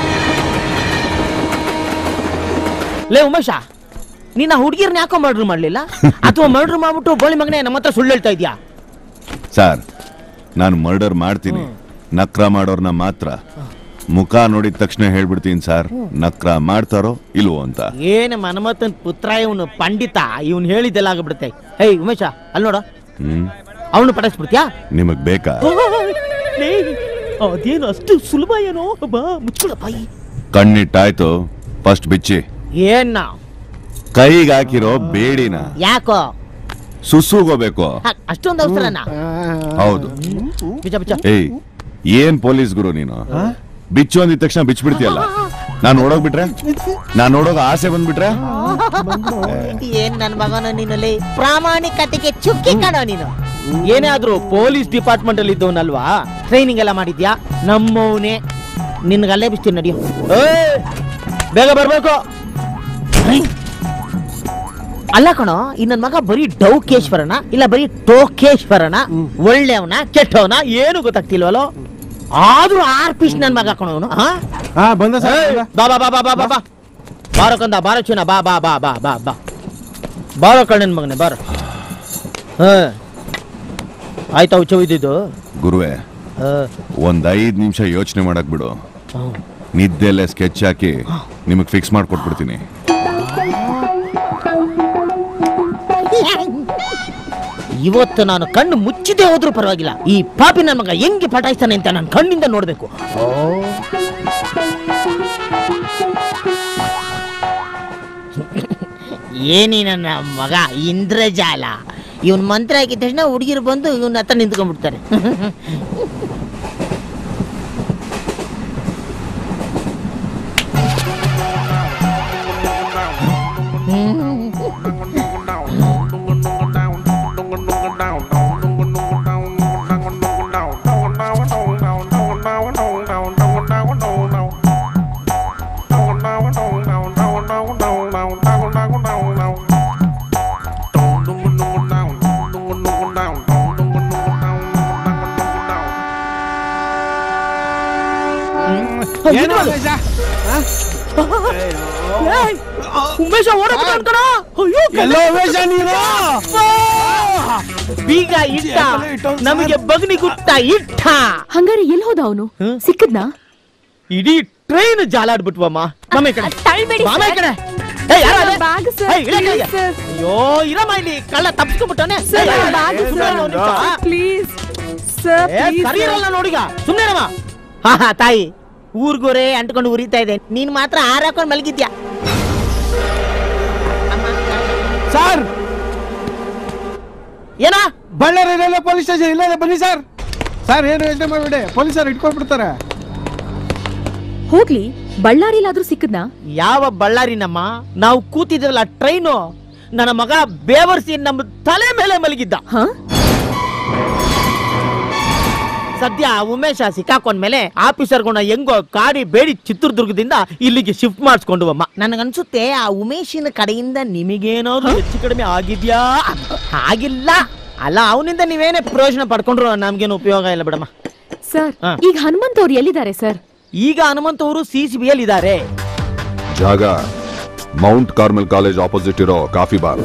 ಲೇ ಉಮೇಶ ನೀನ್ ಆ ಹುಡುಗಿರ್ನ ಯಾಕೋ ಮರ್ಡರ್ ಮಾಡ್ಲಿಲ್ಲ ಅಥವಾ ಮರ್ಡರ್ ಮಾಡ್ಬಿಟ್ಟು ಬೋಳಿ ಮಗನೇ ನಮ್ಮ ಹತ್ರ ಸುಳ್ಳು ಹೇಳ್ತಾ ಇದ್ಯಾ ಸರ್ ನಾನು ಮರ್ಡರ್ ಮಾಡ್ತೀನಿ ನಕ್ರ ಮಾಡೋರ್ನ ಮಾತ್ರ ಮುಖ ನೋಡಿದ ತಕ್ಷಣ ಹೇಳ್ಬಿಡ್ತೀನಿ ಸರ್ ನಕ್ರ ಮಾಡ್ತಾರೋ ಇಲ್ವೋ ಅಂತ ಏನ ಮನ್ಮಥನ್ ಪುತ್ರ ಇವನು ಪಂಡಿತ ಇವನು ಹೇಳಿದ್ದೆಲ್ಲ ಆಗ್ಬಿಡುತ್ತೆ ಹೇ ಉಮೇಶ ಅಲ್ಲಿ ನೋಡ ಹ್ಮ್ ಅವನು ಪಡಿಸ್ಬಿಡ್ತ್ಯಾ ನಿಮಗ್ ಬೇಕಾ ಲೇ, ಅದೇನು ಅಷ್ಟು ಸುಲಭ ಏನೋ ಬಾ ಮುಚ್ಕೊಳಪ್ಪ ಈ. ಕಣ್ಣಿಟ್ಟಾಯ್ತು ಫಸ್ಟ್ ಬಿಚ್ಚಿ ಏನ್ನ ಕೈಗೆ ಹಾಕಿರೋ ಬೇಡಿನ ಯಾಕೋ ಸುಸ್ಸುಗೋಬೇಕು ಹ, ಅಷ್ಟೊಂದು ಅವಸರನ ಹೌದು ಬಿಚ್ಚ ಬಿಚ್ಚ ಏಯ್ ಏನ್ ಪೊಲೀಸ್ ಗುರು ನೀನು ಬಿಚ್ಚು ಅಂದಿದ ತಕ್ಷಣ ಬಿಚ್ಬಿಡ್ತೀಯಲ್ಲ ನಾನ್ ನೋಡೋಗ್ಬಿಟ್ರೆ ನಾನ್ ನೋಡೋಗ ಆಸೆ ಬಂದ್ಬಿಟ್ರೆ ಏನ್ ನನ್ ಮಗನ ನೀನಲ್ಲಿ ಪ್ರಾಮಾಣಿಕತೆಗೆ ಚುಕ್ಕಿ ಕಣೋ ನೀನು ಏನೇ ಆದ್ರೂ ಪೊಲೀಸ್ ಡಿಪಾರ್ಟ್ಮೆಂಟ್ ಅಲ್ಲಿ ಇದ್ದವನಲ್ವಾ ಟ್ರೈನಿಂಗ್ ಎಲ್ಲ ಮಾಡಿದ್ಯಾ ನಮ್ಮವನೇ ನಿನ್ಗೆ ಅಲ್ಲೇ ಬಿಸ್ತೀನಿ ನಡಿಯೋ ಏಯ್, ಬೇಗ ಬರ್ಬೇಕು ಅಲ್ಲ ಕಣೋ ಈ ನನ್ ಮಗ ಬರೀ ಡೌಕೇಶ್ವರನ ಇಲ್ಲ ಬರೀ ಟೋಕೇಶ್ವರನ ಒಳ್ಳೆಯವನ ಕೆಟ್ಟವನ ಏನು ಗೊತ್ತಾಗ್ತಿಲ್ವಲ್ಲೋ ಆದ್ರೂ ಆರ್ ಪೀಸ್ ನನ್ ಮಗ ಕಣವನು ಹಾ ಬಂದ ಸರ್ ಬಾ ಬಾ ಬಾ ಬಾ ಬಾ ಬಾ ಬಾ ಬಾರೋ ಕಂದ ಬಾರೋ ಚೀನ ಬಾ ಬಾ ಬಾ ಬಾ ಬಾ ಬಾ ಬಾರೋ ಕಣ್ಣನ್ ಮಗನೆ ಬಾರೋ ಹ ಆಯ್ತಾ ಹುಚ್ಚ ಇದ್ದಿದ್ದು ಗುರುವೆ ಹ. ಒಂದ್ ಐದ್ ನಿಮಿಷ ಯೋಚನೆ ಮಾಡಕ್ ಬಿಡು ನಿದ್ದೆಲ್ಲ ಸ್ಕೆಚ್ ಹಾಕಿ ನಿಮಗ್ ಫಿಕ್ಸ್ ಮಾಡ್ಕೊಟ್ಬಿಡ್ತೀನಿ ಇವತ್ತು ನಾನು ಕಣ್ಣು ಮುಚ್ಚಿದೆ ಹೋದ್ರೂ ಪರವಾಗಿಲ್ಲ ಈ ಪಾಪಿ ನನ್ನ ಮಗ ಹೆಂಗೆ ಪಟಾಯಿಸ್ತಾನೆ ಅಂತ ನಾನು ಕಣ್ಣಿಂದ ನೋಡ್ಬೇಕು ಓ ಏನಿ ನನ್ನ ಮಗ ಇಂದ್ರಜಾಲ ಇವನ್ ಮಂತ್ರ ಹಾಕಿದ ತಕ್ಷಣ ಹುಡುಗಿರು ಬಂದು ಇವನ್ ಹತ್ರ ನಿಂತ್ಕೊಂಡ್ಬಿಡ್ತಾರೆ ಏನು ಉಮೇಶ? ಉಮೇಶ ಓಡೋಗ್ಬಿಟ್ಟ ಅನ್ಕಣ ಅಯ್ಯೋ ಎಲ್ಲೋ ಉಮೇಶ ನೀನು? ಬೀಗ ಇಟ್ಟ ನಮಗೆ ಬಗ್ನಿ ಗುಟ್ಟ ಇಟ್ಟ ಹಂಗಾರೆ ಎಲ್ಲಿ ಹೋದ ಅವನು ಸಿಕ್ಕದ್ನಾ ಇಡೀ ಟ್ರೈನ್ ಜಾಲಾಡ್ಬಿಟ್ವಮ್ಮ ನಮ್ಮ ಈ ಕಡೆ ತಳ್ಬೇಡಿ ಬಾಮ ಈ ಸರ್. ಕಡೆ ಏಯ್, ಯಾರು ಅದು? ಬ್ಯಾಗ್ ಸರ್, ಏಯ್, ಇಳೆ ಕೆಳಗೆ. Please sir. ಅಯ್ಯೋ ಇರಮ್ಮ ಇಲ್ಲಿ ಕಳ್ಳ ತಪ್ಪಿಸ್ಕೊಂಡ್ಬಿಟ್ಟವನೆ sir, bag sir. Please sir please ಸರಿ ಇರಲ್ಲ ನೋಡಿಗ ಸುಮ್ಮನೆ ರಮ್ಮ ಹಾ ಹಾ ತಾಯಿ ಊರ್ಗೋರೆ ಅಂಟ್ಕೊಂಡು ಉರಿತಾ ಇದೆ ನೀನ್ ಮಾತ್ರ ಹಾರಾಕೊಂಡು ಮಲಗಿದ್ಯಾ ಸರ್ ಏನ ಬಳ್ಳಾರಿ ರೈಲ್ವೆ ಪೊಲೀಸ್ ಸ್ಟೇಷನ್ ಇಲ್ಲೇ ಇದೆ, ಬನ್ನಿ ಸರ್ ಸರ್ ಏನು ಯೋಚನೆ ಮಾಡ್ಬೇಡಿ ಪೊಲೀಸರು ಇಟ್ಕೊಂಡ್ಬಿಡ್ತಾರೆ ಹೋಗ್ಲಿ ಬಳ್ಳಾರಿಲಾದ್ರೂ ಸಿಕ್ಕದ್ನಾ ಯಾವ ಬಳ್ಳಾರಿ ನಮ್ಮ ನಾವು ಕೂತಿದ್ವಲ್ಲ ಟ್ರೈನು ನನ್ನ ಮಗ ಬೇವರ್ಸಿ ನಮ್ಮ ತಲೆ ಮೇಲೆ ಮಲಗಿದ್ದ ಸದ್ಯ ಉಮೇಶ ಸಿಕ್ಕಾಕೊಂಡ್ಮೇಲೆ ಆಫೀಸರ್ಗಳನ್ನ ಹೆಂಗೋ ಕಾಡಿ ಬೇಡಿ ಚಿತ್ರದುರ್ಗದಿಂದ ಇಲ್ಲಿಗೆ ಶಿಫ್ಟ್ ಮಾಡಿಸ್ಕೊಂಡು ಅಮ್ಮ ನನಗನ್ಸುತ್ತೆ ಆ ಉಮೇಶಿನ ಕಡೆಯಿಂದ ನಿಮಗೇನಾದ್ರು ಹೆಚ್ಚು ಕಡಿಮೆ ಆಗಿದ್ಯಾ ಆಗಿಲ್ಲ ಅಲ್ಲ ಅವನಿಂದ ನೀವೇನೇ ಪ್ರಯೋಜನ ಪಡ್ಕೊಂಡ್ರು ನಮ್ಗೇನು ಉಪಯೋಗ ಇಲ್ಲ ಬಿಡಮ್ಮ ಸರ್ ಹಾ. ಈಗ ಹನುಮಂತ್ ಅವ್ರು ಎಲ್ಲಿದ್ದಾರೆ ಸರ್ ಈಗ ಹನುಮಂತ್ ಅವರು ಸಿ ಸಿ ಬಿ ಇದ್ದಾರೆ ಜಾಗ ಮೌಂಟ್ ಕಾರ್ಮೆಲ್ ಕಾಲೇಜ್ ಆಪೋಸಿಟ್ ಇರೋ ಕಾಫಿ ಬಾರ್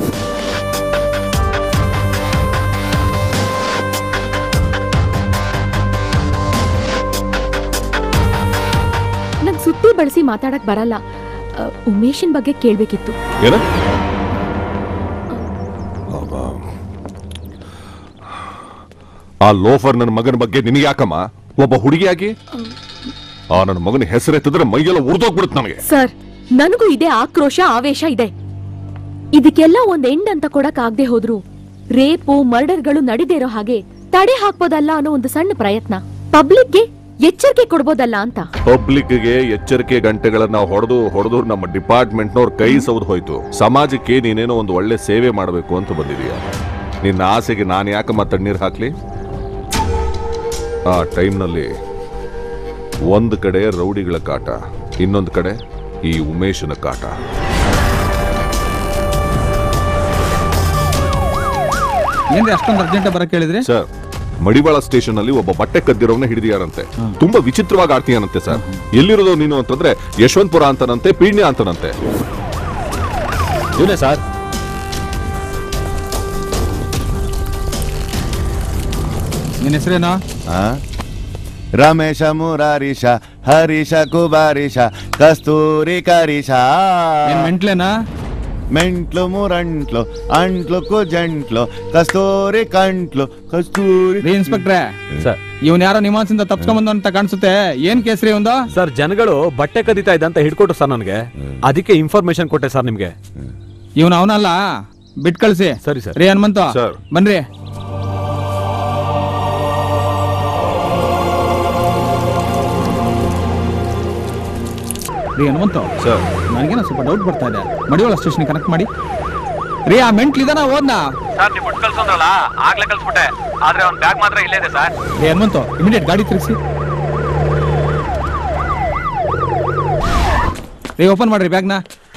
ನಂಗ್ ಸುತ್ತಿ ಬಳಸಿ ಮಾತಾಡಕ್ ಬರಲ್ಲ ಅ, ಉಮೇಶನ್ ಬಗ್ಗೆ ಕೇಳ್ಬೇಕಿತ್ತು ಏನ ಆ ಲೋಫರ್ ನನ್ನ ಮಗನ ಬಗ್ಗೆ ನಿನಗೆ ಯಾಕಮ್ಮ ಒಬ್ಬ ಹುಡುಗಿಯಾಗಿ ಆ ನನ್ನ ಮಗನ ಹೆಸರೆತ್ತಿದ್ರೆ ಮೈಯೆಲ್ಲ ಉರ್ದೋಗ್ಬಿಡುತ್ತೆ ನನಗೆ ಸರ್ ನನಗೂ ಇದೆ ಆಕ್ರೋಶ ಆವೇಶ ಇದೆ ಇದಕ್ಕೆಲ್ಲ ಒಂದ್ ಎಂಡ್ ಅಂತ ಕೊಡಕ್ ಆಗದೆ ಹೋದ್ರು ರೇಪು ಮರ್ಡರ್ಗಳು ನಡಿದೇ ಇರೋ ಹಾಗೆ ತಡೆ ಹಾಕ್ಬೋದಲ್ಲ ಅನ್ನೋ ಒಂದು ಸಣ್ಣ ಪ್ರಯತ್ನ ಪಬ್ಲಿಕ್ಗೆ ಎಚ್ಚರಿಕೆ ಕೊಡ್ಬೋದಲ್ಲ ಅಂತ ಪಬ್ಲಿಕ್ಗೆ ಎಚ್ಚರಿಕೆ ಗಂಟೆಗಳನ್ನ ಹೊಡೆದು ಹೊಡೆದು ನಮ್ಮ ಡಿಪಾರ್ಟ್ಮೆಂಟ್ನವ್ರ ಕೈ ಸೌದು ಹೋಯ್ತು ಸಮಾಜಕ್ಕೆ ನೀನೇನೋ ಒಂದು ಒಳ್ಳೆ ಸೇವೆ ಮಾಡಬೇಕು ಅಂತ ಬಂದಿದೀಯ ನಿನ್ನ ಆಸೆಗೆ ನಾನು ಯಾಕಮ್ಮ ತಣ್ಣೀರು ಹಾಕ್ಲಿ ಆ ಟೈಮ್ನಲ್ಲಿ ಒಂದು ಕಡೆ ರೌಡಿಗಳ ಕಾಟ ಇನ್ನೊಂದು ಕಡೆ ಈ ಉಮೇಶನ ಕಾಟ ಏನ್ರಿ ಅಷ್ಟೊಂದು ಅರ್ಜೆಂಟ್ ಬರಕ್ ಹೇಳಿದ್ರಿ ಸರ್ ಮಡಿವಾಳ ಸ್ಟೇಷನ್ ಅಲ್ಲಿ ಒಬ್ಬ ಬಟ್ಟೆ ಕದ್ದಿರೋನ್ನ ಹಿಡಿದಿಯಾರಂತೆ ತುಂಬಾ ವಿಚಿತ್ರವಾಗಿ ಆಡ್ತೀಯಾನಂತೆ ಸರ್ ಎಲ್ಲಿರೋದು ನೀನು ಅಂತಂದ್ರೆ ಯಶವಂತಪುರ ಅಂತನಂತೆ ಪೀಣ್ಯ ಅಂತನಂತೆ ಇವನೇ ಸರ್ ನಿನ್ನ ಹೆಸರೇನೋ ರಮೇಶ ಮುರಾರೀಶ ಹರೀಶ ಕುಬಾರೀಶ ಕಸ್ತೂರಿ ಕರೀಶ ಮೆಂಟ್ಲೇನಾ ಮೆಂಟ್ಲು ಮುರಂಟ್ಲು ಅಂಟ್ಲು ಕುಜಂಟ್ಲು ಕಸ್ತೂರಿ ಕಂಟ್ಲು ಕಸ್ತೂರಿ ಇನ್ಸ್ಪೆಕ್ಟ್ರೆ ಇವನ್ ಯಾರೋ ನಿಮಾನ್ಸಿಂದ ತಪ್ಸ್ಕೊಂಡ್ ಅಂತ ಕಾಣಿಸುತ್ತೆ ಏನ್ ಕೇಸ್ರಿ ಒಂದು ಸರ್ ಜನಗಳು ಬಟ್ಟೆ ಕದೀತಾ ಇದ್ದ ಅಂತ ಹಿಡ್ಕೊಟ್ರು ಸರ್ ನನಗೆ ಅದಕ್ಕೆ ಇನ್ಫಾರ್ಮೇಶನ್ ಕೊಟ್ಟೆ ಸರ್ ನಿಮ್ಗೆ ಇವನ್ ಅವನಲ್ಲ ಬಿಟ್ ಕಳ್ಸಿ ಸರಿ ಸರ್ ರೀ ಹನುಮಂತ ಬನ್ರಿ ರೀ ಹನುಮಂತ ಸರ್ ನನಗೇನೋ ಸ್ವಲ್ಪ ಡೌಟ್ ಬರ್ತಾ ಇದೆ ಮಡಿವಾಳ ಸ್ಟೇಷನ್ ಕನೆಕ್ಟ್ ಮಾಡಿ ರೀ ಆ ಮೆಂಟ್ಲ್ ಇದಾನ ಓದ್ನಾ ಸರ್ ನೀವು ಬಿಟ್ಟು ಕಳ್ಸೋದ್ರಲ್ಲ ಆಗ್ಲೇ ಕಳ್ಸ್ಬಿಟ್ಟೆ ಆದ್ರೆ ಅವ್ನ ಬ್ಯಾಗ್ ಮಾತ್ರ ಇಲ್ಲೇ ಇದೆ ಸರ್ ರೀ ಹನುಮಂತ ಇಮಿಡಿಯೇಟ್ ಗಾಡಿ ತಿರುಗಿಸಿ ರೀ ಓಪನ್ ಮಾಡ್ರಿ ಬ್ಯಾಗ್ನ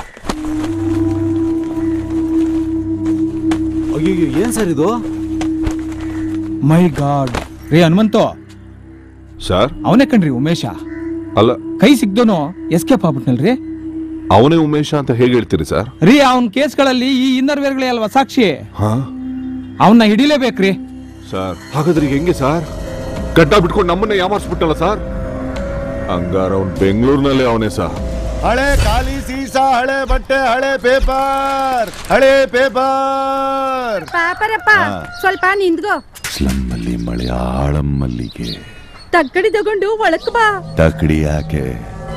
ಅಯ್ಯೋ ಏನ್ ಸರ್ ಇದು ಮೈ ಗಾಡ್ ರೀ ಹನುಮಂತು ಸರ್ ಅವನೇ ಕಣ್ರಿ ಉಮೇಶ ಅಲ್ಲ ಕೈ ಸಿಗ್ದೋನು ಎಸ್ಕೇಪ್ ಆಗ್ಬಿಟ್ನಲ್ರಿ ಅವನೇ ಉಮೇಶ ಅಂತ ಹೇಗೆ ಹೇಳ್ತೀರಿ ಸರ್ ರೀ ಅವನ್ ಕೇಸ್ಗಳಲ್ಲಿ ಈ ಇನ್ನರ್ ವೇರ್ಗಳೇ ಅಲ್ವಾ ಸಾಕ್ಷಿ ಹಾ ಅವನ್ನ ಹಿಡಿಲೇಬೇಕ್ರಿ ಸರ್ ಹಾಗಾದ್ರೆ ಈಗ ಹೆಂಗೆ ಸರ್ ಗಡ್ಡ ಬಿಟ್ಕೊಂಡು ನಮ್ಮನ್ನೇ ಯಾಮಾರಿಸ್ಬಿಟ್ಟಲ್ಲ ಸರ್ ಹಂಗಾರ ಅವ್ನು ಬೆಂಗಳೂರಿನಲ್ಲೇ ಅವನೇ ಸರ್ ಹಳೆ ಖಾಲಿ ಸೀಸ ಕಸ ಹಳೆ ಬಟ್ಟೆ ಹಳೆ ಪೇಪರ್ ಹಳೆ ಪೇಪರ್ ಪಾಪರಪ್ಪ ಹಾ. ಸ್ವಲ್ಪ ನಿಂದ್ಗೋ ಸ್ಲಮ್ಮಲ್ಲಿ ಮಲಯಾಳಂ ಮಲ್ಲಿಗೆ ತಕ್ಕಡಿ ತಗೊಂಡು ಒಳಕ್ ಬಾ ತಕಡಿ ಯಾಕೆ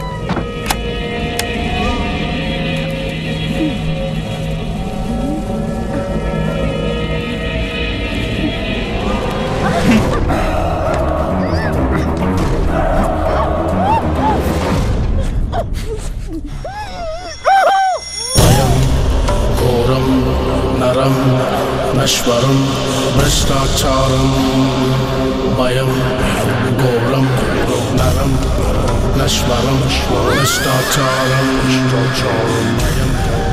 घोरं नरं नश्वरं भ्रष्टाचारं भयं घोरं नरं नश्वरं भ्रष्टाचारं भयं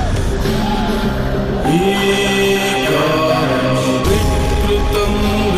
ईकारं विकृतं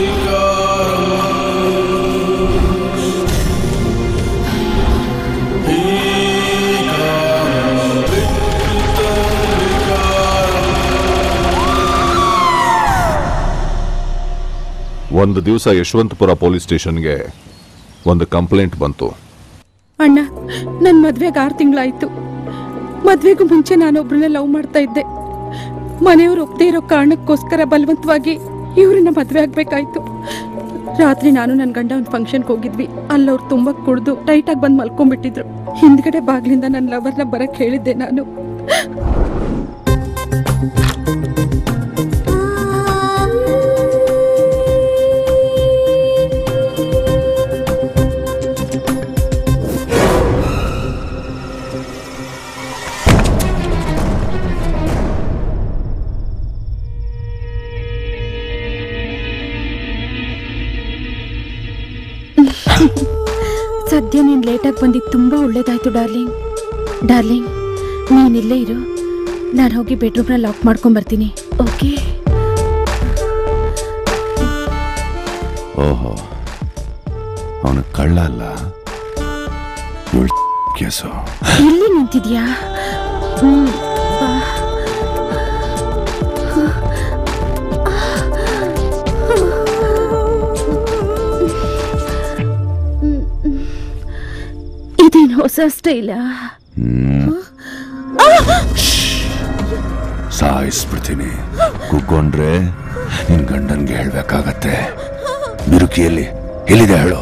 ಒಂದು ದಿವಸ ಯಶವಂತಪುರ ಪೊಲೀಸ್ ಸ್ಟೇಷನ್ಗೆ ಒಂದು ಕಂಪ್ಲೇಂಟ್ ಬಂತು ಅಣ್ಣ ನನ್ ಮದ್ವೆಗೆ ಆರು ತಿಂಗಳಾಯ್ತು ಮದ್ವೆಗೂ ಮುಂಚೆ ನಾನೊಬ್ರನ್ನ ಲವ್ ಮಾಡ್ತಾ ಇದ್ದೆ ಮನೆಯವ್ರು ಒಪ್ಪದೇ ಇರೋ ಕಾರಣಕ್ಕೋಸ್ಕರ ಬಲವಂತವಾಗಿ ಇವ್ರನ್ನ ಮದ್ವೆ ಆಗ್ಬೇಕಾಯ್ತು ರಾತ್ರಿ ನಾನು ನನ್ನ ಗಂಡ ಒಂದು ಫಂಕ್ಷನ್ಗೆ ಹೋಗಿದ್ವಿ ಅಲ್ಲವ್ರು ತುಂಬಾ ಕುಡ್ದು ಟೈಟಾಗಿ ಬಂದು ಮಲ್ಕೊಂಡ್ಬಿಟ್ಟಿದ್ರು ಹಿಂದ್ಗಡೆ ಬಾಗ್ಲಿಂದ ನನ್ನ ಲವರ್ನ ಬರಕ್ ಹೇಳಿದ್ದೆ ನಾನು ಸದ್ಯ ನೀನ್ ಲೇಟಾಗಿ ಬಂದಿದ್ದು ತುಂಬಾ ಒಳ್ಳೇದಾಯ್ತು ಡಾರ್ಲಿಂಗ್ ಡಾರ್ಲಿಂಗ್ ನೀನಿಲ್ಲೇ ಇರು ನಾನು ಹೋಗಿ ಬೆಡ್ರೂಮ್ನ ಲಾಕ್ ಮಾಡ್ಕೊಂಡ್ ಬರ್ತೀನಿ ಓಕೆ ಓಹೋ ಅವನು ಕಳ್ಳ ಅಲ್ಲ ಇವ್ಳ್ ಕೇಸು ಇಲ್ಲಿ ನಿಂತಿದ್ಯಾ ಹ್ಮ್ ಬಾ. ಇದೇನು ಹೊಸ ಸ್ಟೈಲಾ ಸಾಯಿಸ್ಬಿಡ್ತೀನಿ ಕುಗ್ಗೊಂಡ್ರೆ ನಿನ್ ಗಂಡನ್ಗೆ ಹೇಳ್ಬೇಕಾಗತ್ತೆ ಬಿರುಕಿಯಲ್ಲಿ ಎಲ್ಲಿದೆ ಹೇಳು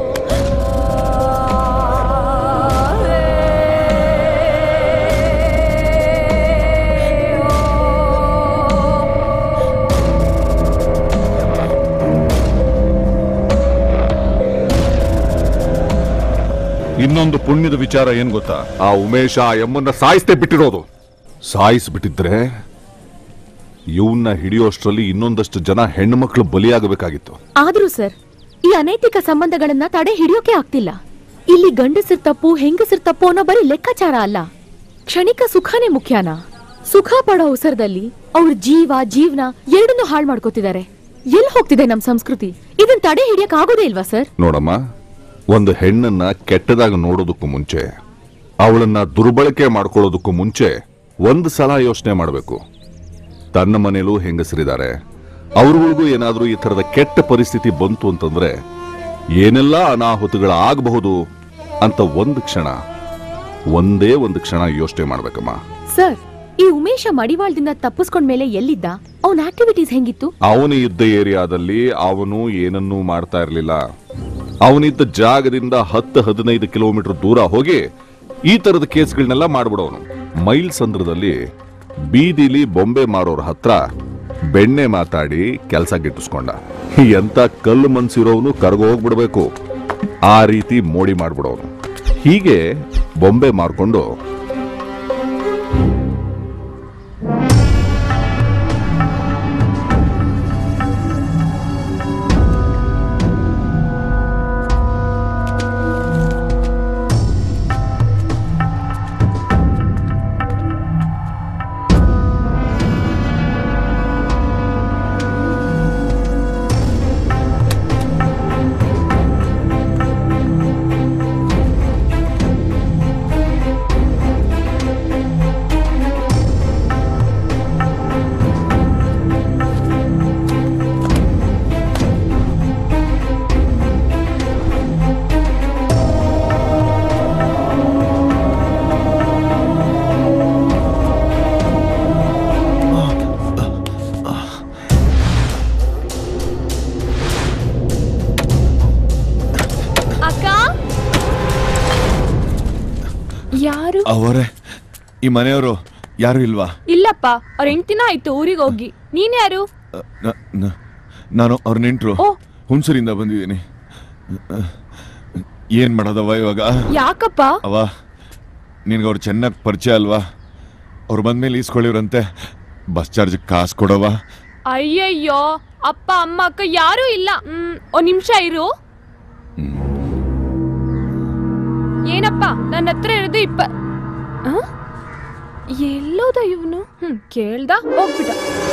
ಇನ್ನೊಂದು ಪುಣ್ಯದ ವಿಚಾರ ಏನ್ ಗೊತ್ತಾ ಆ ಉಮೇಶ ಆ ಎಮ್ಮನ್ನ ಸಾಯಿಸ್ತೇ ಬಿಟ್ಟಿರೋದು ಸಾಯಿಸ್ಬಿಟ್ಟಿದ್ರೆ ಇವನ್ನ ಹಿಡಿಯೋಷ್ಟ್ರಲ್ಲಿ ಇನ್ನೊಂದಷ್ಟು ಜನ ಹೆಣ್ಣು ಮಕ್ಕಳು ಬಲಿಯಾಗಬೇಕಾಗಿತ್ತು ಆದ್ರೂ ಸರ್ ಈ ಅನೈತಿಕ ಸಂಬಂಧಗಳನ್ನ ತಡೆ ಹಿಡಿಯೋಕೆ ಆಗ್ತಿಲ್ಲ ಇಲ್ಲಿ ಗಂಡಸರ್ ತಪ್ಪು ಹೆಂಗಸರ್ ತಪ್ಪು ಅನ್ನೋ ಬರೀ ಲೆಕ್ಕಾಚಾರ ಅಲ್ಲ ಕ್ಷಣಿಕ ಸುಖನೇ ಮುಖ್ಯನಾ ಸುಖ ಪಡೋ ಅವಸರದಲ್ಲಿ ಅವ್ರ ಜೀವ ಜೀವನ ಎರಡನ್ನೂ ಹಾಳು ಮಾಡ್ಕೋತಿದ್ದಾರೆ ಎಲ್ಲಿ ಹೋಗ್ತಿದೆ ನಮ್ ಸಂಸ್ಕೃತಿ ಇದನ್ ತಡೆ ಹಿಡಿಯಕ್ ಆಗೋದೇ ಇಲ್ವಾ ಸರ್ ನೋಡಮ್ಮ ಒಂದು ಹೆಣ್ಣನ್ನ ಕೆಟ್ಟದಾಗ ನೋಡೋದಕ್ಕೂ ಮುಂಚೆ ಅವಳನ್ನ ದುರ್ಬಳಕೆ ಮಾಡ್ಕೊಳ್ಳೋದಕ್ಕೂ ಮುಂಚೆ ಒಂದು ಸಲ ಯೋಚನೆ ಮಾಡಬೇಕು ತನ್ನ ಮನೇಲೂ ಹೆಂಗಸರಿದ್ದಾರೆ ಅವ್ರಗಳಿಗೂ ಏನಾದ್ರೂ ಈ ತರದ ಕೆಟ್ಟ ಪರಿಸ್ಥಿತಿ ಬಂತು ಅಂತಂದ್ರೆ ಏನೆಲ್ಲ ಅನಾಹುತಗಳ ಆಗಬಹುದು ಅಂತ ಒಂದು ಕ್ಷಣ ಒಂದೇ ಒಂದು ಕ್ಷಣ ಯೋಚನೆ ಮಾಡ್ಬೇಕಮ್ಮ ಸರ್ ಈ ಉಮೇಶ ಮಡಿವಾಳದಿಂದ ತಪ್ಪಿಸ್ಕೊಂಡ್ ಮೇಲೆ ಎಲ್ಲಿದ್ದ ಅವನ ಆಕ್ಟಿವಿಟೀಸ್ ಹೆಂಗಿತ್ತು ಅವನು ಇದ್ದ ಏರಿಯಾದಲ್ಲಿ ಅವನು ಏನನ್ನೂ ಮಾಡ್ತಾ ಇರಲಿಲ್ಲ ಅವನಿದ್ದ ಜಾಗದಿಂದ ಹತ್ತು ಹದಿನೈದು ಕಿಲೋಮೀಟರ್ ದೂರ ಹೋಗಿ ಈ ತರದ ಕೇಸ್ಗಳನ್ನೆಲ್ಲ ಮಾಡ್ಬಿಡೋನು ಮೈಲ್ ಸಂದ್ರದಲ್ಲಿ ಬೀದಿಲಿ ಬೊಂಬೆ ಮಾರೋರ್ ಹತ್ರ ಬೆಣ್ಣೆ ಮಾತಾಡಿ ಕೆಲಸ ಗಿಟ್ಟಿಸ್ಕೊಂಡ ಎಂತ ಕಲ್ಲು ಮನ್ಸಿರೋನು ಕರ್ಗೋಗ್ಬಿಡ್ಬೇಕು ಆ ರೀತಿ ಮೋಡಿ ಮಾಡ್ಬಿಡೋನು ಹೀಗೆ ಬೊಂಬೆ ಮಾರ್ಕೊಂಡು ಯಾರು ಅವರೇ ಈ ಮನೆಯವರು ಯಾರು ಇಲ್ವಾ ಇಲ್ಲಪ್ಪ ಅವ್ರ ಹೆಂಡ್ತಿನ ಆಯ್ತು ಊರಿಗೆ ಹೋಗಿ ನೀನ್ ಯಾರು ನ- ನ- ನಾನು ಅವ್ರ ನೆಂಟ್ರು ಓ. ಹುಣಸೂರಿಂದ ಬಂದಿದ್ದೀನಿ ಏನ್ ಮಾಡೋದವ ಇವಾಗ ಯಾಕಪ್ಪ ಅವ ನಿನ್ಗೆ ಅವ್ರು ಚೆನ್ನಾಗಿ ಪರಿಚಯ ಅಲ್ವಾ ಅವ್ರು ಬಂದ್ಮೇಲೆ ಈಸ್ಕೊಳ್ಳಿವ್ರಂತೆ ಬಸ್ ಚಾರ್ಜ್ ಕಾಸು ಕೊಡವ ಅಯ್ಯಯ್ಯೋ ಅಪ್ಪ ಅಮ್ಮ ಅಕ್ಕ ಯಾರೂ ಇಲ್ಲ ಹ್ಮ್ ಒಂದ್ ನಿಮಿಷ ಇರು ಏನಪ್ಪ ನನ್ನ ಹತ್ರ ಇರೋದು ಇಪ್ಪ ಆ? ಎಲ್ಲೋದ ಇವನು ಹ್ಮ್ ಕೇಳ್ದ ಹೋಗ್ಬಿಟ್ಟ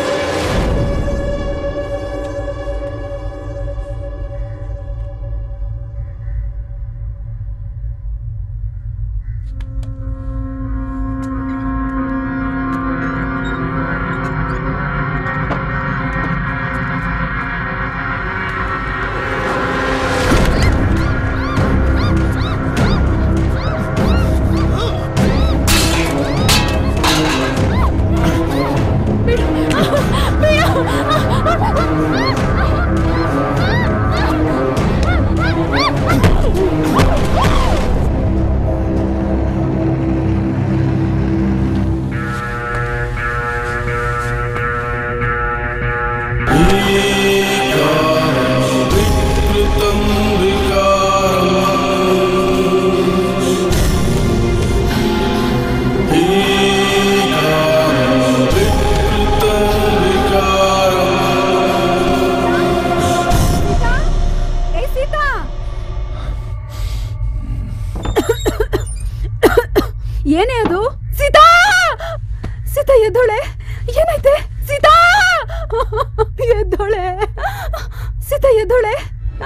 ಏನೇ ಅದು ಸೀತಾ ಸೀತಾ ಎದ್ದೋಳೆ ಏನಾಯ್ತೆ ಸೀತಾ ಎದ್ದೋಳೆ ಸೀತಾ ಎದ್ದೋಳೆ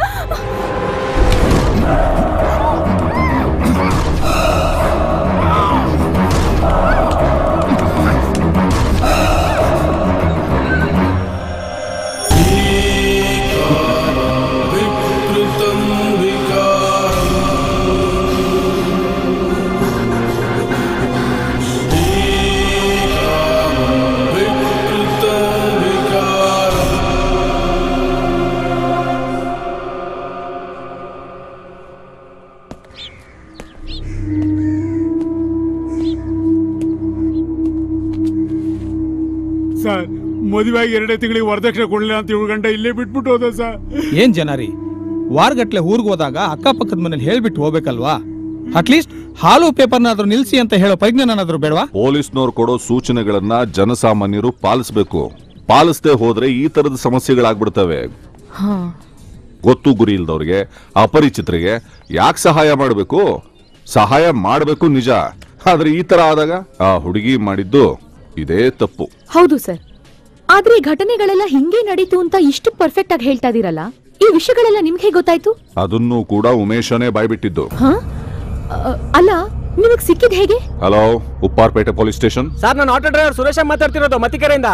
ಸರ್ ಮದುವೆಯಾಗಿ ಎರಡೇ ತಿಂಗಳಿಗೆ ವರದಕ್ಷಿಣೆ ಕೊಡ್ಲಿಲ್ಲ ಅಂತ ಏಳು ಗಂಟೆ ಇಲ್ಲೇ ಬಿಟ್ಬಿಟ್ಟು ಹೋದ ಸರ್ ಏನ್ ಜನ ರೀ ವಾರಗಟ್ಲೆ ಊರ್ಗ್ ಹೋದಾಗ ಅಕ್ಕಪಕ್ಕದ ಮನೇಲಿ ಹೇಳ್ಬಿಟ್ಟು ಹೋಗ್ಬೇಕಲ್ವಾ ಅಟ್ಲೀಸ್ಟ್ ಹಾಲು ಪೇಪರ್ನಾದ್ರೂ ನಿಲ್ಸಿ ಅಂತ ಹೇಳೋ ಪರಿಜ್ಞಾನಾದ್ರೂ ಬೇಡವಾ ಪೊಲೀಸ್ನವ್ರು ಕೊಡೋ ಸೂಚನೆಗಳನ್ನ ಜನಸಾಮಾನ್ಯರು ಪಾಲಿಸಬೇಕು ಪಾಲಿಸದೆ ಹೋದ್ರೆ ಈ ತರದ ಸಮಸ್ಯೆಗಳಾಗ್ಬಿಡ್ತವೆ ಗೊತ್ತು ಗುರಿ ಇಲ್ದವ್ರಿಗೆ ಅಪರಿಚಿತರಿಗೆ ಯಾಕೆ ಸಹಾಯ ಮಾಡಬೇಕು ಸಹಾಯ ಮಾಡಬೇಕು ನಿಜ ಆದ್ರೆ ಈ ತರ ಆದಾಗ ಆ ಹುಡುಗಿ ಮಾಡಿದ್ದು ಇದೇ ತಪ್ಪು ಹೌದು ಸರ್ ಆದ್ರೆ ಈ ಘಟನೆಗಳೆಲ್ಲ ಹಿಂಗೆ ನಡೀತು ಅಂತ ಇಷ್ಟು ಪರ್ಫೆಕ್ಟ್ ಆಗಿ ಹೇಳ್ತಾ ಇದೀರಲ್ಲ ಈ ವಿಷಯಗಳೆಲ್ಲ ನಿಮ್ಗೆ ಹೇಗ್ ಗೊತ್ತಾಯ್ತು ಅದನ್ನು ಕೂಡ ಉಮೇಶನೇ ಬಾಯ್ಬಿಟ್ಟಿದ್ದು ಹ? ಅ, ಅಲ್ಲ ನಿಮಗ್ ಸಿಕ್ಕಿದ್ ಹೇಗೆ hello Upparpete police station sir ನಾನು ಆಟೋ ಡ್ರೈವರ್ ಸುರೇಶ ಮಾತಾಡ್ತಿರೋದು ಮತ್ತಿಕೆರೆಯಿಂದ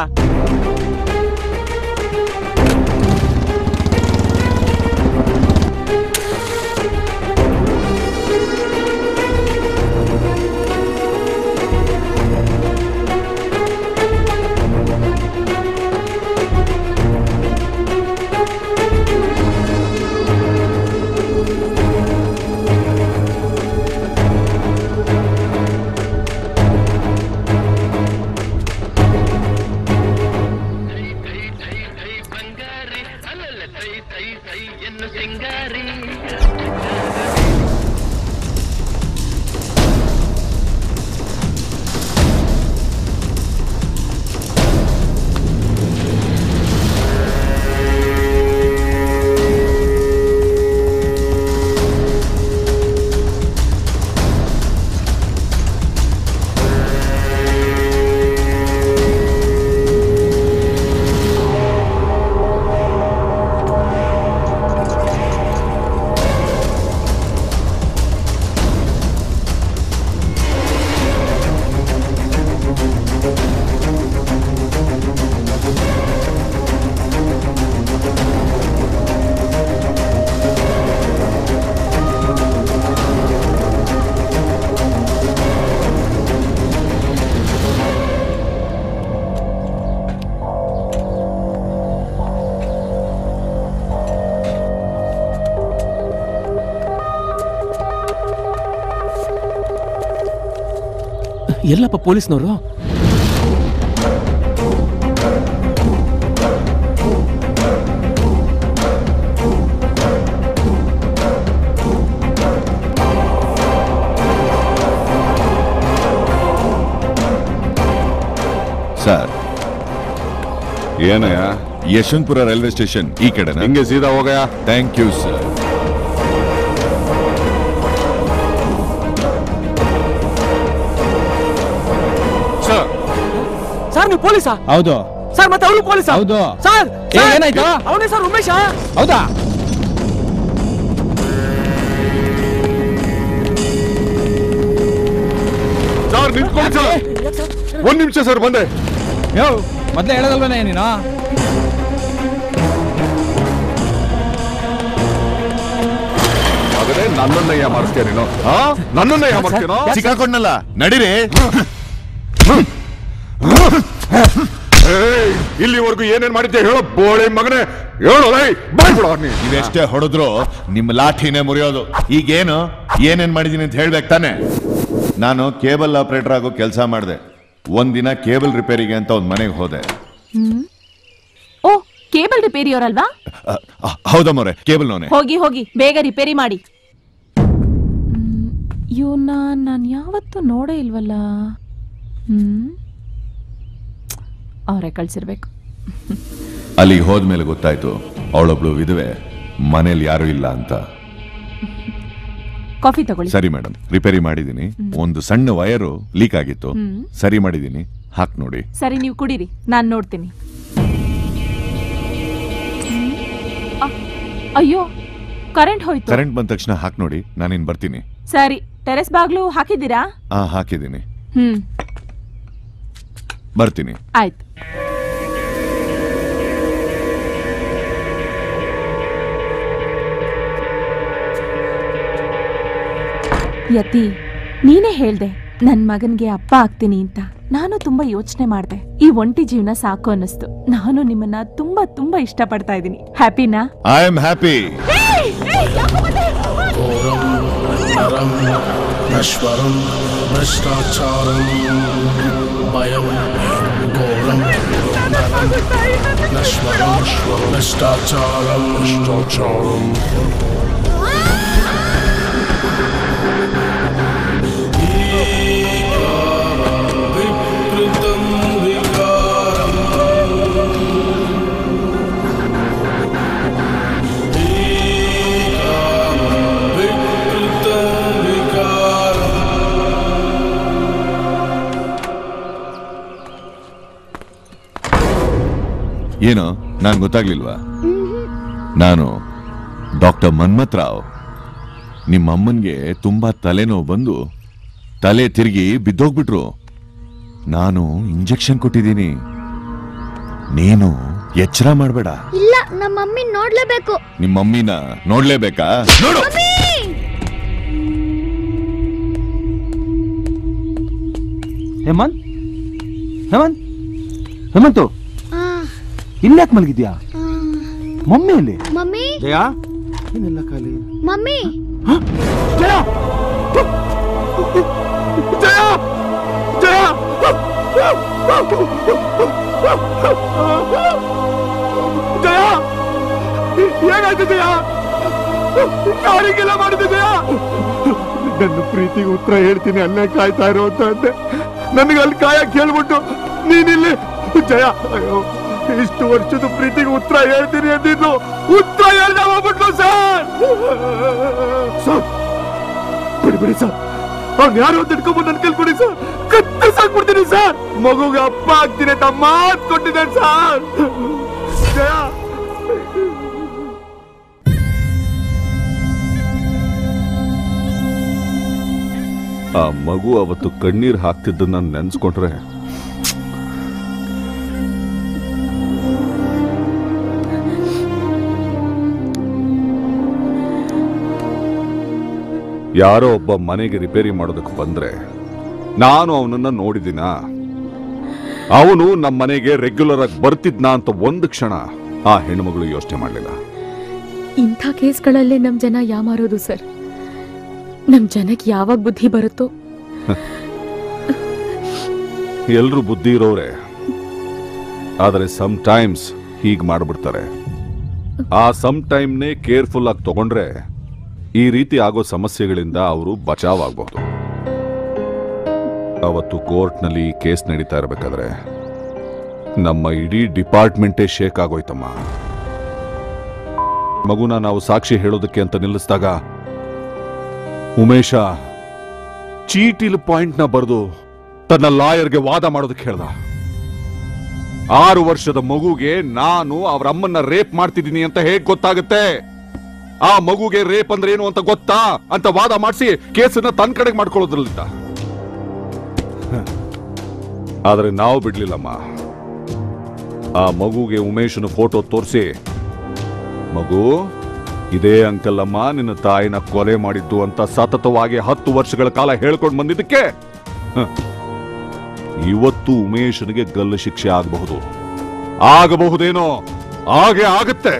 ಎಲ್ಲಪ್ಪ ಪೊಲೀಸ್ನವರು ಸರ್ ಏನಯ್ಯ ಯಶವಂತಪುರ ರೈಲ್ವೆ ಸ್ಟೇಷನ್ ಈ ಕಡೆ ಹಿಂಗೆ ಸೀದಾ ಹೋಗಯ್ಯ thank you sir sir sir ನೀವು ಪೊಲೀಸಾ ಹೌದು ಸರ್ ಮತ್ತೆ ಅವರು ಪೊಲೀಸಾ ಹೌದು ಸರ್ ಏ, ಏನಾಯ್ತು? ಅವನೇ ಸರ್ ಉಮೇಶ ಹೌದಾ ಸರ್ ನಿಂತ್ಕೊಳ್ಳಿ ಸರ್ ಒಂದ್ ನಿಮಿಷ ಸರ್ ಬಂದೆ ಯೋ ಮೊದ್ಲೇ ಹೇಳೋದಲ್ವೇನೆ ನೀನು ಮಗನೇ ನನ್ನನ್ನಯ್ಯ ಮಾಡಿಸ್ತೀಯ ನೀನು ಹಾ ನನ್ನನ್ನಯ್ಯ ಮಾಡ್ತೀನೋ ಸಿಕ್ಕಾಕೊಂಡ್ನಲ್ಲ ನಡೀರಿ ಏಯ್, ಇಲ್ಲಿವರೆಗೂ ಏನೇನ್ ಮಾಡಿದ್ದೆ ಹೇಳೋ ಬೋಳೆ ಮಗನೇ ಹೇಳೋ ಲೈ ಬಾಯ್ಬಿಡೋ ನೀವೆಷ್ಟೇ ಹೊಡೆದ್ರು ನಿಮ್ಮ ಲಾಠಿನೇ ಮುರಿಯೋದು ಈಗೇನು ಏನೇನ್ ಮಾಡಿದೀನಿ ಅಂತ ಹೇಳ್ಬೇಕು ತಾನೆ ನಾನು ಕೇಬಲ್ ಆಪರೇಟರ್ ಆಗೋ ಕೆಲಸ ಮಾಡಿದೆ ಒಂದಿನ ಕೇಬಲ್ ರಿಪೇರಿಗೆ ಅಂತ ಒಂದ್ ಮನೆಗೆ ಹೋದೆ ಹ್ಮ್ ಓ ಕೇಬಲ್ ರಿಪೇರಿಯವರಲ್ವಾ ಹೌದಮ್ಮವ್ರೆ ಕೇಬಲ್ ನೋನೆ ಹೋಗಿ ಹೋಗಿ ಬೇಗ ರಿಪೇರಿ ಮಾಡಿ ಇವನ್ನ ನಾನು ಯಾವತ್ತೂ ನೋಡೇ ಇಲ್ವಲ್ಲ ಹ್ಮ್ ಅವರೇ ಕಳ್ಸಿರ್ಬೇಕು ಅಲ್ಲಿಗೆ ಹೋದ್ಮೇಲೆ ಗೊತ್ತಾಯ್ತು ಅವಳೊಬ್ಳು ವಿಧವೆ ಮನೇಲಿ ಯಾರು ಇಲ್ಲ ಅಂತ ಕಾಫಿ ತಗೊಳ್ಳಿ ಸರಿ ಮೇಡಮ್ ರಿಪೇರಿ ಮಾಡಿದೀನಿ ಒಂದು ಸಣ್ಣ ವಯರು ಲೀಕ್ ಆಗಿತ್ತು ಹ್ಮ್. ಸರಿ ಮಾಡಿದೀನಿ ಹಾಕ್ ನೋಡಿ ಸರಿ ನೀವು ಕುಡೀರಿ ನಾನು ನೋಡ್ತೀನಿ ಹ್ಮ್. ಅ- ಅಯ್ಯೋ ಕರೆಂಟ್ ಹೋಯ್ತು ಕರೆಂಟ್ ಬಂದ ತಕ್ಷಣ ಹಾಕ್ ನೋಡಿ ನಾನಿನ್ ಬರ್ತೀನಿ ಸರಿ ಟೆರೆಸ್ ಬಾಗ್ಲು ಹಾಕಿದ್ದೀರಾ ಆ ಹಾಕಿದೀನಿ ಹ್ಮ್ ಬರ್ತೀನಿ ಆಯ್ತು ಯತಿ ನೀನೇ ಹೇಳ್ದೆ ನನ್ ಮಗನ್ಗೆ ಅಪ್ಪ ಆಗ್ತೀನಿ ಅಂತ ನಾನು ತುಂಬಾ ಯೋಚನೆ ಮಾಡ್ದೆ ಈ ಒಂಟಿ ಜೀವನ ಸಾಕು ಅನ್ನಿಸ್ತು ನಾನು ನಿಮ್ಮನ್ನ ತುಂಬಾ ತುಂಬಾ ಇಷ್ಟಪಡ್ತಾ ಇದ್ದೀನಿ ಹ್ಯಾಪಿನಾ ಐ ಆಮ್ ಹ್ಯಾಪಿ घोरं नरं नश्वरं भ्रष्टाचारं भयं घोरं नरं नश्वरं भ्रष्टाचारं भ्रष्टाचारम् विकृतं ಏನು ನಾನ್ ಗೊತ್ತಾಗ್ಲಿಲ್ವಾ ನಾನು ಡಾಕ್ಟರ್ ಮನ್ಮಥ್ ರಾವ್ ನಿಮ್ಮ ಅಮ್ಮನ್ಗೆ ತುಂಬಾ ತಲೆನೋವು ಬಂದು ತಲೆ ತಿರುಗಿ ಬಿದ್ದೋಗ್ಬಿಟ್ರು ನಾನು ಇಂಜೆಕ್ಷನ್ ಕೊಟ್ಟಿದ್ದೀನಿ ನೀನು ಎಚ್ಚರ ಮಾಡ್ಬೇಡ ಇಲ್ಲ ನಮ್ಮ ಮಮ್ಮಿ ನೋಡ್ಲೇಬೇಕು ನಿಮ್ಮ ಮಮ್ಮಿನ ನೋಡ್ಲೇಬೇಕಾ ನೋಡು ಹೇಮಂತ್ ಹೇಮಂತ್ ಹೇಮಂತು ಇಲ್ಯಾಕೆ ಮಲಗಿದ್ಯಾ ಮಮ್ಮಿ ಇಲ್ಲಿ ಮಮ್ಮಿ ಜಯ ಏನೆಲ್ಲ ಖಾಲಿ ಮಮ್ಮಿ ಜಯ ಜಯ ಜಯ ಜಯ ಏನಾಯ್ತು ಜಯ ಯಾರಿಗೆಲ್ಲ ಮಾಡಿದೆ ಜಯ ನನ್ನ ಪ್ರೀತಿಗೆ ಉತ್ತರ ಹೇಳ್ತೀನಿ ಅಲ್ಲೇ ಕಾಯ್ತಾ ಇರೋ ಅಂತ ಅಂದೆ ನನಗೆ ಅಲ್ಲಿ ಕಾಯಕ್ ಹೇಳ್ಬಿಟ್ಟು ನೀನಿಲ್ಲಿ ಜಯ ಅಯ್ಯೋ ಇಷ್ಟು ವರ್ಷದ ಪ್ರೀತಿಗೆ ಉತ್ತರ ಹೇಳ್ತೀನಿ ಅಂದಿದ್ದು ಉತ್ತರ ಹೇಳ್ದೆ ಹೋಗ್ಬಿಟ್ಲು ಸರ್ ಸರ್ ಬಿಡಿ ಬಿಡಿ ಸರ್ ಅವ್ನು ಯಾರು ಅಂತ ಇಟ್ಕೊಂಡ್ಬಂದು ನನ್ ಕೇಳ್ಕೊಡಿ ಸರ್ ಕತ್ತರಿಸಾಕ್ಬಿಡ್ತೀನಿ ಸರ್ ಮಗುಗೆ ಅಪ್ಪ ಆಗ್ತೀನಿ ಅಂತ ಮಾತು ಕೊಟ್ಟಿದ್ದೇನೆ ಸರ್ ಜಯ ಆ ಮಗು ಅವತ್ತು ಕಣ್ಣೀರ್ ಹಾಕ್ತಿದ್ದನ್ನ ನೆನ್ಸ್ಕೊಂಡ್ರೆ ಯಾರೋ ಒಬ್ಬ ಮನೆಗೆ ರಿಪೇರಿ ಮಾಡೋದಕ್ಕೆ ಬಂದ್ರೆ ನಾನು ಅವನನ್ನ ನೋಡಿದಿನ ಅವನು ನಮ್ಮ ಮನೆಗೆ ರೆಗ್ಯುಲರ್ ಆಗಿ ಬರ್ತಿದ್ನಾ ಅಂತ ಒಂದು ಕ್ಷಣ ಆ ಹೆಣ್ಮಗಳು ಯೋಚನೆ ಮಾಡಲಿಲ್ಲ ಇಂಥ ಕೇಸ್ಗಳಲ್ಲೇ ನಮ್ ಜನ ಯಾಮಾರೋದು ಸರ್ ನಮ್ ಜನಕ್ಕೆ ಯಾವಾಗ ಬುದ್ಧಿ ಬರುತ್ತೋ ಎಲ್ರು ಬುದ್ಧಿ ಇರೋರೆ ಆದರೆ ಸಮ್ ಟೈಮ್ಸ್ ಹೀಗ್ ಮಾಡ್ಬಿಡ್ತಾರೆ ಆ ಸಮ್ ಟೈಮ್ನೇ ಕೇರ್ಫುಲ್ ಆಗಿ ತಗೊಂಡ್ರೆ ಈ ರೀತಿ ಆಗೋ ಸಮಸ್ಯೆಗಳಿಂದ ಅವರು ಬಚಾವ್ ಆಗಬಹುದು ಅವತ್ತು ಕೋರ್ಟ್ನಲ್ಲಿ ಕೇಸ್ ನಡೀತಾ ಇರಬೇಕಾದ್ರೆ ನಮ್ಮ ಇಡೀ ಡಿಪಾರ್ಟ್ಮೆಂಟೇ ಶೇಕ್ ಆಗೋಯ್ತಮ್ಮ ಮಗುನ ನಾವು ಸಾಕ್ಷಿ ಹೇಳೋದಕ್ಕೆ ಅಂತ ನಿಲ್ಲಿಸಿದಾಗ ಉಮೇಶ ಚೀಟಿಲ್ ಪಾಯಿಂಟ್ನ ಬರೆದು ತನ್ನ ಲಾಯರ್ಗೆ ವಾದ ಮಾಡೋದಕ್ಕೆ ಹೇಳ್ದ ಆರು ವರ್ಷದ ಮಗುಗೆ ನಾನು ಅವ್ರ ಅಮ್ಮನ್ನ ರೇಪ್ ಮಾಡ್ತಿದ್ದೀನಿ ಅಂತ ಹೇಗ್ ಗೊತ್ತಾಗುತ್ತೆ ಆ ಮಗುಗೆ ರೇಪ್ ಅಂದ್ರೆ ಏನು ಅಂತ ಗೊತ್ತಾ ಅಂತ ವಾದ ಮಾಡಿಸಿ ಕೇಸನ್ನ ತನ್ನ ಕಡೆಗೆ ಮಾಡ್ಕೊಳ್ಳೋದ್ರಲ್ಲಿದ್ದ ಆದ್ರೆ ನಾವು ಬಿಡ್ಲಿಲ್ಲಮ್ಮ ಆ ಮಗುಗೆ ಉಮೇಶನ ಫೋಟೋ ತೋರಿಸಿ ಮಗು ಇದೇ ಅಂಕಲ್ ಅಮ್ಮ ನಿನ್ನ ತಾಯಿನ ಕೊಲೆ ಮಾಡಿದ್ದು ಅಂತ ಸತತವಾಗಿ ಹತ್ತು ವರ್ಷಗಳ ಕಾಲ ಹೇಳ್ಕೊಂಡು ಬಂದಿದ್ದಕ್ಕೆ ಹ, ಇವತ್ತು ಉಮೇಶನಿಗೆ ಗಲ್ಲು ಶಿಕ್ಷೆ ಆಗಬಹುದು ಆಗಬಹುದೇನೋ ಹಾಗೆ ಆಗುತ್ತೆ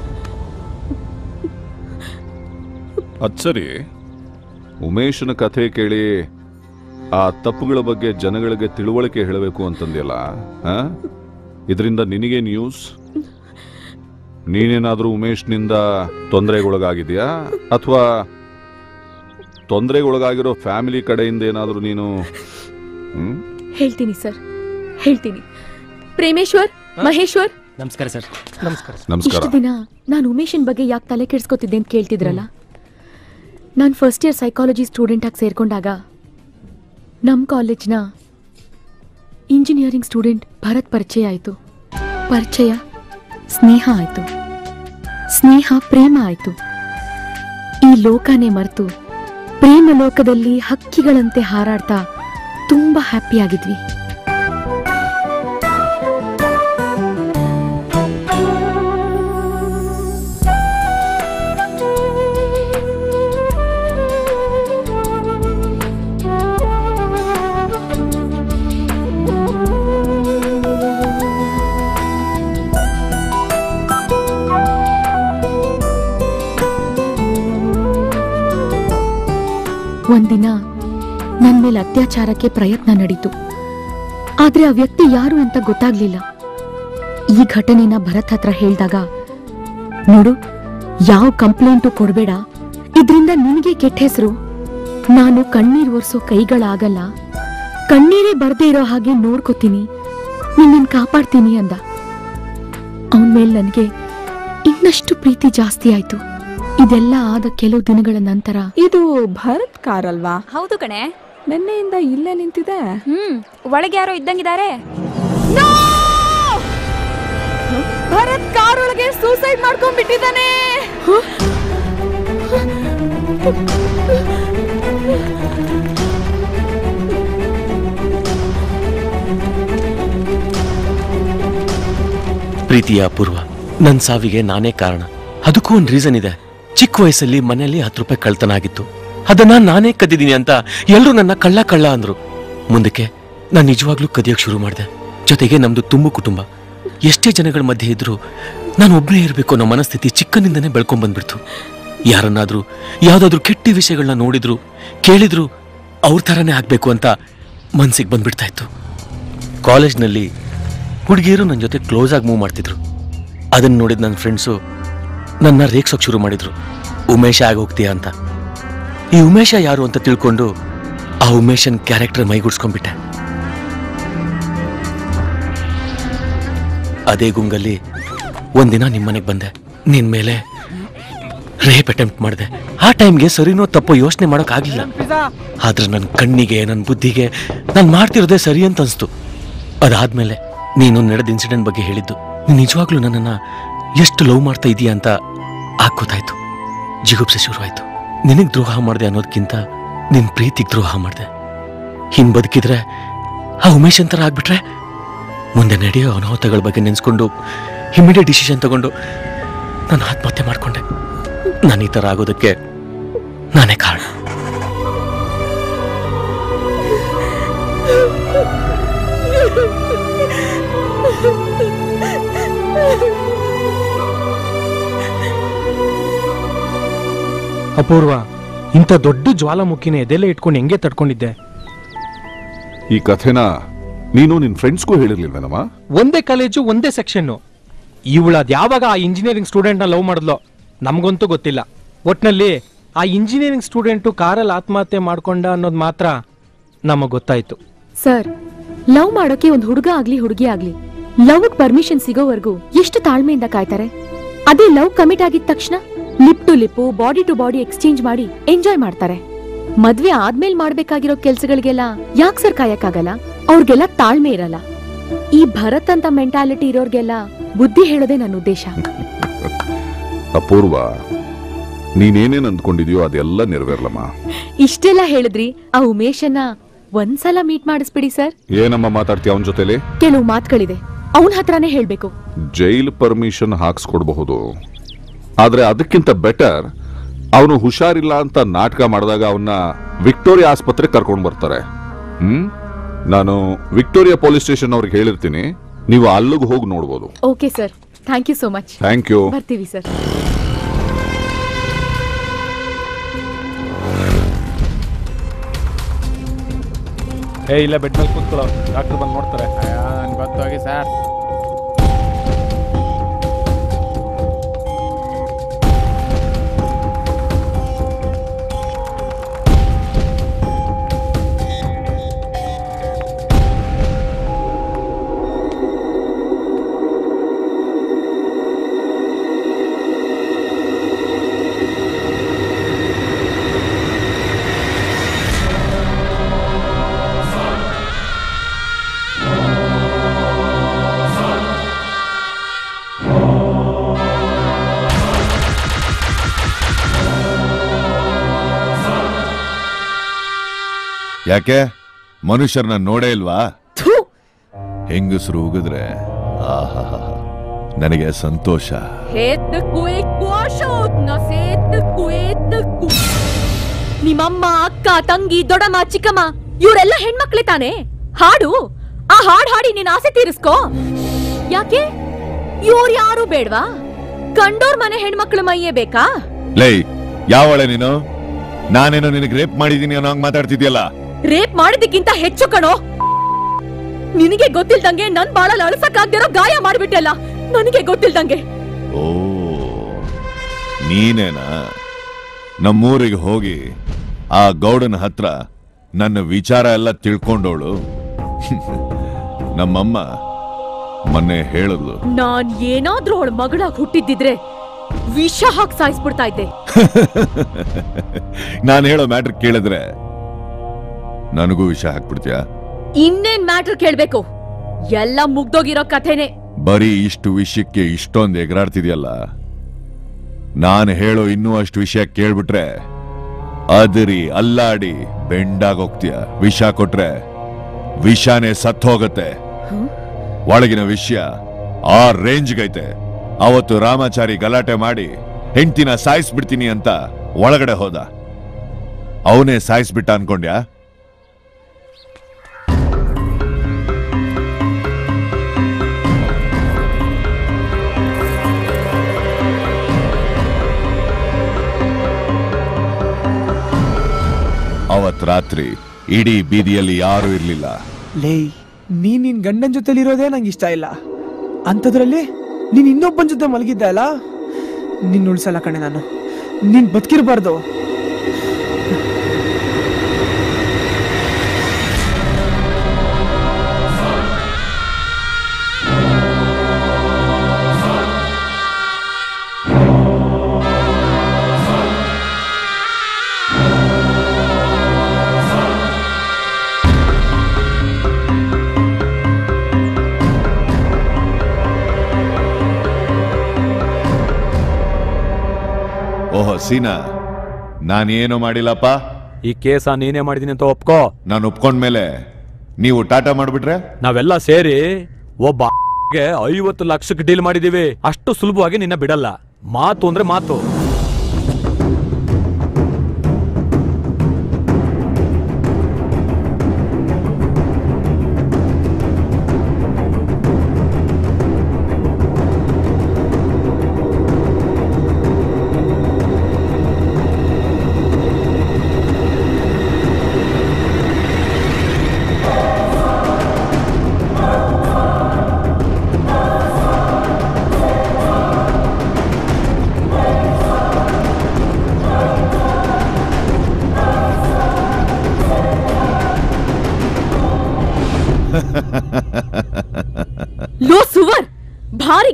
ಅದ್ ಸರಿ ಉಮೇಶನ ಕಥೆ ಕೇಳಿ ಆ ತಪ್ಪುಗಳ ಬಗ್ಗೆ ಜನಗಳಿಗೆ ತಿಳುವಳಿಕೆ ಹೇಳಬೇಕು ಅಂತಂದ್ಯಲ್ಲ ಇದರಿಂದ ನಿನಗೆ ನ್ಯೂಸ್ ನೀನೇನಾದ್ರೂ ಉಮೇಶ್ನಿಂದ ತೊಂದರೆಗೊಳಗಾಗಿದ್ಯಾ ಅಥವಾ ತೊಂದರೆಗೊಳಗಾಗಿರೋ ಫ್ಯಾಮಿಲಿ ಕಡೆಯಿಂದ ಏನಾದ್ರೂ ನೀನು ಹ್ಮ್ ಹೇಳ್ತೀನಿ ಸರ್ ಹೇಳ್ತೀನಿ ಪ್ರೇಮೇಶ್ವರ್ ಮಹೇಶ್ವರ್ ನಮಸ್ಕಾರ ಸರ್ ನಮಸ್ಕಾರ ನಮಸ್ಕಾರ ಇಷ್ಟು ದಿನ ನಾನು ಉಮೇಶನ್ ಬಗ್ಗೆ ಯಾಕೆ ತಲೆ ಕೆಡಿಸ್ಕೊತಿದ್ದೆ ಅಂತ ಕೇಳ್ತಿದ್ರಲ್ಲ ನಾನು ಫಸ್ಟ್ ಇಯರ್ ಸೈಕಾಲಜಿ ಸ್ಟೂಡೆಂಟ್ ಆಗಿ ಸೇರ್ಕೊಂಡಾಗ ನಮ್ಮ ಕಾಲೇಜ್ನ ಇಂಜಿನಿಯರಿಂಗ್ ಸ್ಟೂಡೆಂಟ್ ಭರತ್ ಪರಿಚಯ ಆಯಿತು ಪರಿಚಯ ಸ್ನೇಹ ಆಯಿತು ಸ್ನೇಹ ಪ್ರೇಮ ಆಯಿತು ಈ ಲೋಕನೇ ಮರೆತು ಪ್ರೇಮ ಲೋಕದಲ್ಲಿ ಹಕ್ಕಿಗಳಂತೆ ಹಾರಾಡ್ತಾ ತುಂಬಾ ಹ್ಯಾಪಿ ಆಗಿದ್ವಿ ಒಂದಿನ ನನ್ ಮೇಲೆ ಅತ್ಯಾಚಾರಕ್ಕೆ ಪ್ರಯತ್ನ ನಡೀತು ಆದ್ರೆ ಆ ವ್ಯಕ್ತಿ ಯಾರು ಅಂತ ಗೊತ್ತಾಗ್ಲಿಲ್ಲ ಈ ಘಟನೆನ ಭರತ್ ಹತ್ರ ಹೇಳ್ದಾಗ ನೋಡು ಯಾವ ಕಂಪ್ಲೇಂಟು ಕೊಡ್ಬೇಡ ಇದ್ರಿಂದ ನಿನಗೆ ಕೆಟ್ಟ ಹೆಸರು ನಾನು ಕಣ್ಣೀರ್ ಒರೆಸೋ ಕೈಗಳಾಗಲ್ಲ ಕಣ್ಣೀರೇ ಬರ್ದೇ ಇರೋ ಹಾಗೆ ನೋಡ್ಕೋತೀನಿ ನಿನ್ನನ್ ಕಾಪಾಡ್ತೀನಿ ಅಂದ ಅವನ್ ಮೇಲೆ ನನಗೆ ಇನ್ನಷ್ಟು ಪ್ರೀತಿ ಜಾಸ್ತಿ ಆಯ್ತು ಇದೆಲ್ಲ ಆದ ಕೆಲವು ದಿನಗಳ ನಂತರ ಇದು ಭರತ್ ಕಾರ್ ಅಲ್ವಾ ಹೌದು ಕಣೆ ನಿನ್ನೆಯಿಂದ ಇಲ್ಲೇ ನಿಂತಿದೆ ಹ್ಮ್ ಒಳಗೆ ಯಾರೋ ಇದ್ದಂಗಿದ್ದಾರೆ ಭರತ್ ಕಾರ್ ಒಳಗೆ ಸೂಸೈಡ್ ಮಾಡ್ಕೊಂಡ್ಬಿಟ್ಟಿದ್ದಾನೆ ಪ್ರೀತಿಯ ಅಪೂರ್ವ ನನ್ನ ಸಾವಿಗೆ ನಾನೇ ಕಾರಣ ಅದಕ್ಕೂ ಒಂದು ರೀಸನ್ ಇದೆ ಚಿಕ್ಕ ವಯಸ್ಸಲ್ಲಿ ಮನೆಯಲ್ಲಿ ಹತ್ತು ರೂಪಾಯಿ ಕಳ್ತನ ಆಗಿತ್ತು ಅದನ್ನ ನಾನೇ ಕದ್ದಿದ್ದೀನಿ ಅಂತ ಎಲ್ಲರೂ ನನ್ನ ಕಳ್ಳ ಕಳ್ಳ ಅಂದ್ರು ಮುಂದಕ್ಕೆ ನಾನು ನಿಜವಾಗ್ಲೂ ಕದಿಯೋಕ್ ಶುರು ಮಾಡಿದೆ ಜೊತೆಗೆ ನಮ್ದು ತುಂಬು ಕುಟುಂಬ ಎಷ್ಟೇ ಜನಗಳ ಮಧ್ಯೆ ಇದ್ರು ನಾನು ಒಬ್ಬನೇ ಇರಬೇಕು ಅನ್ನೋ ಮನಸ್ಥಿತಿ ಚಿಕ್ಕನಿಂದನೇ ಬೆಳ್ಕೊಂಡ್ ಬಂದ್ಬಿಡ್ತು ಯಾರನ್ನಾದ್ರೂ ಯಾವ್ದಾದ್ರೂ ಕೆಟ್ಟ ವಿಷಯಗಳನ್ನ ನೋಡಿದ್ರು ಕೇಳಿದ್ರು ಅವ್ರ ಥರನೇ ಆಗ್ಬೇಕು ಅಂತ ಮನ್ಸಿಗೆ ಬಂದ್ಬಿಡ್ತಾ ಇತ್ತು ಕಾಲೇಜ್ನಲ್ಲಿ ಹುಡುಗಿಯರು ನನ್ನ ಜೊತೆ ಕ್ಲೋಸ್ ಆಗಿ ಮೂವ್ ಮಾಡ್ತಿದ್ರು ಅದನ್ನ ನೋಡಿದ ನನ್ನ ಫ್ರೆಂಡ್ಸು ನನ್ನ ರೇಗ್ಸೋಕ್ ಶುರು ಮಾಡಿದ್ರು ಉಮೇಶ ಆಗೋಗ್ತೀಯ ಅಂತ ಈ ಉಮೇಶ ಯಾರು ಅಂತ ತಿಳ್ಕೊಂಡು ಆ ಉಮೇಶನ್ ಕ್ಯಾರೆಕ್ಟರ್ ಮೈಗೂಡ್ಸ್ಕೊಂಡ್ಬಿಟ್ಟೆ ಅದೇ ಗುಂಗಲ್ಲಿ ಒಂದಿನ ನಿಮ್ಮನೆಗೆ ಬಂದೆ ನಿನ್ ಮೇಲೆ ರೇಪ್ ಅಟೆಂಪ್ಟ್ ಮಾಡಿದೆ ಆ ಟೈಮ್ಗೆ ಸರಿನೋ ತಪ್ಪೋ ಯೋಚನೆ ಮಾಡೋಕ್ಕಾಗಲಿಲ್ಲ ಆದ್ರೆ ನನ್ನ ಕಣ್ಣಿಗೆ ನನ್ನ ಬುದ್ಧಿಗೆ ನಾನು ಮಾಡ್ತಿರೋದೇ ಸರಿ ಅಂತ ಅನ್ಸ್ತು ಅದಾದ್ಮೇಲೆ ನೀನು ನಡೆದ ಇನ್ಸಿಡೆಂಟ್ ಬಗ್ಗೆ ಹೇಳಿದ್ದು ನೀನ್ ನಿಜವಾಗ್ಲೂ ನನ್ನನ್ನ ಎಷ್ಟು ಲವ್ ಮಾಡ್ತಾ ಇದೀಯ ಅಂತ ಆಗ್ ಗೊತ್ತಾಯ್ತು ಜಿಗುಪ್ಸೆ ಶುರುವಾಯ್ತು ನಿನಗ್ ದ್ರೋಹ ಮಾಡಿದೆ ಅನ್ನೋದಕ್ಕಿಂತ ನಿನ್ ಪ್ರೀತಿಗೆ ದ್ರೋಹ ಮಾಡಿದೆ ಹಿಂಗ್ ಬದುಕಿದ್ರೆ ಆ ಉಮೇಶ್ ಅಂತರ ಆಗ್ಬಿಟ್ರೆ ಮುಂದೆ ನಡೆಯೋ ಅನಾಹುತಗಳ ಬಗ್ಗೆ ನೆನೆಸ್ಕೊಂಡು ಇಮಿಡಿಯೇಟ್ ಡಿಸಿಷನ್ ತಗೊಂಡು ನಾನು ಆತ್ಮಹತ್ಯೆ ಮಾಡ್ಕೊಂಡೆ ನಾನು ಈ ಥರ ಆಗೋದಕ್ಕೆ ನಾನೇ ಕಾರಣ ಅಪೂರ್ವ ಇಂಥ ದೊಡ್ಡ ಜ್ವಾಲಾಮುಖಿನ ಎದೆಲ್ಲ ಇಟ್ಕೊಂಡು ಹೆಂಗೆ ತಡ್ಕೊಂಡಿದ್ದೆ ಈ ಕಥೆನ ನೀನು ನಿನ್ ಫ್ರೆಂಡ್ಸ್ಗೂ ಹೇಳಿರ್ಲಿಲ್ವೇನಮ್ಮ ಒಂದೇ ಕಾಲೇಜು ಒಂದೇ ಸೆಕ್ಷನ್ನು ಇವಳು ಅದ್ ಯಾವಾಗ ಆ ಇಂಜಿನಿಯರಿಂಗ್ ಸ್ಟೂಡೆಂಟ್ನ ಲವ್ ಮಾಡಿದ್ಲೋ ನಮಗಂತೂ ಗೊತ್ತಿಲ್ಲ ಒಟ್ನಲ್ಲಿ ಆ ಇಂಜಿನಿಯರಿಂಗ್ ಸ್ಟೂಡೆಂಟು ಕಾರಲ್ಲಿ ಆತ್ಮಹತ್ಯೆ ಮಾಡ್ಕೊಂಡ ಅನ್ನೋದು ಮಾತ್ರ ನಮಗೆ ಗೊತ್ತಾಯ್ತು ಸರ್ ಲವ್ ಮಾಡೋಕೆ ಒಂದ್ ಹುಡುಗ ಆಗ್ಲಿ ಹುಡುಗಿ ಆಗ್ಲಿ ಲವ್ ಪರ್ಮಿಷನ್ ಸಿಗೋವರೆಗೂ ಎಷ್ಟು ತಾಳ್ಮೆಯಿಂದ ಕಾಯ್ತಾರೆ ಅದೇ ಲವ್ ಕಮಿಟ್ ಆಗಿದ ತಕ್ಷಣ lip to lip body to body exchange ಮಾಡಿ ಎಂಜಾಯ್ ಮಾಡ್ತಾರೆ ಮದ್ವೆ ಆದ್ಮೇಲೆ ಮಾಡ್ಬೇಕಾಗಿರೋ ಕೆಲ್ಸಗಳಿಗೆಲ್ಲ ಯಾಕ್ ಸರ್ ಕಾಯಕ್ಕಾಗಲ್ಲ ಅವ್ರಿಗೆಲ್ಲ ತಾಳ್ಮೆ ಇರಲ್ಲ ಈ ಭರತ್ ಅಂತ ಮೆಂಟಾಲಿಟಿ ಇರೋರ್ಗೆಲ್ಲ ಬುದ್ಧಿ ಹೇಳೋದೇ ನನ್ನ ಉದ್ದೇಶ ಅಪೂರ್ವ ನೀನೇನೇನ್ ಅಂದ್ಕೊಂಡಿದ್ಯೋ ಅದೆಲ್ಲ ನೆರವೇರ್ಲಮ್ಮ ಇಷ್ಟೆಲ್ಲ ಹೇಳಿದ್ರಿ ಆ ಉಮೇಶನ್ನ ಒಂದ್ಸಲ ಮೀಟ್ ಮಾಡಿಸ್ಬಿಡಿ ಸರ್ ಏನಮ್ಮ ಮಾತಾಡ್ತೀಯ ಅವನ ಜೊತೆಲಿ ಕೆಲವು ಮಾತುಗಳಿದೆ ಅವನ ಹತ್ರನೇ ಹೇಳ್ಬೇಕು ಜೈಲ್ ಪರ್ಮಿಷನ್ ಹಾಕ್ಸ್ಕೊಡ್ಬಹುದು ಆದ್ರೆ ಅದಕ್ಕಿಂತ ಬೆಟರ್ ಅವನು ಹುಷಾರಿಲ್ಲ ಅಂತ ನಾಟಕ ಮಾಡಿದಾಗ ಅವನ್ನ ವಿಕ್ಟೋರಿಯಾ ಆಸ್ಪತ್ರೆ ಕರ್ಕೊಂಡು ಬರ್ತಾರೆ ಹ್ಮ್ ನಾನು ವಿಕ್ಟೋರಿಯಾ ಪೊಲೀಸ್ ಸ್ಟೇಷನ್ ಅವ್ರಿಗೆ ಹೇಳಿರ್ತೀನಿ ನೀವು ಅಲ್ಲಿಗೆ ಹೋಗಿ ನೋಡ್ಬೋದು okay sir thank you so much Thank you. ಬರ್ತೀವಿ ಸರ್ ಏ ಇಲ್ಲ ಬೆಡ್ ಮೇಲೆ ಕೂತ್ಕೊಳ್ಳೋ ಡಾಕ್ಟರ್ ಬಂದು ನೋಡ್ತಾರೆ ಗೊತ್ತೋಗಿ ಸರ್ ಯಾಕೆ ಮನುಷ್ಯರನ್ನ ನೋಡೇ ಇಲ್ವಾ ಹೆಂಗಸರು ಉಗಿದ್ರೆ ಆಹಾಹಾ. ನನಗೆ ಸಂತೋಷ ನಿಮ್ಮಮ್ಮ ಅಕ್ಕ ತಂಗಿ ದೊಡಮ್ಮ ಚಿಕ್ಕಮ್ಮ ಇವರೆಲ್ಲ ಹೆಣ್ಮಕ್ಳೇ ತಾನೆ ಹಾಡು ಆ ಹಾಡ್ ಹಾಡಿ ನೀನ್ ಆಸೆ ತೀರಿಸ್ಕೋ ಯಾಕೆ ಇವ್ರು ಯಾರು ಬೇಡ್ವಾ ಕಂಡೋರ್ ಮನೆ ಹೆಣ್ಮಕ್ಳು ಮೈಯೇ ಬೇಕಾ ಲೈ ಯಾವಳೆ ನೀನು ನಾನೇನೋ ನಿನಗೆ ರೇಪ್ ಮಾಡಿದೀನಿ ಅನ್ನೋ ಹಂಗ್ ಮಾತಾಡ್ತಿದ್ಯಲ್ಲ ರೇಪ್ ಮಾಡಿದ್ದಕ್ಕಿಂತ ಹೆಚ್ಚು ಕಣೋ ನಿನಗೆ ಗೊತ್ತಿಲ್ದಂಗೆ ನನ್ ಬಾಳಲ್ಲಿ ಅಳಸಕ್ಕಾಗ್ದಿರೋ ಗಾಯ ಮಾಡ್ಬಿಟ್ಟೆಲ್ಲ ನನಗೆ ಗೊತ್ತಿಲ್ದಂಗೆ ಓ ನೀನೇನಾ ನಮ್ಮೂರಿಗೆ ಹೋಗಿ ಆ ಗೌಡನ ಹತ್ರ ನನ್ನ ವಿಚಾರ ಎಲ್ಲ ತಿಳ್ಕೊಂಡೋಳು ನಮ್ಮಮ್ಮ ಮೊನ್ನೆ ಹೇಳಿದ್ಲು ನಾನ್ ಏನಾದ್ರೂ ಅವಳ ಮಗಳಾಗ್ ಹುಟ್ಟಿದ್ದಿದ್ರೆ ವಿಷ ಹಾಕಿ ಸಾಯಿಸ್ಬಿಡ್ತಾ ಇದ್ದೆ ನಾನು ಹೇಳೋ ಮ್ಯಾಟ್ರ್ ಕೇಳಿದ್ರೆ ನನಗೂ ವಿಷ ಹಾಕ್ಬಿಡ್ತೀಯಾ ಇನ್ನೇನ್ ಮ್ಯಾಟ್ರ್ ಕೇಳ್ಬೇಕು ಎಲ್ಲ ಮುಗ್ದೋಗಿರೋ ಕಥೆನೆ ಬರೀ ಇಷ್ಟು ವಿಷಯಕ್ಕೆ ಇಷ್ಟೊಂದು ಎಗರಾಡ್ತಿದ್ಯಲ್ಲ ನಾನು ಹೇಳೋ ಇನ್ನೂ ಅಷ್ಟು ವಿಷಯ ಕೇಳ್ಬಿಟ್ರೆ ಅದರಿ ಅಲ್ಲಾಡಿ ಬೆಂಡಾಗೋಗ್ತೀಯ ವಿಷ ಕೊಟ್ರೆ ವಿಷಾನೇ ಸತ್ ಹೋಗತ್ತೆ ಒಳಗಿನ ವಿಷಯ ಆ ರೇಂಜ್ಗೈತೆ ಅವತ್ತು ರಾಮಾಚಾರಿ ಗಲಾಟೆ ಮಾಡಿ ಹೆಂಡ್ತಿನ ಸಾಯಿಸ್ಬಿಡ್ತೀನಿ ಅಂತ ಒಳಗಡೆ ಹೋದ ಅವನೇ ಸಾಯಿಸ್ಬಿಟ್ಟ ಅನ್ಕೊಂಡ್ಯಾ ಅವತ್ ರಾತ್ರಿ ಇಡೀ ಬೀದಿಯಲ್ಲಿ ಯಾರೂ ಇರ್ಲಿಲ್ಲ ಲೇ ನೀನ್ ನಿನ್ ಗಂಡನ್ ಜೊತೆಲಿ ಇರೋದೇ ನಂಗೆ ಇಷ್ಟ ಇಲ್ಲ ಅಂಥದ್ರಲ್ಲಿ ನೀನ್ ಇನ್ನೊಬ್ಬನ ಜೊತೆ ಮಲಗಿದ್ದೆ ಅಲ್ಲ ನಿನ್ ಉಳ್ಸಲ್ಲ ಕಣೆ ನಾನು ನೀನ್ ಬದುಕಿರ್ಬಾರ್ದು ಓಹೋ ಸೀನಾ ನಾನೇನು ಮಾಡಿಲ್ಲಪ್ಪ ಈ ಕೇಸ ನೀನೇ ಮಾಡಿದೀನಿ ಅಂತ ಒಪ್ಕೋ ನಾನು ಒಪ್ಕೊಂಡ್ಮೇಲೆ ನೀವು ಟಾಟಾ ಮಾಡ್ಬಿಟ್ರೆ ನಾವೆಲ್ಲ ಸೇರಿ ಒಬ್ಬ ಗೆ ಐವತ್ತು ಲಕ್ಷಕ್ಕೆ ಡೀಲ್ ಮಾಡಿದೀವಿ ಅಷ್ಟು ಸುಲಭವಾಗಿ ನಿನ್ನ ಬಿಡಲ್ಲ ಮಾತು ಅಂದ್ರೆ ಮಾತು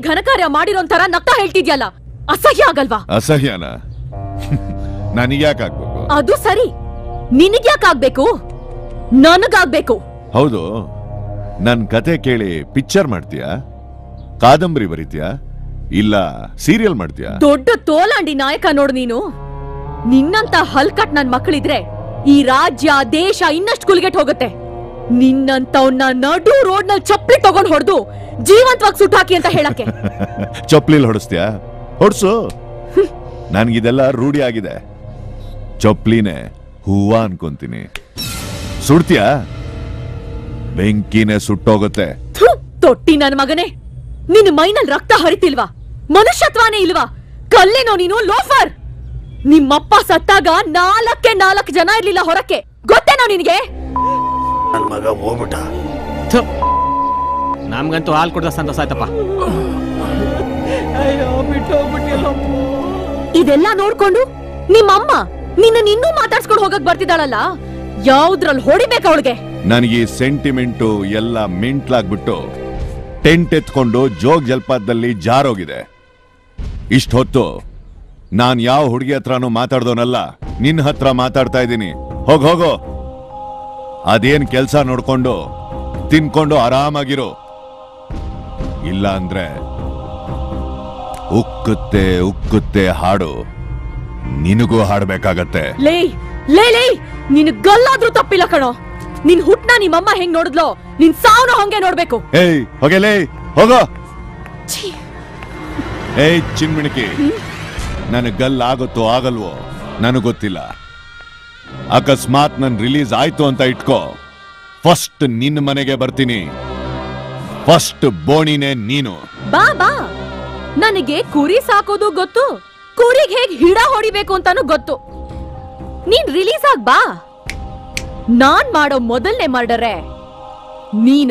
ಘನಕಾರ್ಯ ಮಾಡಿರೋಂತರ ನಗ್ತಾ ಹೇಳ್ತಿದ್ಯಲ್ಲ ಅಸಹ್ಯ ಆಗಲ್ವಾ ಅಸಹ್ಯನ ನನಗ್ಯಾಕಾಗ್ಬೇಕು ಅದು ಸರಿ ನಿನಗ್ಯಾಕಾಗ್ಬೇಕು ನನಗಾಗ್ಬೇಕು ಹೌದು ನನ್ ಕತೆ ಕೇಳಿ ಪಿಕ್ಚರ್ ಮಾಡ್ತೀಯಾ ಕಾದಂಬರಿ ಬರೀತೀಯಾ ಇಲ್ಲ ಸೀರಿಯಲ್ ಮಾಡ್ತೀಯಾ ದೊಡ್ಡ ತೋಲಾಂಡಿ ನಾಯಕ ನೋಡು ನೀನು ನಿನ್ನಂತ ಹಲ್ಕಟ್ ನನ್ ಮಕ್ಕಳಿದ್ರೆ ಈ ರಾಜ್ಯ ದೇಶ ಇನ್ನಷ್ಟು ಕುಲ್ಗೆಟ್ ಹೋಗುತ್ತೆ ನಿನ್ನಂತವ್ನ ನಡು ರೋಡ್ ನಲ್ಲಿ ಚಪ್ಪಲಿ ತಗೊಂಡ್ ಹೊಡೆದು ಜೀವಂತವಾಗಿ ಸುಟ್ಟಾಕಿ ಅಂತ ಹೇಳಕ್ಕೆ ಚೊಪ್ಲಿಲ್ ಹೊಡಿಸ್ತೀಯಾ ಹೊಡ್ಸು ನನ್ಗಿದೆಲ್ಲ ರೂಢಿ ಆಗಿದೆ ಚೊಪ್ಲಿನೇ ಹೂವ ಅನ್ಕೊಂತೀನಿ ಸುಡ್ತೀಯಾ ಬೆಂಕಿನೇ ಸುಟ್ಟೋಗುತ್ತೆ ಥು, ತೊಟ್ಟಿ ನನ್ ಮಗನೇ ನಿನ್ನ ಮೈನಲ್ಲಿ ರಕ್ತ ಹರಿತಿಲ್ವಾ ಮನುಷ್ಯತ್ವಾನೇ ಇಲ್ವಾ ಕಲ್ಲೇನೋ ನೀನು ಲೋಫರ್ ನಿಮ್ಮಪ್ಪ ಸತ್ತಾಗ ನಾಲ್ಕೆ ನಾಲ್ಕು ಜನ ಇರ್ಲಿಲ್ಲ ಹೊರಕ್ಕೆ ಗೊತ್ತೇನೋ ನಿನಗೆ ನನ್ ಮಗ ಹೋಗ್ಬಿಟ್ಟ ನಮ್ಗಂತೂ ಹಾಲು ಕೊಡ್ದ ಸಂತೋಷ ಆಯ್ತಪ್ಪ ಅಯ್ಯೋ ಬಿಟ್ಟೋಗ್ಬಿಟ್ಟಿಲ್ಲ ಇದೆಲ್ಲ ನೋಡ್ಕೊಂಡು ನಿಮ್ಮಮ್ಮ ನಿನ್ನ ಇನ್ನೂ ಮಾತಾಡ್ಸ್ಕೊಂಡು ಹೋಗಕ್ ಬರ್ತಿದ್ದಾಳಲ್ಲ ಯಾವ್ದ್ರಲ್ಲಿ ಹೊಡಿಬೇಕ ಅವಳಿಗೆ ನನಗೆ ಸೆಂಟಿಮೆಂಟು ಎಲ್ಲ ಮಿಂಟ್ಲಾಗ್ಬಿಟ್ಟು ಟೆಂಟ್ ಎತ್ಕೊಂಡು ಜೋಗ್ ಜಲಪಾತದಲ್ಲಿ ಜಾರೋಗಿದೆ ಇಷ್ಟ ಹೊತ್ತು ನಾನ್ ಯಾವ ಹುಡುಗಿ ಹತ್ರನೂ ಮಾತಾಡ್ದೋನಲ್ಲ ನಿನ್ ಹತ್ರ ಮಾತಾಡ್ತಾ ಇದ್ದೀನಿ ಹೋಗ್ ಹೋಗೋ ಅದೇನ್ ಕೆಲ್ಸ ನೋಡ್ಕೊಂಡು ತಿನ್ಕೊಂಡು ಆರಾಮಾಗಿರು ಇಲ್ಲ ಅಂದ್ರೆ ಉಕ್ಕುತ್ತೆ ಉಕ್ಕುತ್ತೆ ಹಾಡು ನಿನಗೂ ಹಾಡ್ಬೇಕಾಗತ್ತೆ ಲೇ ಲೇ ಲೇ ನಿನ್ ಗಲ್ಲಾದ್ರೂ ತಪ್ಪಿಲ್ಲ ಕಣೋ ನಿನ್ ಹುಟ್ನ ನಿಮ್ಮಮ್ಮ ಹೆಂಗ್ ನೋಡಿದ್ಲೋ ನಿನ್ ಸಾವನು ಹಂಗೆ ನೋಡ್ಬೇಕು ಏಯ್ ಹೋಗೆಲೇ ಹೋಗೋ ಏಯ್ ಚಿನ್ಮಿಣಿಕಿ ನನಗೆ ಗಲ್ ಆಗುತ್ತೋ ಆಗಲ್ವೋ ನನಗೆ ಗೊತ್ತಿಲ್ಲ ಅಕಸ್ಮಾತ್ ನನ್ ರಿಲೀಸ್ ಆಯ್ತು ಅಂತ ಇಟ್ಕೋ ಫಸ್ಟ್ ನಿನ್ನ ಮನೆಗೆ ಬರ್ತೀನಿ ಫಸ್ಟ್ ಬೋಣಿನೇ ನೀನು ಬಾ ಬಾ ನನಗೆ ಕುರಿ ಸಾಕೋದು ಗೊತ್ತು ಕುರಿಗ್ ಹೇಗ್ ಹಿಡ ಹೊಡಿಬೇಕು ಅಂತಾನು ಗೊತ್ತು ನೀನ್ ರಿಲೀಸ್ ಆಗ್ ಬಾ ನಾನ್ ಮಾಡೋ ಮೊದಲನೇ ಮರ್ಡರೇ ನೀನು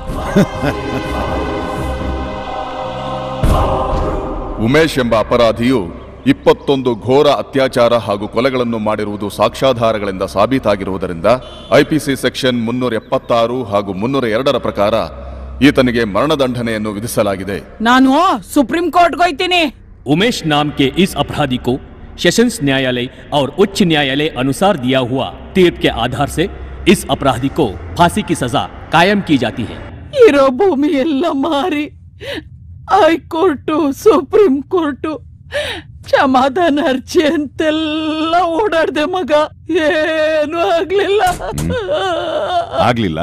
ಉಮೇಶ್ ಎಂಬ ಅಪರಾಧಿಯು ಇಪ್ಪತ್ತೊಂದು ಘೋರ ಅತ್ಯಾಚಾರ ಹಾಗೂ ಕೊಲೆಗಳನ್ನು ಮಾಡಿರುವುದು ಸಾಕ್ಷ್ಯಾಧಾರಗಳಿಂದ ಸಾಬೀತಾಗಿರುವುದರಿಂದ ಐಪಿಸಿ ಸೆಕ್ಷನ್ ಮುನ್ನೂರ ಎಪ್ಪತ್ತಾರು ಹಾಗೂ ಮುನ್ನೂರ ಎರಡರ ಪ್ರಕಾರ ಈತನಿಗೆ ಮರಣದಂಡನೆಯನ್ನು ವಿಧಿಸಲಾಗಿದೆ ನಾನು ಸುಪ್ರೀಂ ಕೋರ್ಟ್ಗೆ ಹೋಯ್ತೀನಿ उमेश नाम के इस अपराधी को सेशंस न्यायालय और उच्च न्यायालय अनुसार दिया हुआ तीर्थ के आधार से इस अपराधी को फांसी की सजा कायम की जाती है ಇರೋ ಭೂಮಿ ಎಲ್ಲ ಮಾರಿ ಹೈಕೋರ್ಟು ಸುಪ್ರೀಂ ಕೋರ್ಟು ಸಮಾಧಾನ ಅರ್ಜಿ ಅಂತೆಲ್ಲ ಓಡಾಡ್ದೆ ಮಗ ಏನು ಆಗ್ಲಿಲ್ಲ ಆಗ್ಲಿಲ್ಲ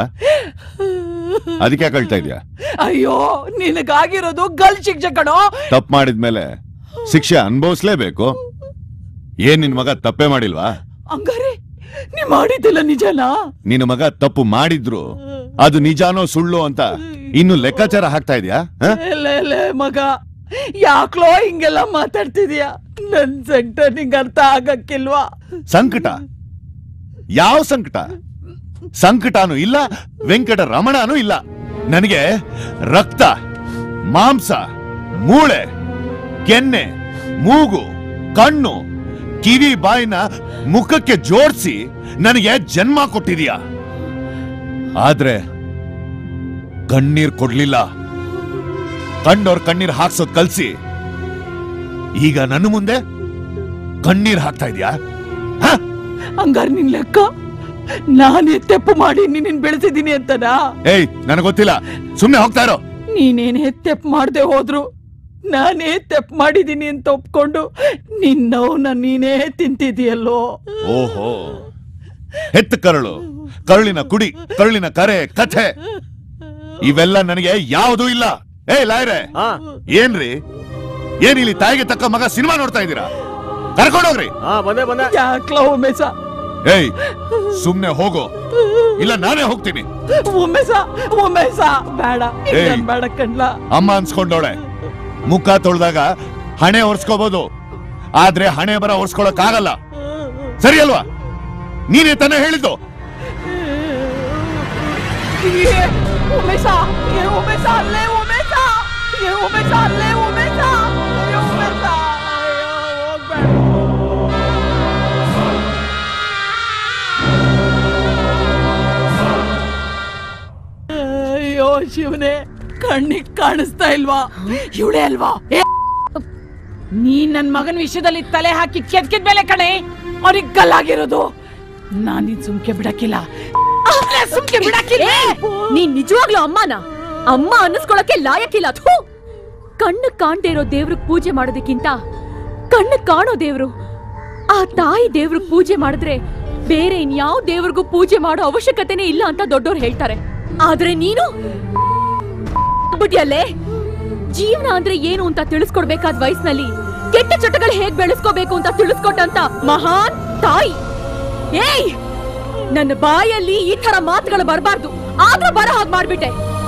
ಅದಕ್ಕೆ ಕಳ್ತಾ ಇದ್ಯಾ ಅಯ್ಯೋ ನಿನಗಾಗಿರೋದು ಗಲ್ ಶಿಕ್ಷೆ ಕಣೋ ತಪ್ಪು ಮಾಡಿದ್ಮೇಲೆ ಶಿಕ್ಷೆ ಅನುಭವಿಸ್ಲೇಬೇಕು ಏನ್ ನಿನ್ ಮಗ ತಪ್ಪೇ ಮಾಡಿಲ್ವಾ ಹಂಗಾರೆ ನೀ ಮಾಡಿದ್ದಿಲ್ಲ ನಿಜನಾ ನಿನ್ನ ಮಗ ತಪ್ಪು ಮಾಡಿದ್ರು ಅದು ನಿಜಾನೋ ಸುಳ್ಳು ಅಂತ ಇನ್ನು ಲೆಕ್ಕಾಚಾರ ಹಾಕ್ತಾ ಇದೆಯಾ ಲೇ, ಲೇ, ಮಗ ಯಾಕ್ಲೋ ಹಿಂಗೆಲ್ಲ ಮಾತಾಡ್ತಿದ್ಯಾ ನನ್ ಸಂಕಟ ನಿಂಗೆ ಅರ್ಥ ಆಗಕ್ಕಿಲ್ವಾ ಸಂಕಟ ಯಾವ ಸಂಕಟ ಸಂಕಟನೂ ಇಲ್ಲ ವೆಂಕಟ ರಮಣನೂ ಇಲ್ಲ ನನಗೆ ರಕ್ತ ಮಾಂಸ ಮೂಳೆ ಕೆನ್ನೆ ಮೂಗು ಕಣ್ಣು ಕಿವಿ ಬಾಯಿನ ಮುಖಕ್ಕೆ ಜೋಡಿಸಿ ನನಗೆ ಜನ್ಮ ಕೊಟ್ಟಿದೀಯ ಆದ್ರೆ ಕಣ್ಣೀರ್ ಕೊಡ್ಲಿಲ್ಲ ಕಂಡೋರ್ ಕಣ್ಣೀರ್ ಹಾಕ್ಸೋದ್ ಕಲ್ಸಿ ಈಗ ನನ್ನ ಮುಂದೆ ಕಣ್ಣೀರ್ ಹಾಕ್ತಾ ಇದೀಯಾ ಹಂಗಾರ ನಿನ್ ಲೆಕ್ಕ ನಾನೇ ತಪ್ಪು ಮಾಡಿ ನಿನ್ನ ಬೆಳೆಸಿದೀನಿ ಅಂತನಾ ಏಯ್ ನನಗೆ ಗೊತ್ತಿಲ್ಲ ಸುಮ್ನೆ ಹೋಗ್ತಾ ಇರೋ ನೀನೇನೇ ತೆಪ್ಪು ಮಾಡದೆ ಹೋದ್ರು ನಾನೇ ತೆಪ್ಪು ಮಾಡಿದೀನಿ ಅಂತ ಒಪ್ಕೊಂಡು ನಿನ್ನವನ್ನ ನೀನೇ ತಿಂತಿದೀಯಲ್ಲೋ ಓಹೋ ಹೆತ್ತ ಕರಳು ಕರುಳಿನ ಕುಡಿ ಕರುಳಿನ ಕರೆ ಕಥೆ ಇವೆಲ್ಲ ನನಗೆ ಯಾವುದೂ ಇಲ್ಲ ಏ ಲಾಯ್ರೆ ಏನ್ರಿ ಏನ್ ಇಲ್ಲಿ ತಾಯಿಗೆ ತಕ್ಕ ಮಗ ಸಿನಿಮಾ ನೋಡ್ತಾ ಇದ್ದೀರಾ ಕರ್ಕೊಂಡೋಗ್ರಿ ಬಂದೆ ಬಂದೆ ಯಾಕ್ಲ ಉಮೇಶ ಏಯ್ ಸುಮ್ನೆ ಹೋಗು ಇಲ್ಲ ನಾನೇ ಹೋಗ್ತೀನಿ ಉಮೇಶ ಉಮೇಶ ಬೇಡ ಏಯ್. ನನ್ ಬೇಡ ಕಣ್ಲ ಅಮ್ಮ ಅನ್ಸ್ಕೊಂಡೋಳೆ ಮುಖ ತೊಳ್ದಾಗ ಹಣೆ ಒರ್ಸ್ಕೋಬಹುದು ಆದ್ರೆ ಹಣೆ ಬರ ಒರ್ಸ್ಕೊಳಕ್ ಆಗಲ್ಲ ಸರಿ ಅಲ್ವಾ ನೀನೇ ತಾನೇ ಹೇಳಿದ್ದು ಏ, ಉಮೇಶ ಏ ಉಮೇಶ ಅಲ್ಲೇ ಉಮೇಶ ಏ ಉಮೇಶ ಅಲ್ಲೇ ಉಮೇಶ ಏ ಉಮೇಶ ಅಯ್ಯೋ, ಹೋಗ್ಬೇಡ. ಅಯ್ಯೋ ಶಿವನೇ ಕಣ್ಣಿಗೆ ಕಾಣಿಸ್ತಾ ಇಲ್ವಾ ಇವಳೇ ಅಲ್ವಾ ಏ, ನೀ ನನ್ ಮಗನ ವಿಷಯದಲ್ಲಿ ತಲೆ ಹಾಕಿ ಕೆದ್ಕಿದ ಮೇಲೆ ಕಣೆ ಅವ್ರಿಗೆ ಗಲ್ಲಾಗಿರೋದು ನಾನ್ ನಿನ್ ಸುಮ್ಕೆ ಬಿಡಕ್ಕಿಲ್ಲ ಅವ್ನ ಸುಮ್ಕೆ ಬಿಡಕ್ಕಿಲ್ಲ ನೀನ್ ನಿಜವಾಗ್ಲೂ ಅಮ್ಮನ ಅಮ್ಮ ಅನ್ನಿಸ್ಕೊಳಕ್ಕೆ ಲಾಯಕ್ಕಿಲ್ಲ ಥೂ ಕಣ್ಣು ಕಾಣ್ದೇ ಇರೋ ದೇವ್ರಿಗೆ ಪೂಜೆ ಮಾಡೋದಕ್ಕಿಂತ ಕಣ್ಣು ಕಾಣೋ ದೇವ್ರು ಆ ತಾಯಿ ದೇವ್ರಿಗೆ ಪೂಜೆ ಮಾಡಿದ್ರೆ ಬೇರೆ ಇನ್ಯಾವ ದೇವ್ರಿಗೂ ಪೂಜೆ ಮಾಡೋ ಅವಶ್ಯಕತೆನೇ ಇಲ್ಲ ಅಂತ ದೊಡ್ಡೋರು ಹೇಳ್ತಾರೆ ಆದ್ರೆ ನೀನು ಬಿಟ್ಯಲ್ಲೇ ಜೀವನ ಅಂದ್ರೆ ಏನು ಅಂತ ತಿಳಿಸ್ಕೊಡ್ಬೇಕಾದ ವಯಸ್ಸಿನಲ್ಲಿ ಕೆಟ್ಟ ಚಟಗಳು ಹೇಗ್ ಬೆಳೆಸ್ಕೋಬೇಕು ಅಂತ ತಿಳಿಸ್ಕೊಟ್ಟಂತ ಮಹಾನ್ ತಾಯಿ ಏಯ್ ನನ್ನ ಬಾಯಲ್ಲಿ ಈ ತರ ಮಾತುಗಳು ಬರಬಾರ್ದು ಆದ್ರೂ ಬರ ಹಾಗೆ ಮಾಡ್ಬಿಟ್ಟೆ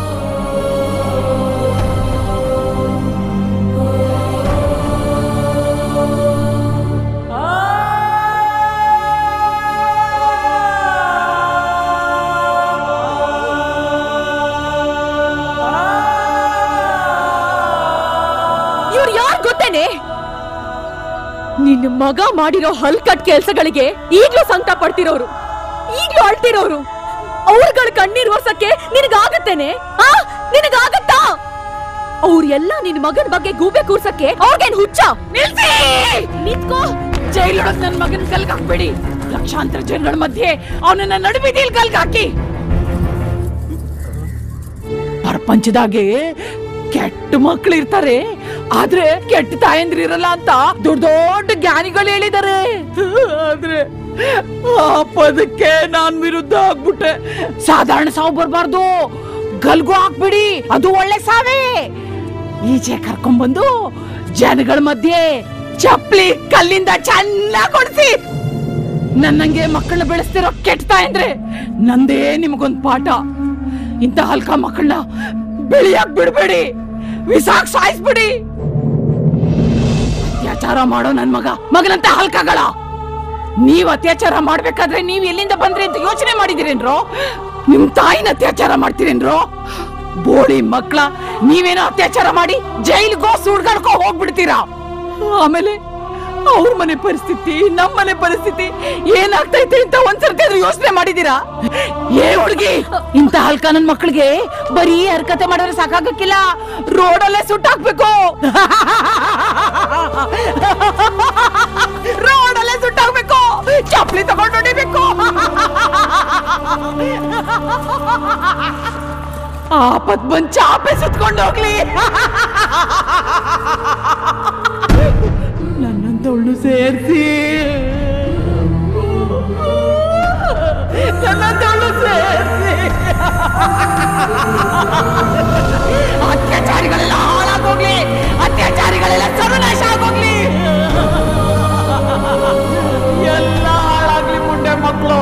ಇವ್ರು ಯಾರು ಗೊತ್ತೇನೆ ನಿನ್ನ ಮಗ ಮಾಡಿರೋ ಹಲ್ಕಟ್ ಕೆಲ್ಸಗಳಿಗೆ ಈಗ್ಲೂ ಸಂಕಟ ಪಡ್ತಿರೋರು ಈಗ್ಲೂ ಅಳ್ತಿರೋರು ಅವ್ರಗಳ ಕಣ್ಣೀರ್ ಒರ್ಸಕ್ಕೆ ನಿನಗಾಗತ್ತೇನೆ ಆ ನಿನಗಾಗತ್ತಾ ಅವ್ರೆಲ್ಲ ನಿನ್ ಮಗನ್ ಬಗ್ಗೆ ಗೂಬೆ ಕೂರ್ಸಕ್ಕೆ ಅವ್ರಿಗೇನ್ ಹುಚ್ಚ ನಿಲ್ಸಿ ನಿಂತ್ಕೋ ಜೈಲೊಳಗ್ ನನ್ ಮಗನ್ ಕಲ್ಗ್ ಹಾಕ್ಬೇಡಿ ಲಕ್ಷಾಂತರ ಜನಗಳ ಮಧ್ಯೆ ಅವನನ್ನ ನಡುಬೀದಿಲ್ ಕಲ್ಗ್ ಹಾಕಿ ಪ್ರಪಂಚದಾಗೆ ಕೆಟ್ಟ ಮಕ್ಳು ಇರ್ತಾರೆ ಆದ್ರೆ ಕೆಟ್ಟ ತಾಯಂದ್ರ ಇರಲ್ಲ ಅಂತ ದೊಡ್ಡ ದೊಡ್ಡ ಜ್ಞಾನಿಗಳು ಹೇಳಿದ್ದಾರೆ ಆದ್ರೆ ಆ ಪದಕ್ಕೆ ನಾನ್ ವಿರುದ್ಧ ಆಗ್ಬಿಟ್ಟೆ ಸಾಧಾರಣ ಸಾವು ಬರ್ಬಾರ್ದು ಗಲ್ಗು ಹಾಕ್ಬಿಡಿ ಅದು ಒಳ್ಳೆ ಸಾವೇ ಈಚೆ ಕರ್ಕೊಂಡ್ಬಂದು ಜನಗಳ ಮಧ್ಯೆ ಚಪ್ಲಿ ಕಲ್ಲಿಂದ ಚೆನ್ನಾಗ್ ಕೊಡ್ಸಿ ನನ್ನಂಗೆ ಮಕ್ಕಳನ್ನ ಬೆಳೆಸ್ತಿರೋ ಕೆಟ್ಟ ಅಂದ್ರೆ ನಂದೇ ನಿಮಗೊಂದ್ ಪಾಠ ಇಂಥ ಹಲ್ಕ ಮಕ್ಕಳನ್ನ ಬೆಳೆಯಕ್ ಬಿಡ್ಬೇಡಿ ವಿಸಾಕ್ ಸಾಯಿಸ್ಬಿಡಿ ಅತ್ಯಾಚಾರ ಮಾಡೋ ನನ್ ಮಗ ಮಗನಂತ ಹಲ್ಕಗಳ ನೀವ್ ಅತ್ಯಾಚಾರ ಮಾಡ್ಬೇಕಾದ್ರೆ ನೀವ್ ಎಲ್ಲಿಂದ ಬಂದ್ರಿ ಅಂತ ಯೋಚನೆ ಮಾಡಿದಿರೇನ್ರೋ ನಿಮ್ ತಾಯಿನ ಅತ್ಯಾಚಾರ ಮಾಡ್ತೀರೇನ್ರೋ ಬೋಳಿ ಮಕ್ಳ ನೀವೇನೋ ಅತ್ಯಾಚಾರ ಮಾಡಿ ಜೈಲ್ಗೋ ಸುಡ್ಗಾಡ್ಕೋ ಹೋಗ್ಬಿಡ್ತೀರಾ ಆಮೇಲೆ ಅವ್ರ ಮನೆ ಪರಿಸ್ಥಿತಿ ನಮ್ ಮನೆ ಪರಿಸ್ಥಿತಿ ಏನಾಗ್ತೈತೆ ಅಂತ ಒಂದ್ಸರ್ತಿ ಆದ್ರೂ ಯೋಚನೆ ಮಾಡಿದೀರಾ ಏ ಹುಡುಗಿ ಇಂತ ಹಲ್ಕ ನನ್ ಮಕ್ಳಿಗೆ ಬರೀ ಹರ್ಕತೆ ಮಾಡಿದ್ರೆ ಸಾಕಾಗಕ್ಕಿಲ್ಲ ರೋಡಲ್ಲೇ ಸುಟ್ಟಾಕ್ಬೇಕು ರೋಡಲ್ಲೇ ಸುಟ್ಟಾಕ್ಬೇಕು ಚಪ್ಲಿ ತಗೊಂಡು ಹೊಡಿಬೇಕು ಆಪತ್ ಬಂದ್ ಚಾಪೆ ಸುತ್ಕೊಂಡು ಹೋಗ್ಲಿ ನನ್ನಂತವಳು ಸೇರಿಸಿ ನನ್ನಂತವಳು ಸೇರಿಸಿ ಅತ್ಯಾಚಾರಿಗಳೆಲ್ಲ ಹಾಳಾಗೋಗ್ಲಿ ಅತ್ಯಾಚಾರಿಗಳೆಲ್ಲ ಸರ್ವನಾಶ ಆಗೋಗ್ಲಿ ಎಲ್ಲ ಹಾಳಾಗ್ಲಿ ಮುಂಡೆ ಮಕ್ಕಳು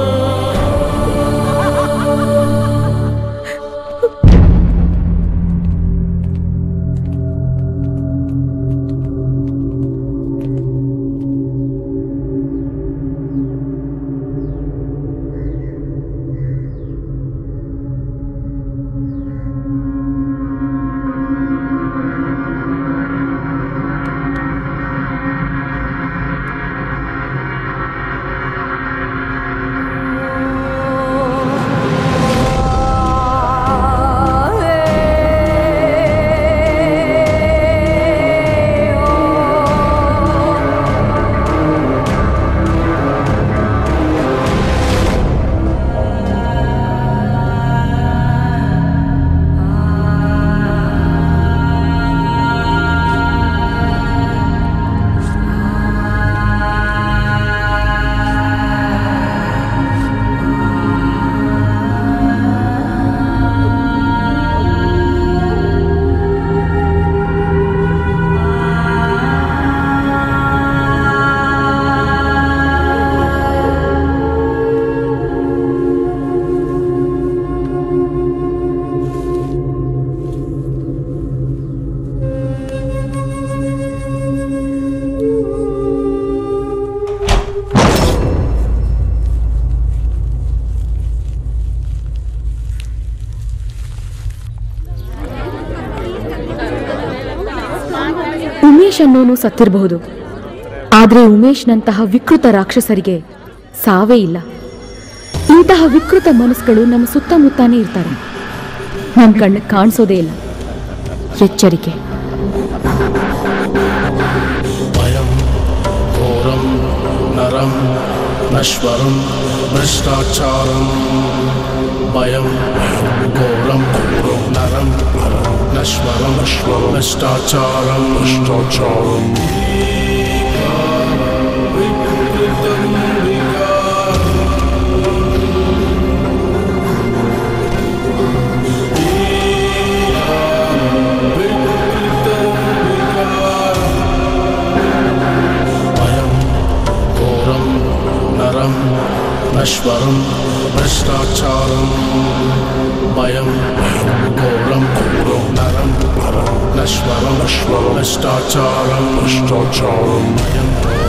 ಉಮೇಶ್ ಅನ್ನೋನು ಸತ್ತಿರಬಹುದು ಆದ್ರೆ ಉಮೇಶ್ನಂತಹ ವಿಕೃತ ರಾಕ್ಷಸರಿಗೆ ಸಾವೇ ಇಲ್ಲ ಇಂತಹ ವಿಕೃತ ಮನಸ್ಸುಗಳು ನಮ್ಮ ಸುತ್ತಮುತ್ತಾನೇ ಇರ್ತಾರೆ ನಮ್ ಕಣ್ಣಿಗೆ ಕಾಣಿಸೋದೇ ಇಲ್ಲ ಎಚ್ಚರಿಕೆ भयं घोरं नरं नश्वरं भ्रष्टाचारं भयं घोरं नरं नश्वरं भ्रष्टाचारं भ्रष्टाचारम् घोरं नरं नश्वरं भ्रष्टाचारं भयं घोरं नरं नश्वरं भ्रष्टाचारं भ्रष्टाचारं भयं